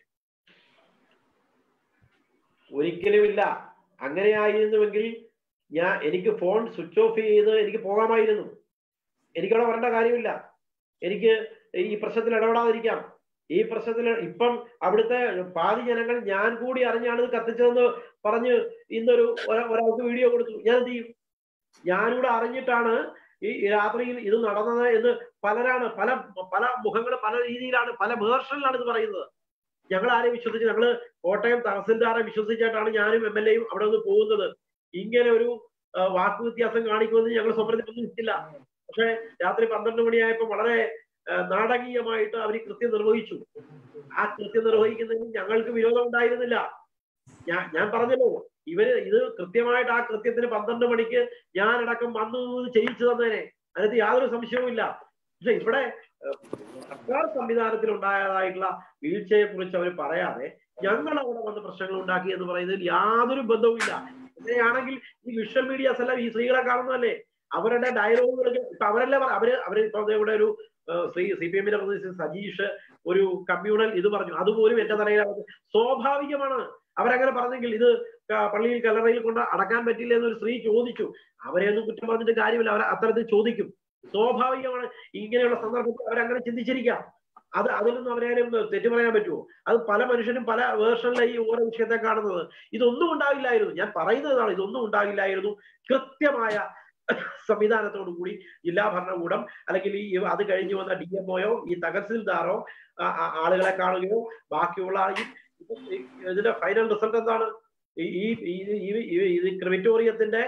ഒരിക്കലുമില്ല അങ്ങനെയായിരുന്നുവെങ്കിൽ ഞാൻ എനിക്ക് ഫോൺ സ്വിച്ച് ഓഫ് ചെയ്ത് എനിക്ക് പോകാമായിരുന്നു എനിക്കവിടെ വരേണ്ട കാര്യമില്ല എനിക്ക് ഈ പ്രശ്നത്തിൽ ഇടപെടാതിരിക്കാം ഈ പ്രശ്നത്തിൽ ഇപ്പം അവിടുത്തെ പാതി ജനങ്ങൾ ഞാൻ കൂടി അറിഞ്ഞാണ് ഇത് കത്തിച്ചതെന്ന് പറഞ്ഞ് ഇന്നൊരു ഒരാ- ഒരാൾക്ക് വീഡിയോ കൊടുത്തു ഞാൻ എന്ത് ചെയ്യും ഞാനിവിടെ അറിഞ്ഞിട്ടാണ് ഈ ഈ രാത്രിയിൽ ഇത് നടന്നത് എന്ന് പലരാണ് പല പല മുഖങ്ങൾ പല രീതിയിലാണ് പല വേർഷനിലാണ് ഇത് പറയുന്നത് ഞങ്ങൾ ആരെ വിശ്വസിച്ച് ഞങ്ങള് കോട്ടയം തഹസിൽദാറെ വിശ്വസിച്ചിട്ടാണ് ഞാനും എം എൽ എയും അവിടെ നിന്ന് പോകുന്നത് ഇങ്ങനെ ഒരു ആ, വാക്കുവ്യത്യാസം കാണിക്കുമെന്ന് ഞങ്ങൾ സ്വപ്നത്തിലൊന്നും ഇട്ടില്ല പക്ഷെ രാത്രി പന്ത്രണ്ട് മണിയായപ്പോൾ വളരെ ആ, നാടകീയമായിട്ട് അവർ കൃത്യം നിർവഹിച്ചു ആ കൃത്യം നിർവഹിക്കുന്നതിന് ഞങ്ങൾക്ക് വിരോധം ഉണ്ടായിരുന്നില്ല ഞാൻ ഞാൻ പറഞ്ഞല്ലോ ഇവര് ഇത് കൃത്യമായിട്ട് ആ കൃത്യത്തിന് പന്ത്രണ്ട് മണിക്ക് ഞാനടക്കം വന്നു ഇത് ചെയ്യിച്ചു തന്നേനെ അതിനകത്ത് യാതൊരു സംശയവുമില്ല പക്ഷെ ഇവിടെ ഏഹ്, സർക്കാർ സംവിധാനത്തിൽ ഉണ്ടായതായിട്ടുള്ള വീഴ്ചയെ കുറിച്ച് അവർ പറയാതെ ഞങ്ങൾ അവിടെ വന്ന് പ്രശ്നങ്ങൾ ഉണ്ടാക്കി എന്ന് പറയുന്നതിൽ യാതൊരു ബന്ധവുമില്ല അങ്ങനെയാണെങ്കിൽ ഈ വിഷ്വൽ മീഡിയാസ് എല്ലാം ഈ സ്ത്രീകളെ കാണുന്നതല്ലേ അവരുടെ ഡയലോഗുകൾ ഇപ്പൊ അവരല്ലേ പറ- അവര് അവര് ഇപ്പൊ ദേ ഇവിടെ ഒരു ഏഹ്, ശ്രീ സി പി എമ്മിന്റെ പ്രതിനിധി സജീഷ് ഒരു കമ്മ്യൂണൽ ഇത് പറഞ്ഞു അതുപോലും എന്റെ തലയിൽ സ്വാഭാവികമാണ് അവരങ്ങനെ പറഞ്ഞെങ്കിൽ ഇത് ക- പള്ളിയിൽ കല്ലറയിൽ കൊണ്ട് അടക്കാൻ പറ്റില്ല എന്നൊരു സ്ത്രീ ചോദിച്ചു അവരെ ഒന്നും കുറ്റം പറഞ്ഞിട്ട് കാര്യമില്ല അവർ അത്തരത്തിൽ ചോദിക്കും സ്വാഭാവികമാണ് ഇങ്ങനെയുള്ള സന്ദർഭത്തിൽ അവരങ്ങനെ ചിന്തിച്ചിരിക്കാം അത് അതിലൊന്നും അവരാരും തെറ്റു പറയാൻ പറ്റുമോ അത് പല മനുഷ്യരും പല വേർഷനിലെ ഈ ഓരോ വിഷയത്തെ കാണുന്നത് ഇതൊന്നും ഉണ്ടാവില്ലായിരുന്നു ഞാൻ പറയുന്നതാണ് ഇതൊന്നും ഉണ്ടാവില്ലായിരുന്നു കൃത്യമായ സംവിധാനത്തോടു കൂടി ജില്ലാ ഭരണകൂടം അല്ലെങ്കിൽ ഈ അത് കഴിഞ്ഞു വന്ന ഡി എംഒയോ ഈ തഹസിൽദാറോ ആ- ആ- ആളുകളെ കാണുകയോ ബാക്കിയുള്ള ഈ ഈ ഇതിന്റെ ഫൈനൽ റിസൾട്ട് എന്താണ് ഈ ഈ- ഈ- ഈ- ഈ- ഇത് ക്രിമിറ്റോറിയത്തിന്റെ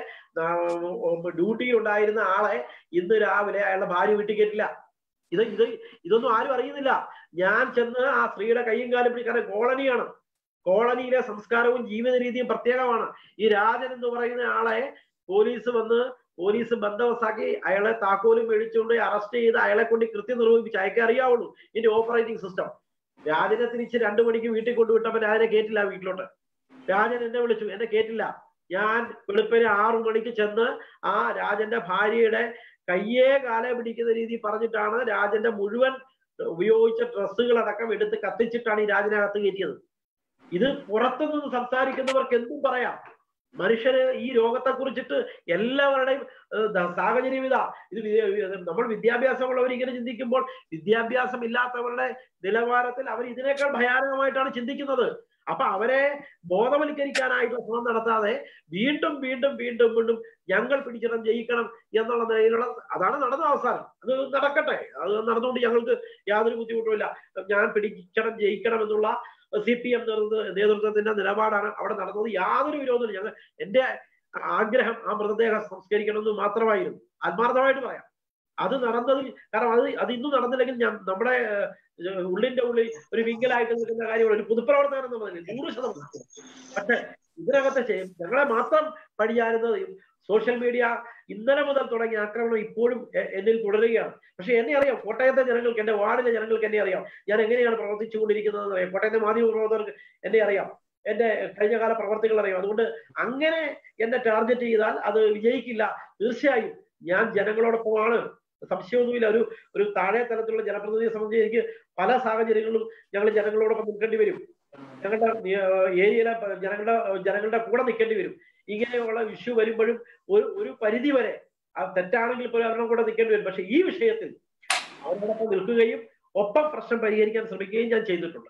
ഡ്യൂട്ടി ഉണ്ടായിരുന്ന ആളെ ഇന്ന് രാവിലെ അയാളുടെ ഭാര്യ വീട്ടിൽ കയറ്റില്ല ഇത് ഇത് ഇതൊന്നും ആരും അറിയുന്നില്ല ഞാൻ ചെന്ന് ആ സ്ത്രീയുടെ കയ്യും കാലും പിടിക്കാൻ കോളനിയാണ് കോളനിയിലെ സംസ്കാരവും ജീവിത രീതിയും പ്രത്യേകമാണ് ഈ രാജൻ എന്ന് പറയുന്ന ആളെ പോലീസ് വന്ന് പോലീസ് ബന്ദോബസ്താക്കി അയാളെ താക്കോലും മേടിച്ചുകൊണ്ട് അറസ്റ്റ് ചെയ്ത് അയാളെ കൊണ്ട് ഈ കൃത്യം നിർവഹിപ്പിച്ച് അയക്കെ അറിയാവുള്ളൂ ഇതിന്റെ ഓപ്പറേറ്റിംഗ് സിസ്റ്റം രാജനെ തിരിച്ച് രണ്ടു മണിക്ക് വീട്ടിൽ കൊണ്ടുവിട്ടപ്പോ രാജനെ കേട്ടില്ല വീട്ടിലോട്ട് രാജൻ എന്നെ വിളിച്ചു എന്നെ കേട്ടില്ല ഞാൻ വെളുപ്പിന് ആറു മണിക്ക് ചെന്ന് ആ രാജന്റെ ഭാര്യയുടെ കയ്യേ കാലെ പിടിക്കുന്ന രീതി പറഞ്ഞിട്ടാണ് രാജന്റെ മുഴുവൻ ഉപയോഗിച്ച ഡ്രസ്സുകളടക്കം എടുത്ത് കത്തിച്ചിട്ടാണ് ഈ രാജനകത്ത് കയറ്റിയത് ഇത് പുറത്തുനിന്ന് സംസാരിക്കുന്നവർക്ക് എന്തും പറയാം മനുഷ്യര് ഈ രോഗത്തെ കുറിച്ചിട്ട് എല്ലാവരുടെയും ഏഹ്, ദ- സാഹചര്യം ഇതാ ഇത് വി- വി- നമ്മൾ വിദ്യാഭ്യാസമുള്ളവർ ഇങ്ങനെ ചിന്തിക്കുമ്പോൾ വിദ്യാഭ്യാസം ഇല്ലാത്തവരുടെ നിലവാരത്തിൽ അവർ ഇതിനേക്കാൾ ഭയാനകമായിട്ടാണ് ചിന്തിക്കുന്നത് അപ്പൊ അവരെ ബോധവൽക്കരിക്കാനായിട്ടുള്ള ശ്രമം നടത്താതെ വീണ്ടും വീണ്ടും വീണ്ടും വീണ്ടും ഞങ്ങൾ പിടിക്കണം ജയിക്കണം എന്നുള്ള നിലയിലുള്ള അതാണ് നടന്ന അവസാനം അത് നടക്കട്ടെ അത് നടന്നുകൊണ്ട് ഞങ്ങൾക്ക് യാതൊരു ബുദ്ധിമുട്ടുമില്ല ഞാൻ പിടിക്കണം ജയിക്കണം എന്നുള്ള സി പി എം നേതൃത്വത്തിന്റെ നിലപാടാണ് അവിടെ നടന്നത് യാതൊരു വിരോധമില്ല ഞങ്ങൾ എന്റെ ആഗ്രഹം ആ മൃതദേഹം സംസ്കരിക്കണമെന്ന് മാത്രമായിരുന്നു ആത്മാർത്ഥമായിട്ട് പറയാം അത് നടന്നതിൽ കാരണം അത് അത് ഇന്നും നടന്നില്ലെങ്കിൽ ഞാൻ നമ്മുടെ ഏഹ്, ഉള്ളിന്റെ ഉള്ളിൽ ഒരു വിങ്കലായിട്ട് നിൽക്കുന്ന കാര്യമാണ് ഒരു പൊതുപ്രവർത്തകൻ എന്ന നിലയിൽ നൂറ് ശതമാനം പക്ഷെ ഇതിനകത്തെ ചെയ്യും ഞങ്ങളെ മാത്രം പടിയാരുന്നത് സോഷ്യൽ മീഡിയ ഇന്നലെ മുതൽ തുടങ്ങിയ ആക്രമണം ഇപ്പോഴും എ- എന്നിൽ തുടരുകയാണ് പക്ഷെ എന്നെ അറിയാം കോട്ടയത്തെ ജനങ്ങൾക്ക് എന്റെ വാർഡിലെ ജനങ്ങൾക്ക് എന്നെ അറിയാം ഞാൻ എങ്ങനെയാണ് പ്രവർത്തിച്ചുകൊണ്ടിരിക്കുന്നത് അറിയാം കോട്ടയത്തെ മാധ്യമ പ്രവർത്തകർക്ക് എന്നെ അറിയാം എന്റെ കഴിഞ്ഞ കാല പ്രവർത്തികൾ അറിയാം അതുകൊണ്ട് അങ്ങനെ എന്നെ ടാർഗറ്റ് ചെയ്താൽ അത് വിജയിക്കില്ല തീർച്ചയായും ഞാൻ ജനങ്ങളോടൊപ്പമാണ് സംശയമൊന്നുമില്ല ഒരു ഒരു താഴെ തലത്തിലുള്ള ജനപ്രതിനിധിയെ സംബന്ധിച്ച് എനിക്ക് പല സാഹചര്യങ്ങളിലും ഞങ്ങൾ ജനങ്ങളോടൊപ്പം നിൽക്കേണ്ടി വരും ഞങ്ങളുടെ ഏഹ്, ഏരിയയിലെ പ- ജനങ്ങളുടെ ജനങ്ങളുടെ കൂടെ നിൽക്കേണ്ടി വരും ഇങ്ങനെയുള്ള ഇഷ്യൂ വരുമ്പോഴും ഒരു ഒരു പരിധി വരെ അത് തെറ്റാണെങ്കിൽ പോലും അവരുടെ കൂടെ നിൽക്കേണ്ടി വരും പക്ഷെ ഈ വിഷയത്തിൽ അവരോടൊപ്പം നിൽക്കുകയും ഒപ്പം പ്രശ്നം പരിഹരിക്കാൻ ശ്രമിക്കുകയും ഞാൻ ചെയ്തിട്ടുണ്ട്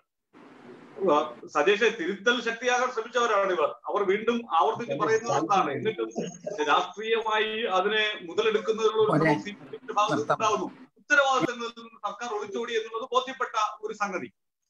ആ, സജീഷെ തിരുത്തൽ ശക്തിയാകാൻ ശ്രമിച്ചവരാണ് ഇവർ അവർ വീണ്ടും ആവർത്തിച്ച് പറയുന്നത് എന്താണ് എന്നിട്ടും രാഷ്ട്രീയമായി അതിനെ മുതലെടുക്കുന്നതിനുള്ള ഒരു ശ്രമം സി പി എമ്മിന്റെ ഭാഗത്ത് നിർത്താം. ഉണ്ടാവുന്നു ഉത്തരവാദിത്തങ്ങളിൽ നിന്ന് സർക്കാർ ഒളിച്ചോടി എന്നുള്ളത് ബോധ്യപ്പെട്ട ഒരു സംഗതി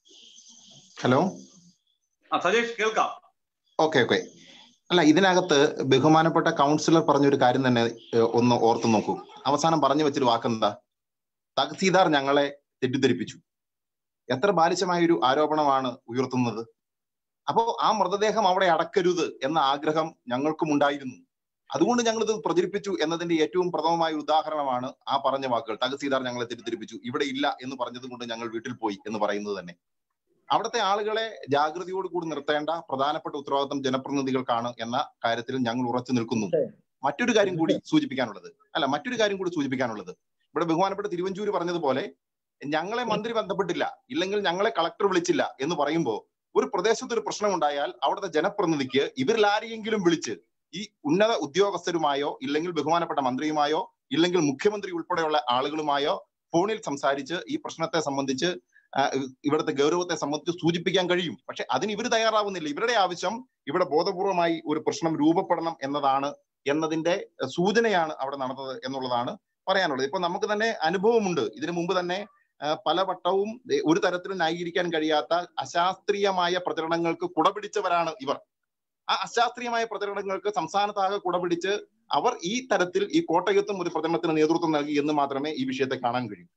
ഹലോ ആ സജേഷ് കേൾക്കാം ഓക്കെ ഓക്കെ അല്ല ഇതിനകത്ത് ബഹുമാനപ്പെട്ട കൗൺസിലർ പറഞ്ഞൊരു കാര്യം തന്നെ ഏഹ്, ഒന്ന് ഓർത്തു നോക്കൂ അവസാനം പറഞ്ഞു വെച്ചൊരു വാക്കെന്താ തഹസീദാർ ഞങ്ങളെ തെറ്റിദ്ധരിപ്പിച്ചു എത്ര ബാലിശമായ ഒരു ആരോപണമാണ് ഉയർത്തുന്നത് അപ്പോ ആ മൃതദേഹം അവിടെ അടക്കരുത് എന്ന ആഗ്രഹം ഞങ്ങൾക്കും ഉണ്ടായിരുന്നു അതുകൊണ്ട് ഞങ്ങൾ ഇത് പ്രചരിപ്പിച്ചു എന്നതിന്റെ ഏറ്റവും പ്രഥമമായ ഉദാഹരണമാണ് ആ പറഞ്ഞ വാക്കുകൾ തഹസീദാർ ഞങ്ങളെ തെറ്റിദ്ധരിപ്പിച്ചു ഇവിടെ ഇല്ല എന്ന് പറഞ്ഞത് കൊണ്ട് ഞങ്ങൾ വീട്ടിൽ പോയി എന്ന് പറയുന്നത് തന്നെ അവിടുത്തെ ആളുകളെ ജാഗ്രതയോട് കൂടി നിർത്തേണ്ട പ്രധാനപ്പെട്ട ഉത്തരവാദിത്വം ജനപ്രതിനിധികൾക്കാണ് എന്ന കാര്യത്തിൽ ഞങ്ങൾ ഉറച്ചു നിൽക്കുന്നു മറ്റൊരു കാര്യം കൂടി സൂചിപ്പിക്കാനുള്ളത് അല്ല മറ്റൊരു കാര്യം കൂടി സൂചിപ്പിക്കാനുള്ളത് ഇവിടെ ബഹുമാനപ്പെട്ട തിരുവഞ്ചൂര് പറഞ്ഞതുപോലെ ഞങ്ങളെ മന്ത്രി ബന്ധപ്പെട്ടില്ല ഇല്ലെങ്കിൽ ഞങ്ങളെ കളക്ടർ വിളിച്ചില്ല എന്ന് പറയുമ്പോൾ ഒരു പ്രദേശത്ത് ഒരു പ്രശ്നം ഉണ്ടായാൽ അവിടുത്തെ ജനപ്രതിനിധിക്ക് ഇവരിൽ ആരെയെങ്കിലും വിളിച്ച് ഈ ഉന്നത ഉദ്യോഗസ്ഥരുമായോ ഇല്ലെങ്കിൽ ബഹുമാനപ്പെട്ട മന്ത്രിയുമായോ ഇല്ലെങ്കിൽ മുഖ്യമന്ത്രി ഉൾപ്പെടെയുള്ള ആളുകളുമായോ ഫോണിൽ സംസാരിച്ച് ഈ പ്രശ്നത്തെ സംബന്ധിച്ച് ആ, ഇവിടുത്തെ ഗൗരവത്തെ സംബന്ധിച്ച് സൂചിപ്പിക്കാൻ കഴിയും പക്ഷെ അതിന് ഇവർ തയ്യാറാവുന്നില്ല ഇവരുടെ ആവശ്യം ഇവിടെ ബോധപൂർവമായി ഒരു പ്രശ്നം രൂപപ്പെടണം എന്നതാണ് എന്നതിന്റെ സൂചനയാണ് അവിടെ നടന്നത് എന്നുള്ളതാണ് പറയാനുള്ളത് ഇപ്പൊ നമുക്ക് തന്നെ അനുഭവമുണ്ട് ഇതിനു മുമ്പ് തന്നെ ആ, പല വട്ടവും ദേ ഒരു തരത്തിലും ന്യായീകരിക്കാൻ കഴിയാത്ത അശാസ്ത്രീയമായ പ്രചരണങ്ങൾക്ക് കുടപിടിച്ചവരാണ് ഇവർ ആ അശാസ്ത്രീയമായ പ്രചരണങ്ങൾക്ക് സംസ്ഥാനത്താകെ കുടപിടിച്ച് അവർ ഈ തരത്തിൽ ഈ കോട്ടയത്തും ഒരു പ്രചരണത്തിന് നേതൃത്വം നൽകി എന്ന് മാത്രമേ ഈ വിഷയത്തെ കാണാൻ കഴിയൂ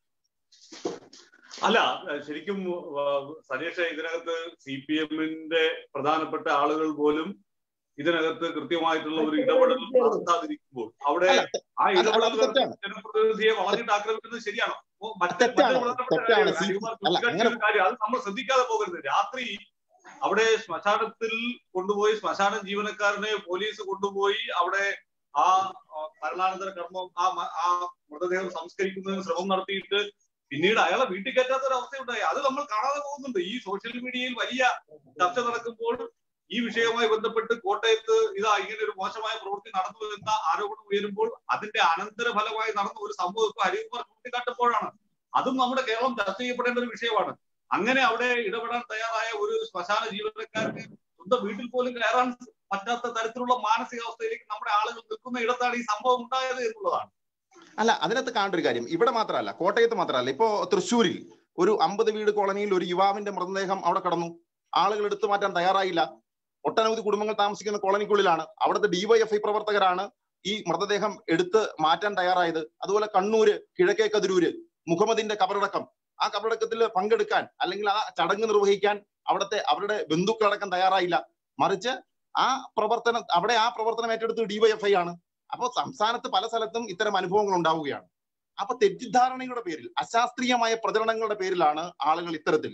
അല്ല ഏഹ് ശരിക്കും ഏഹ് സനീഷ ഇതിനകത്ത് സി പി എമ്മിന്റെ പ്രധാനപ്പെട്ട ആളുകൾ പോലും ഇതിനകത്ത് കൃത്യമായിട്ടുള്ള ഒരു ഇടപെടൽ നടത്താതിരിക്കുമ്പോൾ അവിടെ അല്ല, ആ അത് അത് ഇടപെടൽ തെറ്റാണ്. ജനപ്രതിനിധിയെ വളഞ്ഞിട്ട് ആക്രമിക്കുന്നത് ശരിയാണോ ഓ, മറ്റ് തെറ്റാണ്, മറ്റൊരു പ്രധാനപ്പെട്ട തെറ്റാണ്. കാര്യം, സി- ഹരികുമാർ അല്ല, ചൂണ്ടിക്കാട്ടിയ അങ്ങനെ- ഒരു കാര്യം അത് നമ്മൾ ശ്രദ്ധിക്കാതെ പോകരുത് രാത്രി അവിടെ ശ്മശാനത്തിൽ കൊണ്ടുപോയി ശ്മശാന ജീവനക്കാരനെ പോലീസ് കൊണ്ടുപോയി അവിടെ ആ ആ, മരണാനന്തര കർമ്മം ആ മ- ആ മൃതദേഹം സംസ്കരിക്കുന്നതിന് ശ്രമം നടത്തിയിട്ട് പിന്നീട് അയാളെ വീട്ടിൽ കയറ്റാത്ത ഒരു അവസ്ഥയുണ്ടായി അത് നമ്മൾ കാണാതെ പോകുന്നുണ്ട് ഈ സോഷ്യൽ മീഡിയയിൽ വലിയ ചർച്ച നടക്കുമ്പോൾ ഈ വിഷയവുമായി ബന്ധപ്പെട്ട് കോട്ടയത്ത് ഇതാ ഇങ്ങനെ ഒരു മോശമായ പ്രവൃത്തി നടന്നു എന്ന ആരോപണം ഉയരുമ്പോൾ അതിന്റെ അനന്തരഫലമായി നടന്ന ഒരു സംഭവം ഇപ്പൊ ഹരികുമാർ ചൂണ്ടിക്കാട്ടുമ്പോഴാണ് അതും നമ്മുടെ കേരളം ചർച്ച ചെയ്യപ്പെടേണ്ട ഒരു വിഷയമാണ് അങ്ങനെ അവിടെ ഇടപെടാൻ തയ്യാറായ ഒരു ശ്മശാന ജീവനക്കാരന് സ്വന്തം വീട്ടിൽ പോലും കയറാൻ പറ്റാത്ത തരത്തിലുള്ള മാനസികാവസ്ഥയിലേക്ക് നമ്മുടെ ആളുകൾ നിൽക്കുന്ന ഇടത്താണ് ഈ സംഭവം ഉണ്ടായത് എന്നുള്ളതാണ് അല്ല അതിനകത്ത് കാണേണ്ട ഒരു കാര്യം ഇവിടെ മാത്രമല്ല കോട്ടയത്ത് മാത്രമല്ല ഇപ്പോ തൃശ്ശൂരിൽ ഒരു അമ്പത് വീട് കോളനിയിൽ ഒരു യുവാവിന്റെ മൃതദേഹം അവിടെ കടന്നു ആളുകൾ എടുത്തു മാറ്റാൻ തയ്യാറായില്ല ഒട്ടനവധി കുടുംബങ്ങൾ താമസിക്കുന്ന കോളനിക്കുള്ളിലാണ് അവിടുത്തെ ഡിവൈഎഫ്ഐ പ്രവർത്തകരാണ് ഈ മൃതദേഹം എടുത്ത് മാറ്റാൻ തയ്യാറായത് അതുപോലെ കണ്ണൂര് കിഴക്കേ കതിരൂര് മുഹമ്മദിന്റെ കബറടക്കം ആ കബറടക്കത്തിൽ പങ്കെടുക്കാൻ അല്ലെങ്കിൽ ആ ചടങ്ങ് നിർവഹിക്കാൻ അവിടുത്തെ അവരുടെ ബന്ധുക്കളടക്കം തയ്യാറായില്ല മറിച്ച് ആ പ്രവർത്തനം അവിടെ ആ പ്രവർത്തനം ഏറ്റെടുത്ത് ഡിവൈഎഫ്ഐ ആണ് അപ്പോൾ സംസ്ഥാനത്ത് പല സ്ഥലത്തും ഇത്തരം അനുഭവങ്ങൾ ഉണ്ടാവുകയാണ് അപ്പൊ തെറ്റിദ്ധാരണയുടെ പേരിൽ അശാസ്ത്രീയമായ പ്രചരണങ്ങളുടെ പേരിലാണ് ആളുകൾ ഇത്തരത്തിൽ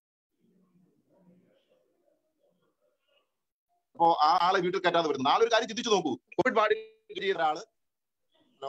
അപ്പോ ആ ആളെ വീട്ടിൽ കയറ്റാതെ വരുന്നത് ആളൊരു കാര്യം ചിന്തിച്ചു നോക്കൂ കോവിഡ് വാർഡിൽ ജോലി ചെയ്ത ഒരാള് ഹലോ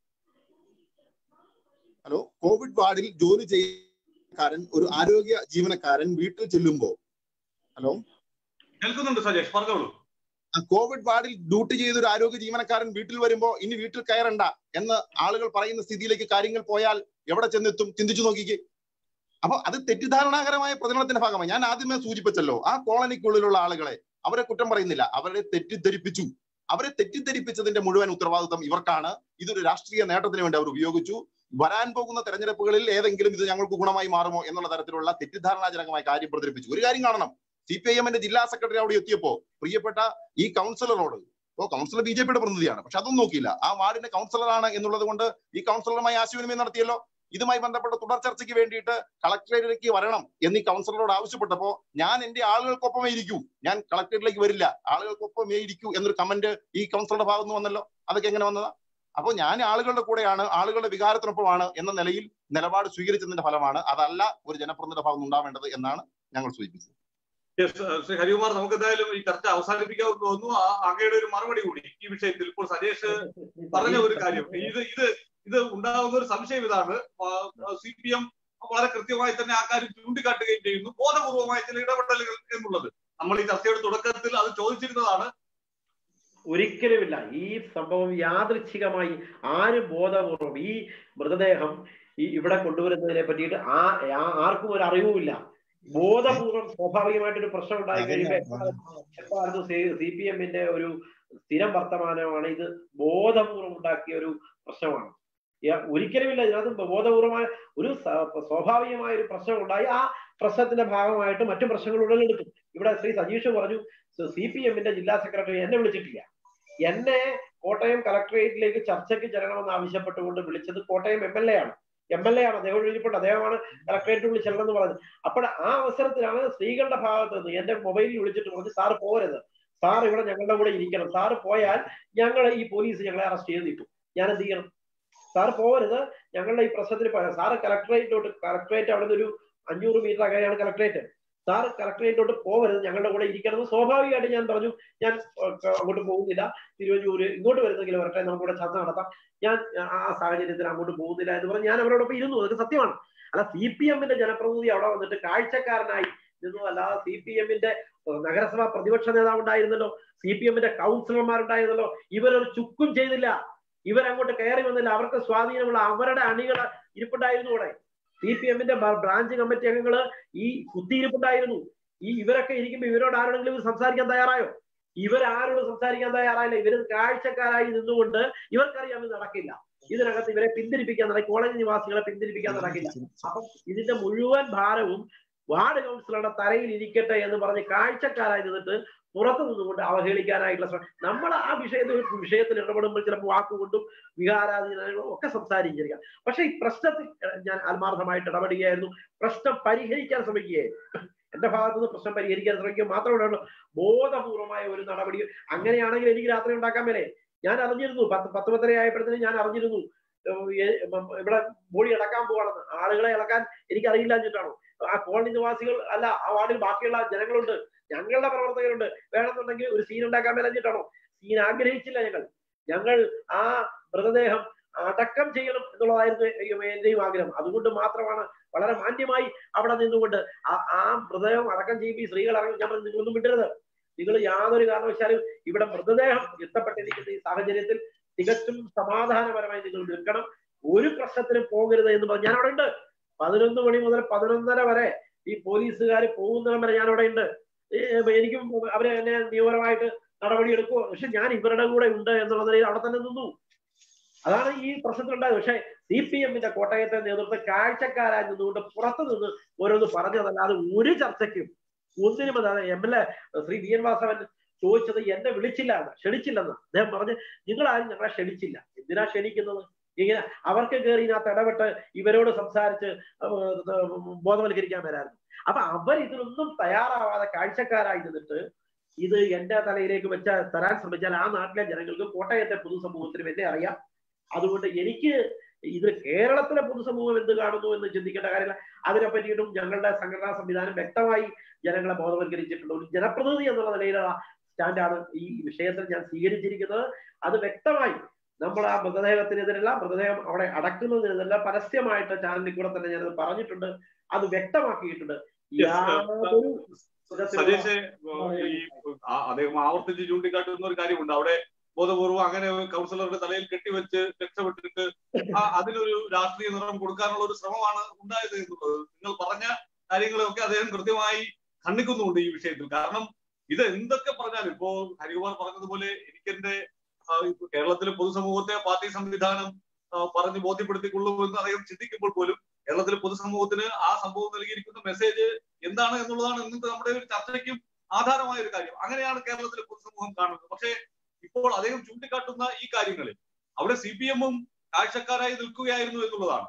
ഹലോ കോവിഡ് വാർഡിൽ ജോലി ചെയ്യുന്നക്കാരൻ ഒരു ആരോഗ്യ ജീവനക്കാരൻ വീട്ടിൽ ചെല്ലുമ്പോ ഹലോ കേൾക്കുന്നുണ്ട് സജേഷ് പറഞ്ഞോളൂ ആ കോവിഡ് വാർഡിൽ ഡ്യൂട്ടി ചെയ്ത ഒരു ആരോഗ്യ ജീവനക്കാരൻ വീട്ടിൽ വരുമ്പോ ഇനി വീട്ടിൽ കയറണ്ട എന്ന് ആളുകൾ പറയുന്ന സ്ഥിതിയിലേക്ക് കാര്യങ്ങൾ പോയാൽ എവിടെ ചെന്നെത്തും ചിന്തിച്ചു നോക്കിക്കേ അപ്പൊ അത് തെറ്റിദ്ധാരണാകരമായ പ്രചരണത്തിന്റെ ഭാഗമായി ഞാൻ ആദ്യമേ സൂചിപ്പിച്ചല്ലോ ആ കോളനിക്കുള്ളിലുള്ള ആളുകളെ അവരെ കുറ്റം പറയുന്നില്ല അവരെ തെറ്റിദ്ധരിപ്പിച്ചു അവരെ തെറ്റിദ്ധരിപ്പിച്ചതിന്റെ മുഴുവൻ ഉത്തരവാദിത്വം ഇവർക്കാണ് ഇതൊരു രാഷ്ട്രീയ നേട്ടത്തിന് വേണ്ടി അവർ ഉപയോഗിച്ചു വരാൻ പോകുന്ന തെരഞ്ഞെടുപ്പുകളിൽ ഏതെങ്കിലും ഇത് ഞങ്ങൾക്ക് ഗുണമായി മാറുമോ എന്നുള്ള തരത്തിലുള്ള തെറ്റിദ്ധാരണാജനകമായ കാര്യം പ്രചരിപ്പിച്ചു ഒരു കാര്യം കാണണം സി പി ഐ എമ്മിന്റെ ജില്ലാ സെക്രട്ടറി അവിടെ എത്തിയപ്പോ പ്രിയപ്പെട്ട ഈ കൗൺസിലറോട് ഓ കൗൺസിലർ ബി ജെ പിയുടെ പ്രതിനിധിയാണ് പക്ഷെ അതൊന്നും നോക്കിയില്ല ആ വാർഡിന്റെ കൗൺസിലറാണ് എന്നുള്ളത് കൊണ്ട് ഈ കൗൺസിലറുമായി ആശയവിനിമയം നടത്തിയല്ലോ ഇതുമായി ബന്ധപ്പെട്ട തുടർ ചർച്ചയ്ക്ക് വേണ്ടിയിട്ട് കളക്ടറേറ്റിലേക്ക് വരണം എന്ന് ഈ കൗൺസിലറോട് ആവശ്യപ്പെട്ടപ്പോ ഞാൻ എന്റെ ആളുകൾക്കൊപ്പമേ ഇരിക്കൂ ഞാൻ കളക്ടറേറ്റിലേക്ക് വരില്ല ആളുകൾക്കൊപ്പമേ ഇരിക്കൂ എന്നൊരു കമന്റ് ഈ കൗൺസിലറുടെ ഭാഗത്ത് നിന്ന് വന്നല്ലോ അതൊക്കെ എങ്ങനെ വന്നതാ അപ്പോൾ ഞാൻ ആളുകളുടെ കൂടെയാണ് ആളുകളുടെ വികാരത്തിനൊപ്പമാണ് എന്ന നിലയിൽ നിലപാട് സ്വീകരിച്ചതിന്റെ ഫലമാണ് അതല്ല ഒരു ജനപ്രതിനിധിയുടെ ഭാഗത്ത് നിന്ന് ഉണ്ടാവേണ്ടത് എന്നാണ് ഞങ്ങൾ സൂചിപ്പിച്ചത് യെസ് ശ്രീ ഹരികുമാർ നമുക്ക് എന്തായാലും ഈ ചർച്ച അവസാനിപ്പിക്കാമെന്ന് തോന്നുന്നു ആ- അങ്ങയുടെ ഒരു മറുപടി കൂടി ഈ വിഷയത്തിൽ ഇപ്പോൾ സജേഷ് പറഞ്ഞ ഒരു കാര്യം ഇത് ഇത് ഇത് ഉണ്ടാകുന്ന ഒരു സംശയം ഇതാണ് സി പി എം വളരെ കൃത്യമായി തന്നെ ആ കാര്യം ചൂണ്ടിക്കാട്ടുകയും ചെയ്യുന്നു ബോധപൂർവമായ ചില ഇടപെടലുകൾ എന്നുള്ളത് നമ്മൾ ഈ ചർച്ചയുടെ തുടക്കത്തിൽ അത് ചോദിച്ചിരുന്നതാണ് ഒരിക്കലുമില്ല ഈ സംഭവം യാദൃച്ഛികമായി ആരും ബോധപൂർവം ഈ മൃതദേഹം ഈ ഇവിടെ കൊണ്ടുവരുന്നതിനെ പറ്റിയിട്ട് ആ ആ- ആർക്കും ഒരു അറിവുമില്ല ബോധപൂർവം സ്വാഭാവികമായിട്ടൊരു പ്രശ്നം ഉണ്ടായി കഴിയുമ്പോൾ എക്കാലത്തും സി പി എമ്മിന്റെ ഒരു സ്ഥിരം വർത്തമാനമാണ് ഇത് ബോധപൂർവം ഉണ്ടാക്കിയ ഒരു പ്രശ്നമാണ് യ- ഒരിക്കലുമില്ല ഇതിനകത്ത് ബോധപൂർവമായ ഒരു സ- സ്വാഭാവികമായ ഒരു പ്രശ്നം ഉണ്ടായി ആ പ്രശ്നത്തിന്റെ ഭാഗമായിട്ട് മറ്റു പ്രശ്നങ്ങൾ ഉടലെടുക്കും ഇവിടെ ശ്രീ സജീഷ് പറഞ്ഞു സി പി എമ്മിന്റെ ജില്ലാ സെക്രട്ടറി എന്നെ വിളിച്ചിട്ടില്ല എന്നെ കോട്ടയം കളക്ടറേറ്റിലേക്ക് ചർച്ചയ്ക്ക് ചെല്ലണമെന്ന് ആവശ്യപ്പെട്ടുകൊണ്ട് വിളിച്ചത് കോട്ടയം എം എൽ എ ആണ് എം എൽ എ ആണ് അദ്ദേഹം എഴുതിയിട്ടുണ്ട് അദ്ദേഹമാണ് കളക്ടറേറ്റ് വിളിച്ചെല്ലണം എന്ന് പറഞ്ഞത് അപ്പോൾ ആ അവസരത്തിലാണ് സ്ത്രീകളുടെ ഭാഗത്ത് നിന്ന് എന്റെ മൊബൈലിൽ വിളിച്ചിട്ട് പറഞ്ഞു സാർ പോരുത് സാർ ഇവിടെ ഞങ്ങളുടെ കൂടെ ഇരിക്കണം സാർ പോയാൽ ഞങ്ങൾ ഈ പോലീസ് ഞങ്ങളെ അറസ്റ്റ് ചെയ്ത് നിൽക്കും ഞാൻ എന്ത് ചെയ്യണം സാർ പോരുത് ഞങ്ങളുടെ ഈ പ്രശ്നത്തിൽ പോയാൽ സാറ് കളക്ടറേറ്റിലോട്ട് കളക്ടറേറ്റ് അവിടെ നിന്ന് ഒരു അഞ്ഞൂറ് മീറ്റർ അകലെയാണ് കളക്ടറേറ്റ് സാർ കളക്ടറേറ്റിലോട്ട് പോകരുത് ഞങ്ങളുടെ കൂടെ ഇരിക്കണമെന്ന് സ്വാഭാവികമായിട്ട് ഞാൻ പറഞ്ഞു ഞാൻ ഏഹ്, അങ്ങോട്ട് പോകുന്നില്ല തിരുവഞ്ചൂര് ഇങ്ങോട്ട് വരുന്നെങ്കിൽ വരട്ടെ നമുക്കിവിടെ ചർച്ച നടത്താം ഞാൻ ആ സാഹചര്യത്തിൽ അങ്ങോട്ട് പോകുന്നില്ല എന്ന് പറഞ്ഞ് ഞാൻ അവരോടൊപ്പം ഇരുന്നു അതൊക്കെ സത്യമാണ് അല്ല സി പി എമ്മിന്റെ ജനപ്രതിനിധി അവിടെ വന്നിട്ട് കാഴ്ചക്കാരനായി നിന്നു അല്ലാതെ സി പി എമ്മിന്റെ നഗരസഭാ പ്രതിപക്ഷ നേതാവ് ഉണ്ടായിരുന്നല്ലോ സി പി എമ്മിന്റെ കൗൺസിലർമാരുണ്ടായിരുന്നല്ലോ ഇവരൊരു ചുക്കും ചെയ്തില്ല ഇവരങ്ങോട്ട് കയറി വന്നില്ല അവർക്ക് സ്വാധീനമുള്ള അവരുടെ അണികൾ ഇരിപ്പുണ്ടായിരുന്നു ഇവിടെ സി പി എമ്മിന്റെ ബ്രാഞ്ച് കമ്മിറ്റി അംഗങ്ങള് ഈ കുത്തിയിരിപ്പുണ്ടായിരുന്നു ഈ ഇവരൊക്കെ ഇരിക്കുമ്പോൾ ഇവരോട് ആരോടെങ്കിലും ഇവർ സംസാരിക്കാൻ തയ്യാറായോ ഇവരാരോട് സംസാരിക്കാൻ തയ്യാറായില്ല ഇവര് കാഴ്ചക്കാരായി നിന്നുകൊണ്ട് ഇവർക്കറിയാം ഇത് നടക്കില്ല ഇതിനകത്ത് ഇവരെ പിന്തിരിപ്പിക്കാൻ നടക്കും കോളേജ് നിവാസികളെ പിന്തിരിപ്പിക്കാൻ നടക്കില്ല അപ്പം ഇതിന്റെ മുഴുവൻ ഭാരവും വാർഡ് കൗൺസിലറുടെ തലയിൽ ഇരിക്കട്ടെ എന്ന് പറഞ്ഞ് കാഴ്ചക്കാരായി നിന്നിട്ട് പുറത്തു നിന്നുകൊണ്ട് അവഹേളിക്കാനായിട്ടുള്ള ശ്രമം നമ്മൾ ആ വിഷയത്തിൽ വിഷയത്തിൽ ഇടപെടുമ്പോൾ ചിലപ്പോൾ വാക്കുകൊണ്ടും വികാരാധീനങ്ങളും ഒക്കെ സംസാരിച്ചിരിക്കാം പക്ഷെ ഈ പ്രശ്നത്തിൽ ഞാൻ ആത്മാർത്ഥമായിട്ട് ഇടപെടുകയായിരുന്നു പ്രശ്നം പരിഹരിക്കാൻ ശ്രമിക്കുകയായിരുന്നു എന്റെ ഭാഗത്തു നിന്ന് പ്രശ്നം പരിഹരിക്കാൻ ശ്രമിക്കുക മാത്രമേ ബോധപൂർവമായ ഒരു നടപടി അങ്ങനെയാണെങ്കിൽ എനിക്ക് രാത്രി ഉണ്ടാക്കാൻ മേലെ ഞാൻ അറിഞ്ഞിരുന്നു പത്ത് പത്ത് പത്തര ആയപ്പോഴത്തേനും ഞാൻ അറിഞ്ഞിരുന്നു ഏഹ് ഏ- ഉം ഇവിടെ ബോഡി ഇളക്കാൻ പോവാണെന്ന് ആളുകളെ ഇളക്കാൻ എനിക്ക് അറിയില്ല എന്നിട്ടാണോ ആ കോളനി നിവാസികൾ അല്ല ആ വാർഡിൽ ബാക്കിയുള്ള ജനങ്ങളുണ്ട് ഞങ്ങളുടെ പ്രവർത്തകരുണ്ട് വേണമെന്നുണ്ടെങ്കിൽ ഒരു സീൻ ഉണ്ടാക്കാൻ മേലഞ്ഞിട്ടാണോ സീൻ ആഗ്രഹിച്ചില്ല ഞങ്ങൾ ഞങ്ങൾ ആ മൃതദേഹം അടക്കം ചെയ്യണം എന്നുള്ളതായിരുന്നു എന്റെയും ആഗ്രഹം അതുകൊണ്ട് മാത്രമാണ് വളരെ മാന്യമായി അവിടെ നിന്നുകൊണ്ട് ആ ആ മൃതദേഹം അടക്കം ചെയ്യുമ്പോൾ ഈ സ്ത്രീകൾ ഇറങ്ങി ഞാൻ പറഞ്ഞു നിങ്ങളൊന്നും വിടരുത് നിങ്ങൾ യാതൊരു കാരണവശാലും ഇവിടെ മൃതദേഹം എത്തപ്പെട്ടിരിക്കുന്ന ഈ സാഹചര്യത്തിൽ തികച്ചും സമാധാനപരമായി നിങ്ങൾ നിൽക്കണം ഒരു പ്രശ്നത്തിനും പോകരുത് എന്ന് പറഞ്ഞു ഞാൻ അവിടെ ഉണ്ട് പതിനൊന്ന് മണി മുതൽ പതിനൊന്നര വരെ ഈ പോലീസുകാർ പോകുന്നിടം വരെ ഞാൻ അവിടെ ഉണ്ട് ഏ, എനിക്കും അവരെ എന്നെ നിയമപരമായിട്ട് നടപടി എടുക്കുമോ പക്ഷെ ഞാൻ ഇവരുടെ കൂടെ ഉണ്ട് എന്നുള്ള നിലയിൽ അവിടെ തന്നെ നിന്നു അതാണ് ഈ പ്രശ്നത്തിലുണ്ടായത് പക്ഷേ സി പി എമ്മിന്റെ കോട്ടയത്തെ നേതൃത്വം കാഴ്ചക്കാരായി നിന്നുകൊണ്ട് പുറത്തു നിന്ന് ഓരോന്ന് പറഞ്ഞതല്ലാതെ ഒരു ചർച്ചയ്ക്കും ഒന്നിനും അതായത് M L A Shri V N Vasavan ചോദിച്ചത് എന്നെ വിളിച്ചില്ല എന്ന് ക്ഷണിച്ചില്ലെന്ന് അദ്ദേഹം പറഞ്ഞ് നിങ്ങൾ ആരും ഞങ്ങളെ ക്ഷണിച്ചില്ല എന്തിനാ ക്ഷണിക്കുന്നത് ഇങ്ങനെ അവർക്ക് കയറി ഇതിനകത്ത് ഇടപെട്ട് ഇവരോട് സംസാരിച്ച് ഏർ ബോധവൽക്കരിക്കാൻ വരായിരുന്നു അപ്പൊ അവർ ഇതിനൊന്നും തയ്യാറാവാതെ കാഴ്ചക്കാരായി നിന്നിട്ട് ഇത് എന്റെ തലയിലേക്ക് വെച്ച തരാൻ ശ്രമിച്ചാൽ ആ നാട്ടിലെ ജനങ്ങൾക്ക് കോട്ടയത്തെ പൊതുസമൂഹത്തിനും എന്നെ അറിയാം അതുകൊണ്ട് എനിക്ക് ഇത് കേരളത്തിലെ പൊതുസമൂഹം എന്ത് കാണുന്നു എന്ന് ചിന്തിക്കേണ്ട കാര്യമില്ല അതിനെ പറ്റിയിട്ടും ഞങ്ങളുടെ സംഘടനാ സംവിധാനം വ്യക്തമായി ജനങ്ങളെ ബോധവൽക്കരിച്ചിട്ടുണ്ട് ഒരു ജനപ്രതിനിധി എന്നുള്ള നിലയിലുള്ള സ്റ്റാൻഡാണ് ഈ വിഷയത്തിൽ ഞാൻ സ്വീകരിച്ചിരിക്കുന്നത് അത് വ്യക്തമായി നമ്മൾ ആ മൃതദേഹത്തിനെതിരല്ല മൃതദേഹം അവിടെ അടക്കുന്നതിനെതിരല്ല പരസ്യമായിട്ട് ചാനലിൽ കൂടെ തന്നെ ഞാനത് പറഞ്ഞിട്ടുണ്ട് അത് വ്യക്തമാക്കിയിട്ടുണ്ട് Yes, യാതൊരു വിധത്തിലുള്ള- സതീഷ് ഈ ആ- അദ്ദേഹം ആവർത്തിച്ച് ചൂണ്ടിക്കാട്ടുന്ന ഒരു കാര്യമുണ്ട് അവിടെ ബോധപൂർവം അങ്ങനെ കൗൺസിലറുടെ തലയിൽ കെട്ടിവെച്ച് രക്ഷപ്പെട്ടിട്ട് ആ അതിനൊരു രാഷ്ട്രീയ നിറം കൊടുക്കാനുള്ള ഒരു ശ്രമമാണ് ഉണ്ടായത് എന്നുള്ളത് നിങ്ങൾ പറഞ്ഞ കാര്യങ്ങളൊക്കെ അദ്ദേഹം കൃത്യമായി ഖണ്ഡിക്കുന്നുണ്ട് ഈ വിഷയത്തിൽ കാരണം ഇത് എന്തൊക്കെ പറഞ്ഞാലും ഇപ്പോ ഹരികുമാർ പറഞ്ഞതുപോലെ എനിക്കെന്റെ ആ, ഇപ്പോ കേരളത്തിലെ പൊതുസമൂഹത്തെ പാർട്ടി സംവിധാനം ആ, പറഞ്ഞ് ബോധ്യപ്പെടുത്തിക്കൊള്ളൂ എന്ന് അദ്ദേഹം ചിന്തിക്കുമ്പോൾ പോലും കേരളത്തിലെ പൊതുസമൂഹത്തിന് ആ സംഭവം നൽകിയിരിക്കുന്ന മെസ്സേജ് എന്താണ് എന്നുള്ളതാണ് ഇന്നത്തെ നമ്മുടെ ഒരു ചർച്ചയ്ക്കും ആധാരമായ ഒരു കാര്യം അങ്ങനെയാണ് കേരളത്തിലെ പൊതുസമൂഹം കാണുന്നത് പക്ഷേ ഇപ്പോൾ അദ്ദേഹം ചൂണ്ടിക്കാട്ടുന്ന ഈ കാര്യങ്ങളിൽ അവിടെ സി പി എമ്മും കാഴ്ചക്കാരായി നിൽക്കുകയായിരുന്നു എന്നുള്ളതാണ്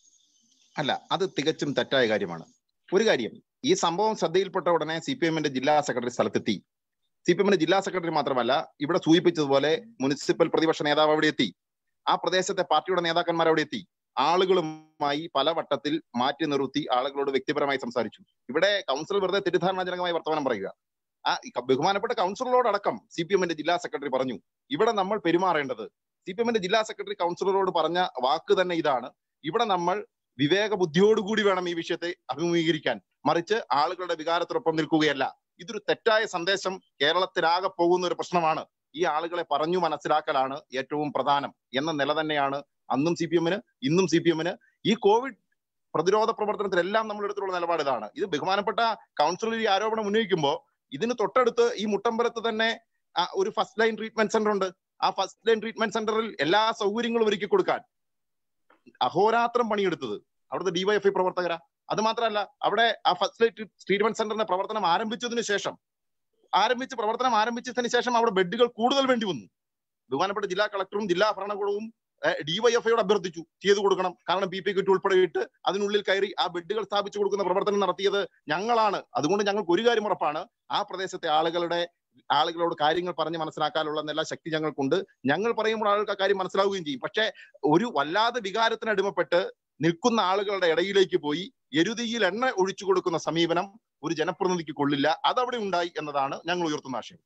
അല്ല അത് തികച്ചും തെറ്റായ കാര്യമാണ് ഒരു കാര്യം ഈ സംഭവം ശ്രദ്ധയിൽപ്പെട്ട ഉടനെ സി പി എമ്മിന്റെ ജില്ലാ സെക്രട്ടറി സ്ഥലത്തെത്തി സി പി എമ്മിന്റെ ജില്ലാ സെക്രട്ടറി മാത്രമല്ല ഇവിടെ സൂചിപ്പിച്ചതുപോലെ മുനിസിപ്പൽ പ്രതിപക്ഷ നേതാവ് അവിടെ എത്തി ആ പ്രദേശത്തെ പാർട്ടിയുടെ നേതാക്കന്മാർ അവിടെ എത്തി ആളുകളുമായി പല വട്ടത്തിൽ മാറ്റി നിർത്തി ആളുകളോട് വ്യക്തിപരമായി സംസാരിച്ചു ഇവിടെ കൗൺസിൽ വെറുതെ തെറ്റിദ്ധാരണാജനകമായി വർത്തമാനം പറയുക ആ ഈ ക- ബഹുമാനപ്പെട്ട കൗൺസിലറോടക്കം സി പി എമ്മിന്റെ ജില്ലാ സെക്രട്ടറി പറഞ്ഞു ഇവിടെ നമ്മൾ പെരുമാറേണ്ടത് സി പി എമ്മിന്റെ ജില്ലാ സെക്രട്ടറി കൗൺസിലറോട് പറഞ്ഞ വാക്ക് തന്നെ ഇതാണ് ഇവിടെ നമ്മൾ വിവേക ബുദ്ധിയോടുകൂടി വേണം ഈ വിഷയത്തെ അഭിമുഖീകരിക്കാൻ മറിച്ച് ആളുകളുടെ വികാരത്തിനൊപ്പം നിൽക്കുകയല്ല ഇതൊരു തെറ്റായ സന്ദേശം കേരളത്തിലാകെ പോകുന്ന ഒരു പ്രശ്നമാണ് ഈ ആളുകളെ പറഞ്ഞു മനസ്സിലാക്കലാണ് ഏറ്റവും പ്രധാനം എന്ന നില തന്നെയാണ് അന്നും സി പി എമ്മിന് ഇന്നും സി പി എമ്മിന് ഈ കോവിഡ് പ്രതിരോധ പ്രവർത്തനത്തിലെല്ലാം നമ്മൾ എടുത്തിട്ടുള്ള നിലപാട് ഇതാണ് ഇത് ബഹുമാനപ്പെട്ട കൗൺസിലർ ഈ ആരോപണം ഉന്നയിക്കുമ്പോൾ ഇതിന് തൊട്ടടുത്ത് ഈ മുട്ടമ്പലത്ത് തന്നെ ആ, ഒരു ഫസ്റ്റ് ലൈൻ ട്രീറ്റ്മെന്റ് സെന്റർ ഉണ്ട് ആ ഫസ്റ്റ് ലൈൻ ട്രീറ്റ്മെന്റ് സെന്ററിൽ എല്ലാ സൗകര്യങ്ങളും ഒരുക്കി കൊടുക്കാൻ അഹോരാത്രം പണിയെടുത്തത് അവിടുത്തെ ഡിവൈഎഫ്ഐ പ്രവർത്തകരാ അത് മാത്രമല്ല അവിടെ ആ ഫസ്റ്റ് ലൈൻ ട്രീറ്റ്മെന്റ് സെന്ററിന്റെ പ്രവർത്തനം ആരംഭിച്ചതിന് ശേഷം ആരംഭിച്ച് പ്രവർത്തനം ആരംഭിച്ചതിന് ശേഷം അവിടെ ബെഡുകൾ കൂടുതൽ വേണ്ടി വന്നു ബഹുമാനപ്പെട്ട ജില്ലാ കളക്ടറും ജില്ലാ ഭരണകൂടവും ഡിവൈഎഫ്ഐയോട് അഭ്യർത്ഥിച്ചു ചെയ്തു കൊടുക്കണം കാരണം പി പി കിറ്റ് ഉൾപ്പെടെ ഇട്ട് അതിനുള്ളിൽ കയറി ആ ബെഡുകൾ സ്ഥാപിച്ചു കൊടുക്കുന്ന പ്രവർത്തനം നടത്തിയത് ഞങ്ങളാണ് അതുകൊണ്ട് ഞങ്ങൾക്ക് ഒരു കാര്യം ഉറപ്പാണ് ആ പ്രദേശത്തെ ആളുകളുടെ ആളുകളോട് കാര്യങ്ങൾ പറഞ്ഞ് മനസ്സിലാക്കാനുള്ള എല്ലാ ശക്തി ഞങ്ങൾക്കുണ്ട് ഞങ്ങൾ പറയുമ്പോൾ ആളുകൾക്ക് ആ കാര്യം മനസ്സിലാവുകയും ചെയ്യും പക്ഷെ ഒരു വല്ലാതെ വികാരത്തിന് അടിമപ്പെട്ട് നിൽക്കുന്ന ആളുകളുടെ ഇടയിലേക്ക് പോയി എരുതിയിൽ എണ്ണ ഒഴിച്ചു കൊടുക്കുന്ന സമീപനം ഒരു ജനപ്രതിനിധിക്ക് കൊള്ളില്ല അതവിടെ ഉണ്ടായി എന്നതാണ് ഞങ്ങൾ ഉയർത്തുന്ന ആശയം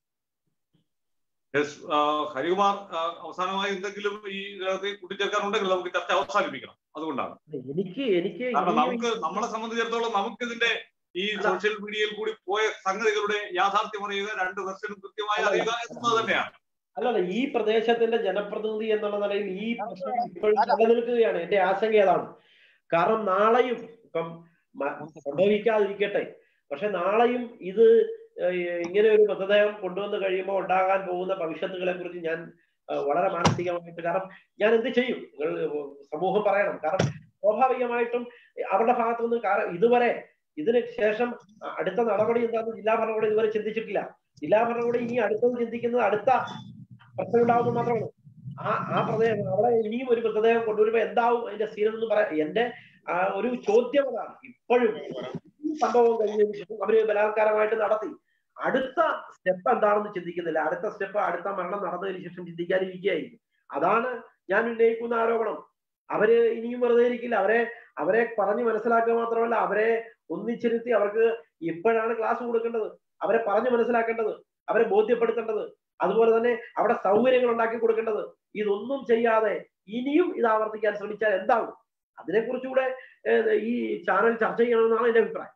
യെസ് ഹരികുമാർ ആ, അവസാനമായി എന്തെങ്കിലും ഈ ഇതിനകത്ത് കൂട്ടിച്ചേർക്കാനുണ്ടെങ്കിൽ നമുക്ക് ചർച്ച അവസാനിപ്പിക്കണം അതുകൊണ്ടാണ് എനിക്ക് എനിക്ക് കാരണം ഇനിയും നമുക്ക് നമ്മളെ സംബന്ധിച്ചിടത്തോളം നമുക്ക് ഇതിന്റെ ഈ സോഷ്യൽ മീഡിയയിൽ കൂടി പോയ സംഗതികളുടെ യാഥാർത്ഥ്യം അറിയുക രണ്ട് വെർഷനും കൃത്യമായി അറിയുക എന്നുള്ളത് തന്നെയാണ് അല്ലല്ല ഈ പ്രദേശത്തിന്റെ ജനപ്രതിനിധി എന്നുള്ള നിലയിൽ ഈ പ്രശ്നം ഇപ്പോഴും നിലനിൽക്കുകയാണ് എന്റെ ആശങ്ക അതാണ് കാരണം നാളെയും ഇപ്പം മ- സംഭവിക്കാതിരിക്കട്ടെ പക്ഷെ നാളെയും ഇത് ഏഹ് ഇങ്ങനെ ഒരു മൃതദേഹം കൊണ്ടുവന്ന് കഴിയുമ്പോൾ ഉണ്ടാകാൻ പോകുന്ന ഭവിഷ്യത്തുകളെ കുറിച്ച് ഞാൻ ഏഹ് വളരെ മാനസികമായിട്ട് കാരണം ഞാൻ എന്ത് ചെയ്യും നിങ്ങൾ സമൂഹം പറയണം കാരണം സ്വാഭാവികമായിട്ടും അവരുടെ ഭാഗത്തു നിന്ന് കാരണം ഇതുവരെ ഇതിന് ശേഷം അടുത്ത നടപടി എന്താണെന്ന് ജില്ലാ ഭരണകൂടം ഇതുവരെ ചിന്തിച്ചിട്ടില്ല ജില്ലാ ഭരണകൂടം ഇനി അടുത്തത് ചിന്തിക്കുന്നത് അടുത്ത പ്രശ്നം ഉണ്ടാവുന്നത് മാത്രമാണ് ആ ആ പ്രദേശം അവിടെ ഇനിയും ഒരു മൃതദേഹം കൊണ്ടുവരുമ്പോ എന്താവും അതിന്റെ സീനം എന്ന് പറയാം എന്റെ ആ, ഒരു ചോദ്യം അതാണ് ഇപ്പോഴും ഈ സംഭവം കഴിഞ്ഞതിന് ശേഷം അവര് ബലാത്കാരമായിട്ട് നടത്തി അടുത്ത സ്റ്റെപ്പ് എന്താണെന്ന് ചിന്തിക്കുന്നില്ല അടുത്ത സ്റ്റെപ്പ് അടുത്ത മരണം നടന്നതിന് ശേഷം ചിന്തിക്കാനിരിക്കുകയായിരിക്കും അതാണ് ഞാൻ ഉന്നയിക്കുന്ന ആരോപണം അവര് ഇനിയും വെറുതെ ഇരിക്കില്ല അവരെ അവരെ പറഞ്ഞു മനസ്സിലാക്കുക മാത്രമല്ല അവരെ ഒന്നിച്ചിരുത്തി അവർക്ക് ഇപ്പോഴാണ് ക്ലാസ് കൊടുക്കേണ്ടത് അവരെ പറഞ്ഞു മനസ്സിലാക്കേണ്ടത് അവരെ ബോധ്യപ്പെടുത്തേണ്ടത് അതുപോലെ തന്നെ അവിടെ സൗകര്യങ്ങൾ ഉണ്ടാക്കി കൊടുക്കേണ്ടത് ഇതൊന്നും ചെയ്യാതെ ഇനിയും ഇത് ആവർത്തിക്കാൻ ശ്രമിച്ചാൽ എന്താകും അതിനെക്കുറിച്ചുകൂടെ ഏഹ്, ഈ ചാനൽ ചർച്ച ചെയ്യണമെന്നാണ് എന്റെ അഭിപ്രായം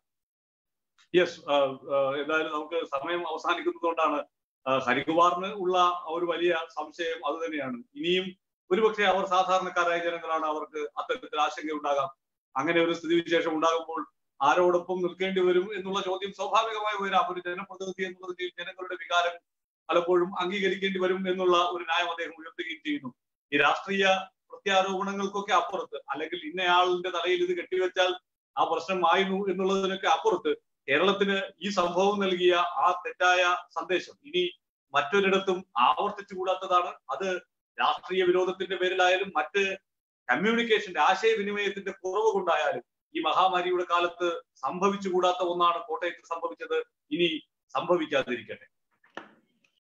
യെസ് എന്തായാലും നമുക്ക് സമയം അവസാനിക്കുന്നതുകൊണ്ടാണ് ആ, ഹരികുമാറിന് ഉള്ള ഒരു വലിയ സംശയം അത് തന്നെയാണ് ഇനിയും ഒരുപക്ഷെ അവർ സാധാരണക്കാരായ ജനങ്ങളാണ് അവർക്ക് അത്തരത്തിൽ ആശങ്ക ഉണ്ടാകാം അങ്ങനെ ഒരു സ്ഥിതിവിശേഷം ഉണ്ടാകുമ്പോൾ ആരോടൊപ്പം നിൽക്കേണ്ടി വരും എന്നുള്ള ചോദ്യം സ്വാഭാവികമായി വരാം ഒരു ജനപ്രതിനിധി എന്നുള്ളതിൽ ജനങ്ങളുടെ വികാരം പലപ്പോഴും അംഗീകരിക്കേണ്ടി വരും എന്നുള്ള ഒരു ന്യായം അദ്ദേഹം ഉയർത്തുകയും ചെയ്യുന്നു ഈ രാഷ്ട്രീയ പ്രത്യാരോപണങ്ങൾക്കൊക്കെ അപ്പുറത്ത് അല്ലെങ്കിൽ ഇന്നയാളിന്റെ തലയിൽ ഇത് കെട്ടിവെച്ചാൽ ആ പ്രശ്നമായിരുന്നു എന്നുള്ളതിനൊക്കെ അപ്പുറത്ത് കേരളത്തിന് ഈ സംഭവം നൽകിയ ആ തെറ്റായ സന്ദേശം ഇനി മറ്റൊരിടത്തും ആവർത്തിച്ചുകൂടാത്തതാണ് അത് രാഷ്ട്രീയ വിരോധത്തിന്റെ പേരിലായാലും മറ്റ് കമ്മ്യൂണിക്കേഷന്റെ ആശയവിനിമയത്തിന്റെ കുറവ് കൊണ്ടായാലും ഈ മഹാമാരിയുടെ കാലത്ത് സംഭവിച്ചുകൂടാത്ത ഒന്നാണ് കോട്ടയത്ത് സംഭവിച്ചത് ഇനി സംഭവിക്കാതിരിക്കട്ടെ